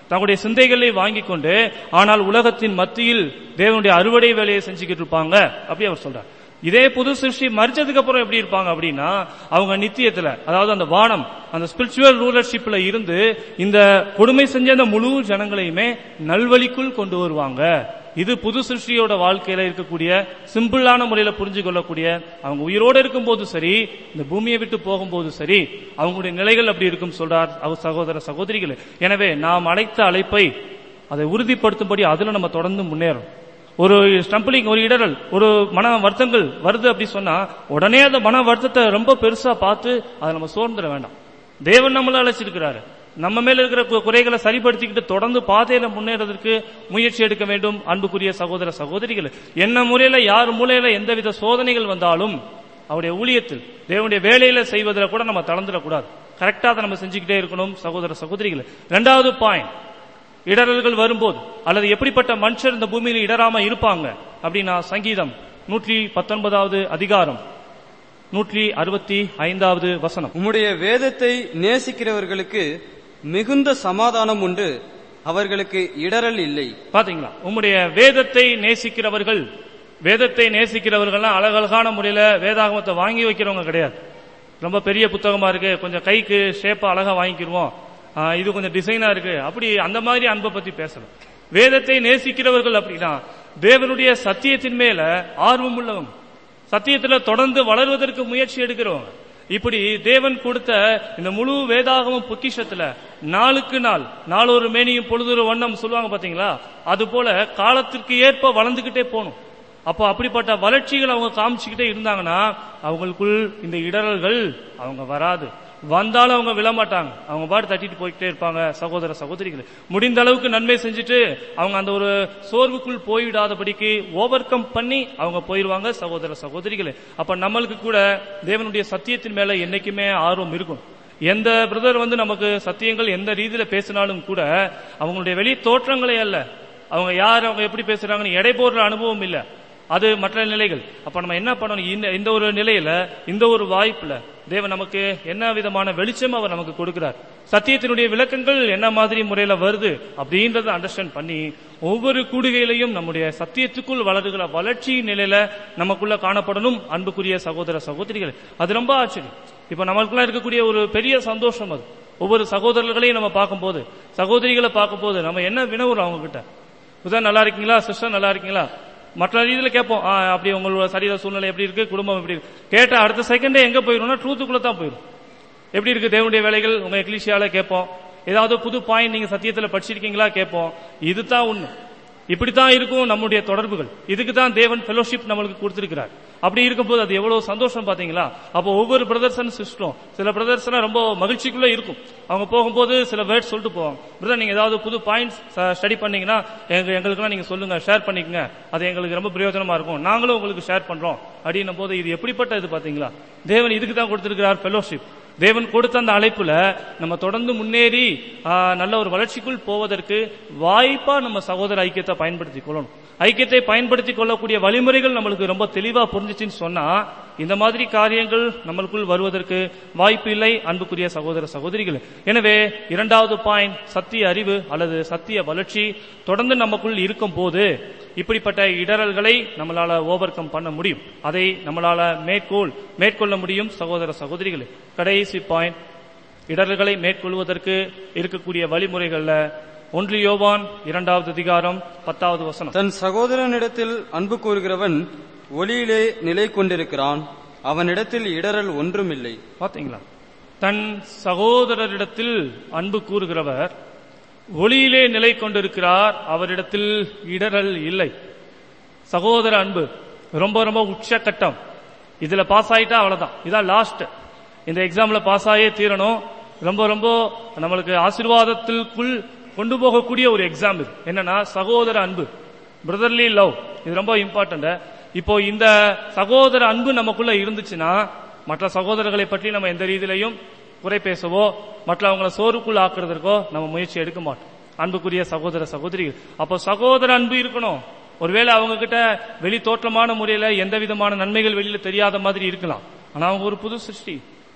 தங்களுடைய சிந்தைகளை வாங்கிக் கொண்டு ஆனால் உலகத்தின் மத்தியில் தேவனுடைய அறுவடை வேலையை செஞ்சுக்கிட்டு இருப்பாங்க அப்படி அவர் சொல்றார் இதே புது சிருஷ்டி மறிச்சதுக்கு அப்புறம் எப்படி இருப்பாங்க அப்படின்னா அவங்க நித்தியத்துல அதாவது அந்த வானம் அந்த ஸ்பிரிச்சுவல் ரூலர்ஷிப்ல இருந்து இந்த கொடுமை செஞ்ச அந்த முழு ஜனங்களையுமே நல்வழிக்குள் கொண்டு வருவாங்க இது புது சிருஷ்டியோட வாழ்க்கையில இருக்கக்கூடிய சிம்பிளான முறையில புரிஞ்சு கொள்ளக்கூடிய அவங்க உயிரோடு இருக்கும்போது சரி இந்த பூமியை விட்டு போகும்போது சரி அவங்களுடைய நிலைகள் அப்படி இருக்கும் சொல்றார் அவர் சகோதர சகோதரிகளே எனவே நாம் அழைத்த அழைப்பை அதை உறுதிப்படுத்தும்படி அதுல நம்ம தொடர்ந்து முன்னேறோம் ஒரு ஸ்டம்பிளிங் ஒரு இடரல் ஒரு மன வருத்தங்கள் வருது அப்படி சொன்னா உடனே அந்த மன வருத்தத்தை ரொம்ப பெருசா பார்த்து அதை நம்ம சோர்ந்துட வேண்டாம் தேவன் நம்மள அழைச்சிருக்கிறாரு நம்ம மேல இருக்கிற கு- குறைகளை சரிப்படுத்திக்கிட்டு தொடர்ந்து பாதையில முன்னேறதற்கு முயற்சி எடுக்க வேண்டும் அன்புக்குரிய சகோதர சகோதரிகள் என்ன முறையில யார் மூலையில எந்தவித சோதனைகள் வந்தாலும் அவருடைய ஊழியத்தில் தேவனுடைய வேலையில செய்வதில் கூட நம்ம தளர்ந்துடக்கூடாது கரெக்டா அதை நம்ம செஞ்சுக்கிட்டே இருக்கணும் சகோதர சகோதரிகள் ரெண்டாவது பாயிண்ட் இடரல்கள் வரும்போது அல்லது எப்படிப்பட்ட மனுஷர் இந்த பூமியில இடராம இருப்பாங்க அப்படின்னா சங்கீதம் நூற்றி பத்தொன்பதாவது அதிகாரம் நூற்றி அறுபத்தி ஐந்தாவது வசனம்
உம்முடைய வேதத்தை நேசிக்கிறவர்களுக்கு மிகுந்த சமாதானம் உண்டு அவர்களுக்கு இடரல் இல்லை
பாத்தீங்களா உம்முடைய வேதத்தை நேசிக்கிறவர்கள் வேதத்தை நேசிக்கிறவர்கள்லாம் அழகழகான முறையில வேதாகமத்தை வாங்கி வைக்கிறவங்க கிடையாது ரொம்ப பெரிய புத்தகமா இருக்கு கொஞ்சம் கைக்கு ஷேப்பா அழகா வாங்கிக்கிருவோம் ஆ, இது கொஞ்சம் டிசைனா இருக்கு அப்படி அந்த மாதிரி அன்பை பத்தி பேசணும் வேதத்தை நேசிக்கிறவர்கள் அப்படின்னா தேவனுடைய சத்தியத்தின் மேல ஆர்வம் உள்ளவங்க சத்தியத்துல தொடர்ந்து வளர்வதற்கு முயற்சி எடுக்கிறவங்க இப்படி தேவன் கொடுத்த இந்த முழு வேதாகமம் பொக்கிஷத்துல நாளுக்கு நாள் நாளொரு மேனியும் பொழுதொரு வண்ணம் சொல்லுவாங்க பாத்தீங்களா அது போல காலத்திற்கு ஏற்ப வளர்ந்துகிட்டே போகணும் அப்போ அப்படிப்பட்ட வளர்ச்சிகள் அவங்க காமிச்சுக்கிட்டே இருந்தாங்கன்னா அவங்களுக்குள் இந்த இடரல்கள் அவங்க வராது வந்தாலும் அவங்க விழமாட்டாங்க அவங்க பாட்டு தட்டிட்டு போய்கிட்டே இருப்பாங்க சகோதர சகோதரிகள் முடிந்த அளவுக்கு நன்மை செஞ்சுட்டு அவங்க அந்த ஒரு சோர்வுக்குள் போய்விடாதபடிக்கு ஓவர் கம் பண்ணி அவங்க போயிருவாங்க சகோதர சகோதரிகளே அப்ப நம்மளுக்கு கூட தேவனுடைய சத்தியத்தின் மேல என்னைக்குமே ஆர்வம் இருக்கும் எந்த பிரதர் வந்து நமக்கு சத்தியங்கள் எந்த ரீதியில பேசினாலும் கூட அவங்களுடைய வெளி தோற்றங்களே அல்ல அவங்க யார் அவங்க எப்படி பேசுறாங்கன்னு எடை போடுற அனுபவம் இல்ல அது மற்ற நிலைகள் அப்ப நம்ம என்ன பண்ணணும் இந்த இந்த ஒரு நிலையில இந்த ஒரு வாய்ப்புல தேவன் நமக்கு என்ன விதமான வெளிச்சம் அவர் நமக்கு கொடுக்கிறார் சத்தியத்தினுடைய விளக்கங்கள் என்ன மாதிரி முறையில வருது அப்படின்றத அண்டர்ஸ்டாண்ட் பண்ணி ஒவ்வொரு கூடுகையிலையும் நம்முடைய சத்தியத்துக்குள் வளருகிற வளர்ச்சி நிலையில நமக்குள்ள காணப்படணும் அன்புக்குரிய சகோதர சகோதரிகள் அது ரொம்ப ஆச்சரியம் இப்ப நம்மளுக்குள்ள இருக்கக்கூடிய ஒரு பெரிய சந்தோஷம் அது ஒவ்வொரு சகோதரர்களையும் நம்ம பார்க்கும்போது சகோதரிகளை பார்க்கும்போது நம்ம என்ன வினவுறோம் அவங்க கிட்ட புதன் நல்லா இருக்கீங்களா சிஸ்டர் நல்லா இருக்கீங்களா மற்ற ரீதியில கேட்போம் ஆ, அப்படி உங்களோட சரீர சூழ்நிலை எப்படி இருக்கு குடும்பம் எப்படி இருக்கு கேட்ட அடுத்த செகண்டே எங்க போயிரும்னா ட்ரூத்துக்குள்ள தான் போயிடும் எப்படி இருக்கு தேவனுடைய வேலைகள் உங்க எக்லிஷியால கேட்போம் ஏதாவது புது பாயிண்ட் நீங்க சத்தியத்துல படிச்சிருக்கீங்களா கேட்போம் இதுதான் உண்மை இப்படித்தான் இருக்கும் நம்முடைய தொடர்புகள் இதுக்கு தான் தேவன் ஃபெலோஷிப் நம்மளுக்கு கொடுத்திருக்கிறார் அப்படி இருக்கும்போது அது எவ்வளவு சந்தோஷம் பாத்தீங்களா அப்போ ஒவ்வொரு பிரதர்ஸ் அண்ட் சிஸ்டரும் சில பிரதர்ஸ் ரொம்ப மகிழ்ச்சிக்குள்ள இருக்கும் அவங்க போகும்போது சில வேர்ட்ஸ் சொல்லிட்டு போவாங்க பிரதர் நீங்க ஏதாவது புது பாயிண்ட்ஸ் ஸ்டடி பண்ணீங்கன்னா எங்க எங்களுக்குலாம் நீங்க சொல்லுங்க ஷேர் பண்ணிக்கங்க அது எங்களுக்கு ரொம்ப பிரயோஜனமா இருக்கும் நாங்களும் உங்களுக்கு ஷேர் பண்றோம் அப்படின்னும் போது இது எப்படிப்பட்ட இது பாத்தீங்களா தேவன் இதுக்கு தான் கொடுத்திருக்கிறார் ஃபெலோஷிப் தேவன் கொடுத்த அந்த அழைப்புல நம்ம தொடர்ந்து முன்னேறி ஆ, நல்ல ஒரு வளர்ச்சிக்குள் போவதற்கு வாய்ப்பா நம்ம சகோதர ஐக்கியத்தை பயன்படுத்திக் கொள்ளணும் ஐக்கியத்தை பயன்படுத்திக் கொள்ளக்கூடிய வழிமுறைகள் நம்மளுக்கு ரொம்ப தெளிவா புரிஞ்சுச்சுன்னு சொன்னா இந்த மாதிரி காரியங்கள் நம்மளுக்குள் வருவதற்கு வாய்ப்பு இல்லை அன்புக்குரிய சகோதர சகோதரிகள் எனவே இரண்டாவது பாயிண்ட் சத்திய அறிவு அல்லது சத்திய வளர்ச்சி தொடர்ந்து நமக்குள் இருக்கும் போது இப்படிப்பட்ட இடரல்களை நம்மளால ஓவர் கம் பண்ண முடியும் அதை நம்மளால மேற்கோள் மேற்கொள்ள முடியும் சகோதர சகோதரிகளே கடைசி பாயிண்ட் இடரல்களை மேற்கொள்வதற்கு இருக்கக்கூடிய வழிமுறைகள்ல ஒன்று யோவான் இரண்டாவது அதிகாரம் பத்தாவது வசனம்
தன் சகோதரனிடத்தில் அன்பு கூறுகிறவன் ஒளியிலே நிலை கொண்டிருக்கிறான் அவனிடத்தில் இடரல் ஒன்றுமில்லை
பாத்தீங்களா தன் சகோதரரிடத்தில் அன்பு கூறுகிறவர் ஒளியிலே நிலை கொண்டிருக்கிறார் அவரிடத்தில் இடரல் இல்லை சகோதர அன்பு ரொம்ப ரொம்ப உச்சக்கட்டம் இதுல பாஸ் ஆயிட்டா அவ்வளவுதான் இதான் லாஸ்ட் இந்த எக்ஸாம்ல பாஸ் ஆயே தீரணும் ரொம்ப ரொம்ப நம்மளுக்கு ஆசீர்வாதத்திற்குள் கொண்டு போகக்கூடிய ஒரு எக்ஸாம் இது என்னன்னா சகோதர அன்பு பிரதர்லி லவ் இது ரொம்ப இம்பார்ட்டன்ட் இப்போ இந்த சகோதர அன்பு நமக்குள்ள இருந்துச்சுன்னா மற்ற சகோதரர்களை பற்றி நம்ம எந்த ரீதியிலையும் குறை பேசவோ மற்றவங்களை சோறுக்குள் ஆக்குறதற்கோ நம்ம முயற்சி எடுக்க மாட்டோம் அன்புக்குரிய சகோதர சகோதரிகள் அப்போ சகோதர அன்பு இருக்கணும் ஒருவேளை அவங்க கிட்ட வெளி தோற்றமான முறையில எந்த விதமான நன்மைகள் வெளியில தெரியாத மாதிரி இருக்கலாம் ஆனா அவங்க ஒரு புது சிருஷ்டி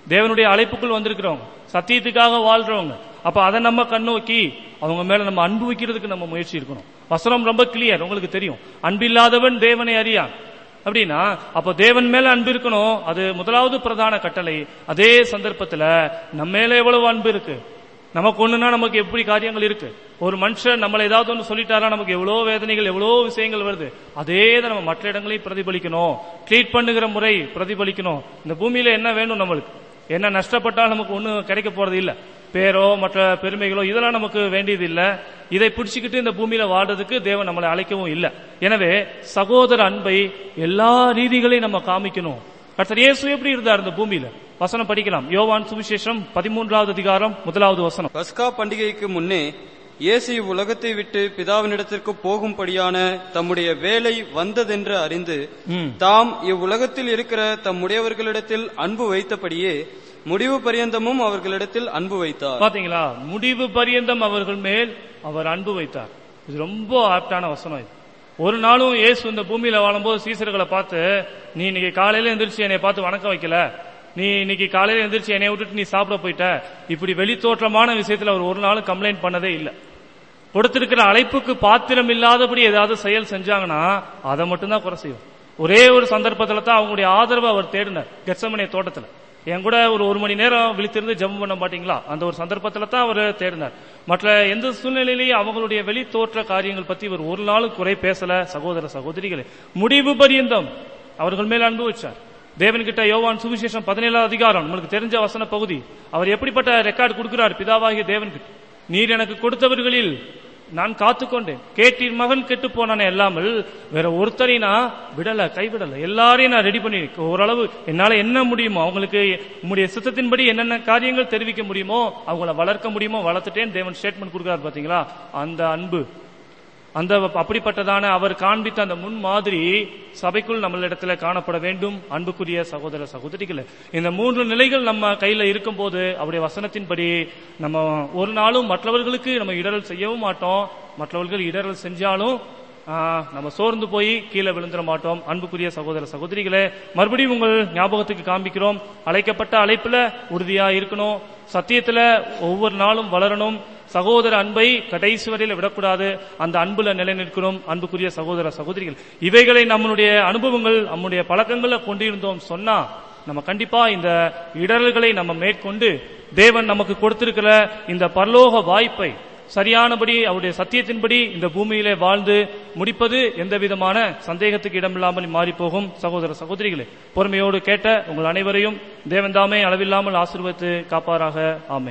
தேவனுடைய அழைப்புக்குள் வந்திருக்கிறவங்க சத்தியத்துக்காக வாழ்றவங்க அப்ப அதை நம்ம கண்ணோக்கி அவங்க மேல நம்ம அன்பு வைக்கிறதுக்கு நம்ம முயற்சி இருக்கணும் வசனம் ரொம்ப கிளியர் உங்களுக்கு தெரியும் அன்பில்லாதவன் தேவனை அறியான் அப்படின்னா அப்ப தேவன் மேல அன்பு இருக்கணும் அது முதலாவது பிரதான கட்டளை அதே சந்தர்ப்பத்துல நம்ம மேல எவ்வளவு அன்பு இருக்கு நமக்கு ஒண்ணுனா நமக்கு எப்படி காரியங்கள் இருக்கு ஒரு மனுஷன் நம்மள ஏதாவது ஒன்று சொல்லிட்டாரா நமக்கு எவ்வளவு வேதனைகள் எவ்வளவு விஷயங்கள் வருது அதே தான் நம்ம மற்ற இடங்களையும் பிரதிபலிக்கணும் ட்ரீட் பண்ணுகிற முறை பிரதிபலிக்கணும் இந்த பூமியில என்ன வேணும் நம்மளுக்கு என்ன நஷ்டப்பட்டால் நமக்கு ஒண்ணும் கிடைக்க போறது இல்ல பேரோ மற்ற பெருமைகளோ இதெல்லாம் நமக்கு வேண்டியது இல்ல இதை பிடிச்சுக்கிட்டு இந்த பூமியில வாழ்றதுக்கு தேவன் நம்மளை அழைக்கவும் இல்ல எனவே சகோதர அன்பை எல்லா ரீதிகளையும் நம்ம காமிக்கணும் கர்த்தர் இயேசு எப்படி இருந்தார் இந்த பூமியில வசனம் படிக்கலாம் யோவான் சுவிசேஷம் பதிமூன்றாவது அதிகாரம் முதலாவது வசனம்
பஸ்கா பண்டிகைக்கு முன்னே இயேசு இவ்வுலகத்தை விட்டு பிதாவினிடத்திற்கு போகும்படியான தம்முடைய வேலை வந்ததென்று அறிந்து
ம்.
தாம் இவ்வுலகத்தில் இருக்கிற தம்முடையவர்களிடத்தில் அன்பு வைத்தபடியே முடிவு பரியந்தமும் அவர்களிடத்தில் அன்பு வைத்தார்
பாத்தீங்களா முடிவு பரியந்தம் அவர்கள் மேல் அவர் அன்பு வைத்தார் இது ரொம்ப ஆப்டான வசனம் இது ஒரு நாளும் இயேசு இந்த பூமியில வாழும்போது சீசர்களை பார்த்து நீ இன்னைக்கு காலையில எந்திரிச்சு என்னை பார்த்து வணக்கம் வைக்கல நீ இன்னைக்கு காலையில எந்திரிச்சு என்னை விட்டுட்டு நீ சாப்பிட போயிட்ட இப்படி வெளித்தோற்றமான விஷயத்துல அவர் ஒரு நாளும் கம்ப்ளைண்ட் பண்ணதே இல்லை கொடுத்திருக்கிற அழைப்புக்கு பாத்திரம் இல்லாதபடி ஏதாவது செயல் செஞ்சாங்கன்னா அதை மட்டும்தான் குறை செய்யும் ஒரே ஒரு சந்தர்ப்பத்துல தான் அவங்களுடைய ஆதரவை அவர் தேடினார் கெட்சமனே தோட்டத்துல என் கூட ஒரு ஒரு மணி நேரம் விழித்திருந்து ஜெபம் பண்ண மாட்டீங்களா அந்த ஒரு சந்தர்ப்பத்துல தான் அவர் தேடினார் மற்ற எந்த சூழ்நிலையிலேயும் அவங்களுடைய வெளி தோற்ற காரியங்கள் பத்தி இவர் ஒரு நாளும் குறை பேசல சகோதர சகோதரிகளே முடிவு பரியந்தம் அவர்கள் மேல் அன்பு வச்சார் தேவன்கிட்ட யோவான் சுவிசேஷம் பதினேழாவது அதிகாரம் நம்மளுக்கு தெரிஞ்ச வசன பகுதி அவர் எப்படிப்பட்ட ரெக்கார்டு கொடுக்கிறார் பிதாவாகிய தேவன்கிட்ட நீர் எனக்கு கொடுத்தவர்களில் நான் காத்துக்கொண்டேன் கேட்டீர் மகன் கெட்டு போனானே இல்லாமல் வேற ஒருத்தரை நான் விடல கைவிடல எல்லாரையும் நான் ரெடி பண்ணி ஓரளவு என்னால என்ன முடியுமோ அவங்களுக்கு உம்முடைய சித்தத்தின்படி என்னென்ன காரியங்கள் தெரிவிக்க முடியுமோ அவங்கள வளர்க்க முடியுமோ வளர்த்துட்டேன் தேவன் ஸ்டேட்மெண்ட் கொடுக்கிறார் பாத்தீங்களா அந்த அன்பு அந்த அப்படிப்பட்டதான அவர் காண்பித்த அந்த முன் மாதிரி சபைக்குள் நம்மளிடத்துல காணப்பட வேண்டும் அன்புக்குரிய சகோதர சகோதரிகளே இந்த மூன்று நிலைகள் நம்ம கையில இருக்கும்போது அவருடைய வசனத்தின்படி நம்ம ஒரு நாளும் மற்றவர்களுக்கு நம்ம இடரல் செய்யவும் மாட்டோம் மற்றவர்கள் இடரல் செஞ்சாலும் ஆ, நம்ம சோர்ந்து போய் கீழே விழுந்துட மாட்டோம் அன்புக்குரிய சகோதர சகோதரிகளே மறுபடியும் உங்கள் ஞாபகத்துக்கு காண்பிக்கிறோம் அழைக்கப்பட்ட அழைப்புல உறுதியா இருக்கணும் சத்தியத்துல ஒவ்வொரு நாளும் வளரணும் சகோதர அன்பை கடைசி வரையில விடக்கூடாது அந்த அன்புல நிலைநிற்கணும் அன்புக்குரிய சகோதர சகோதரிகள் இவைகளை நம்மளுடைய அனுபவங்கள் நம்முடைய பழக்கங்களை கொண்டிருந்தோம் சொன்னா நம்ம கண்டிப்பா இந்த இடர்களை நம்ம மேற்கொண்டு தேவன் நமக்கு கொடுத்திருக்கிற இந்த பரலோக வாய்ப்பை சரியானபடி அவருடைய சத்தியத்தின்படி இந்த பூமியிலே வாழ்ந்து முடிப்பது எந்த விதமான சந்தேகத்துக்கு இடமில்லாமல் மாறி போகும் சகோதர சகோதரிகளே பொறுமையோடு கேட்ட உங்கள் அனைவரையும் தேவன் தாமே அளவில்லாமல் ஆசீர்வதித்து காப்பாராக ஆமே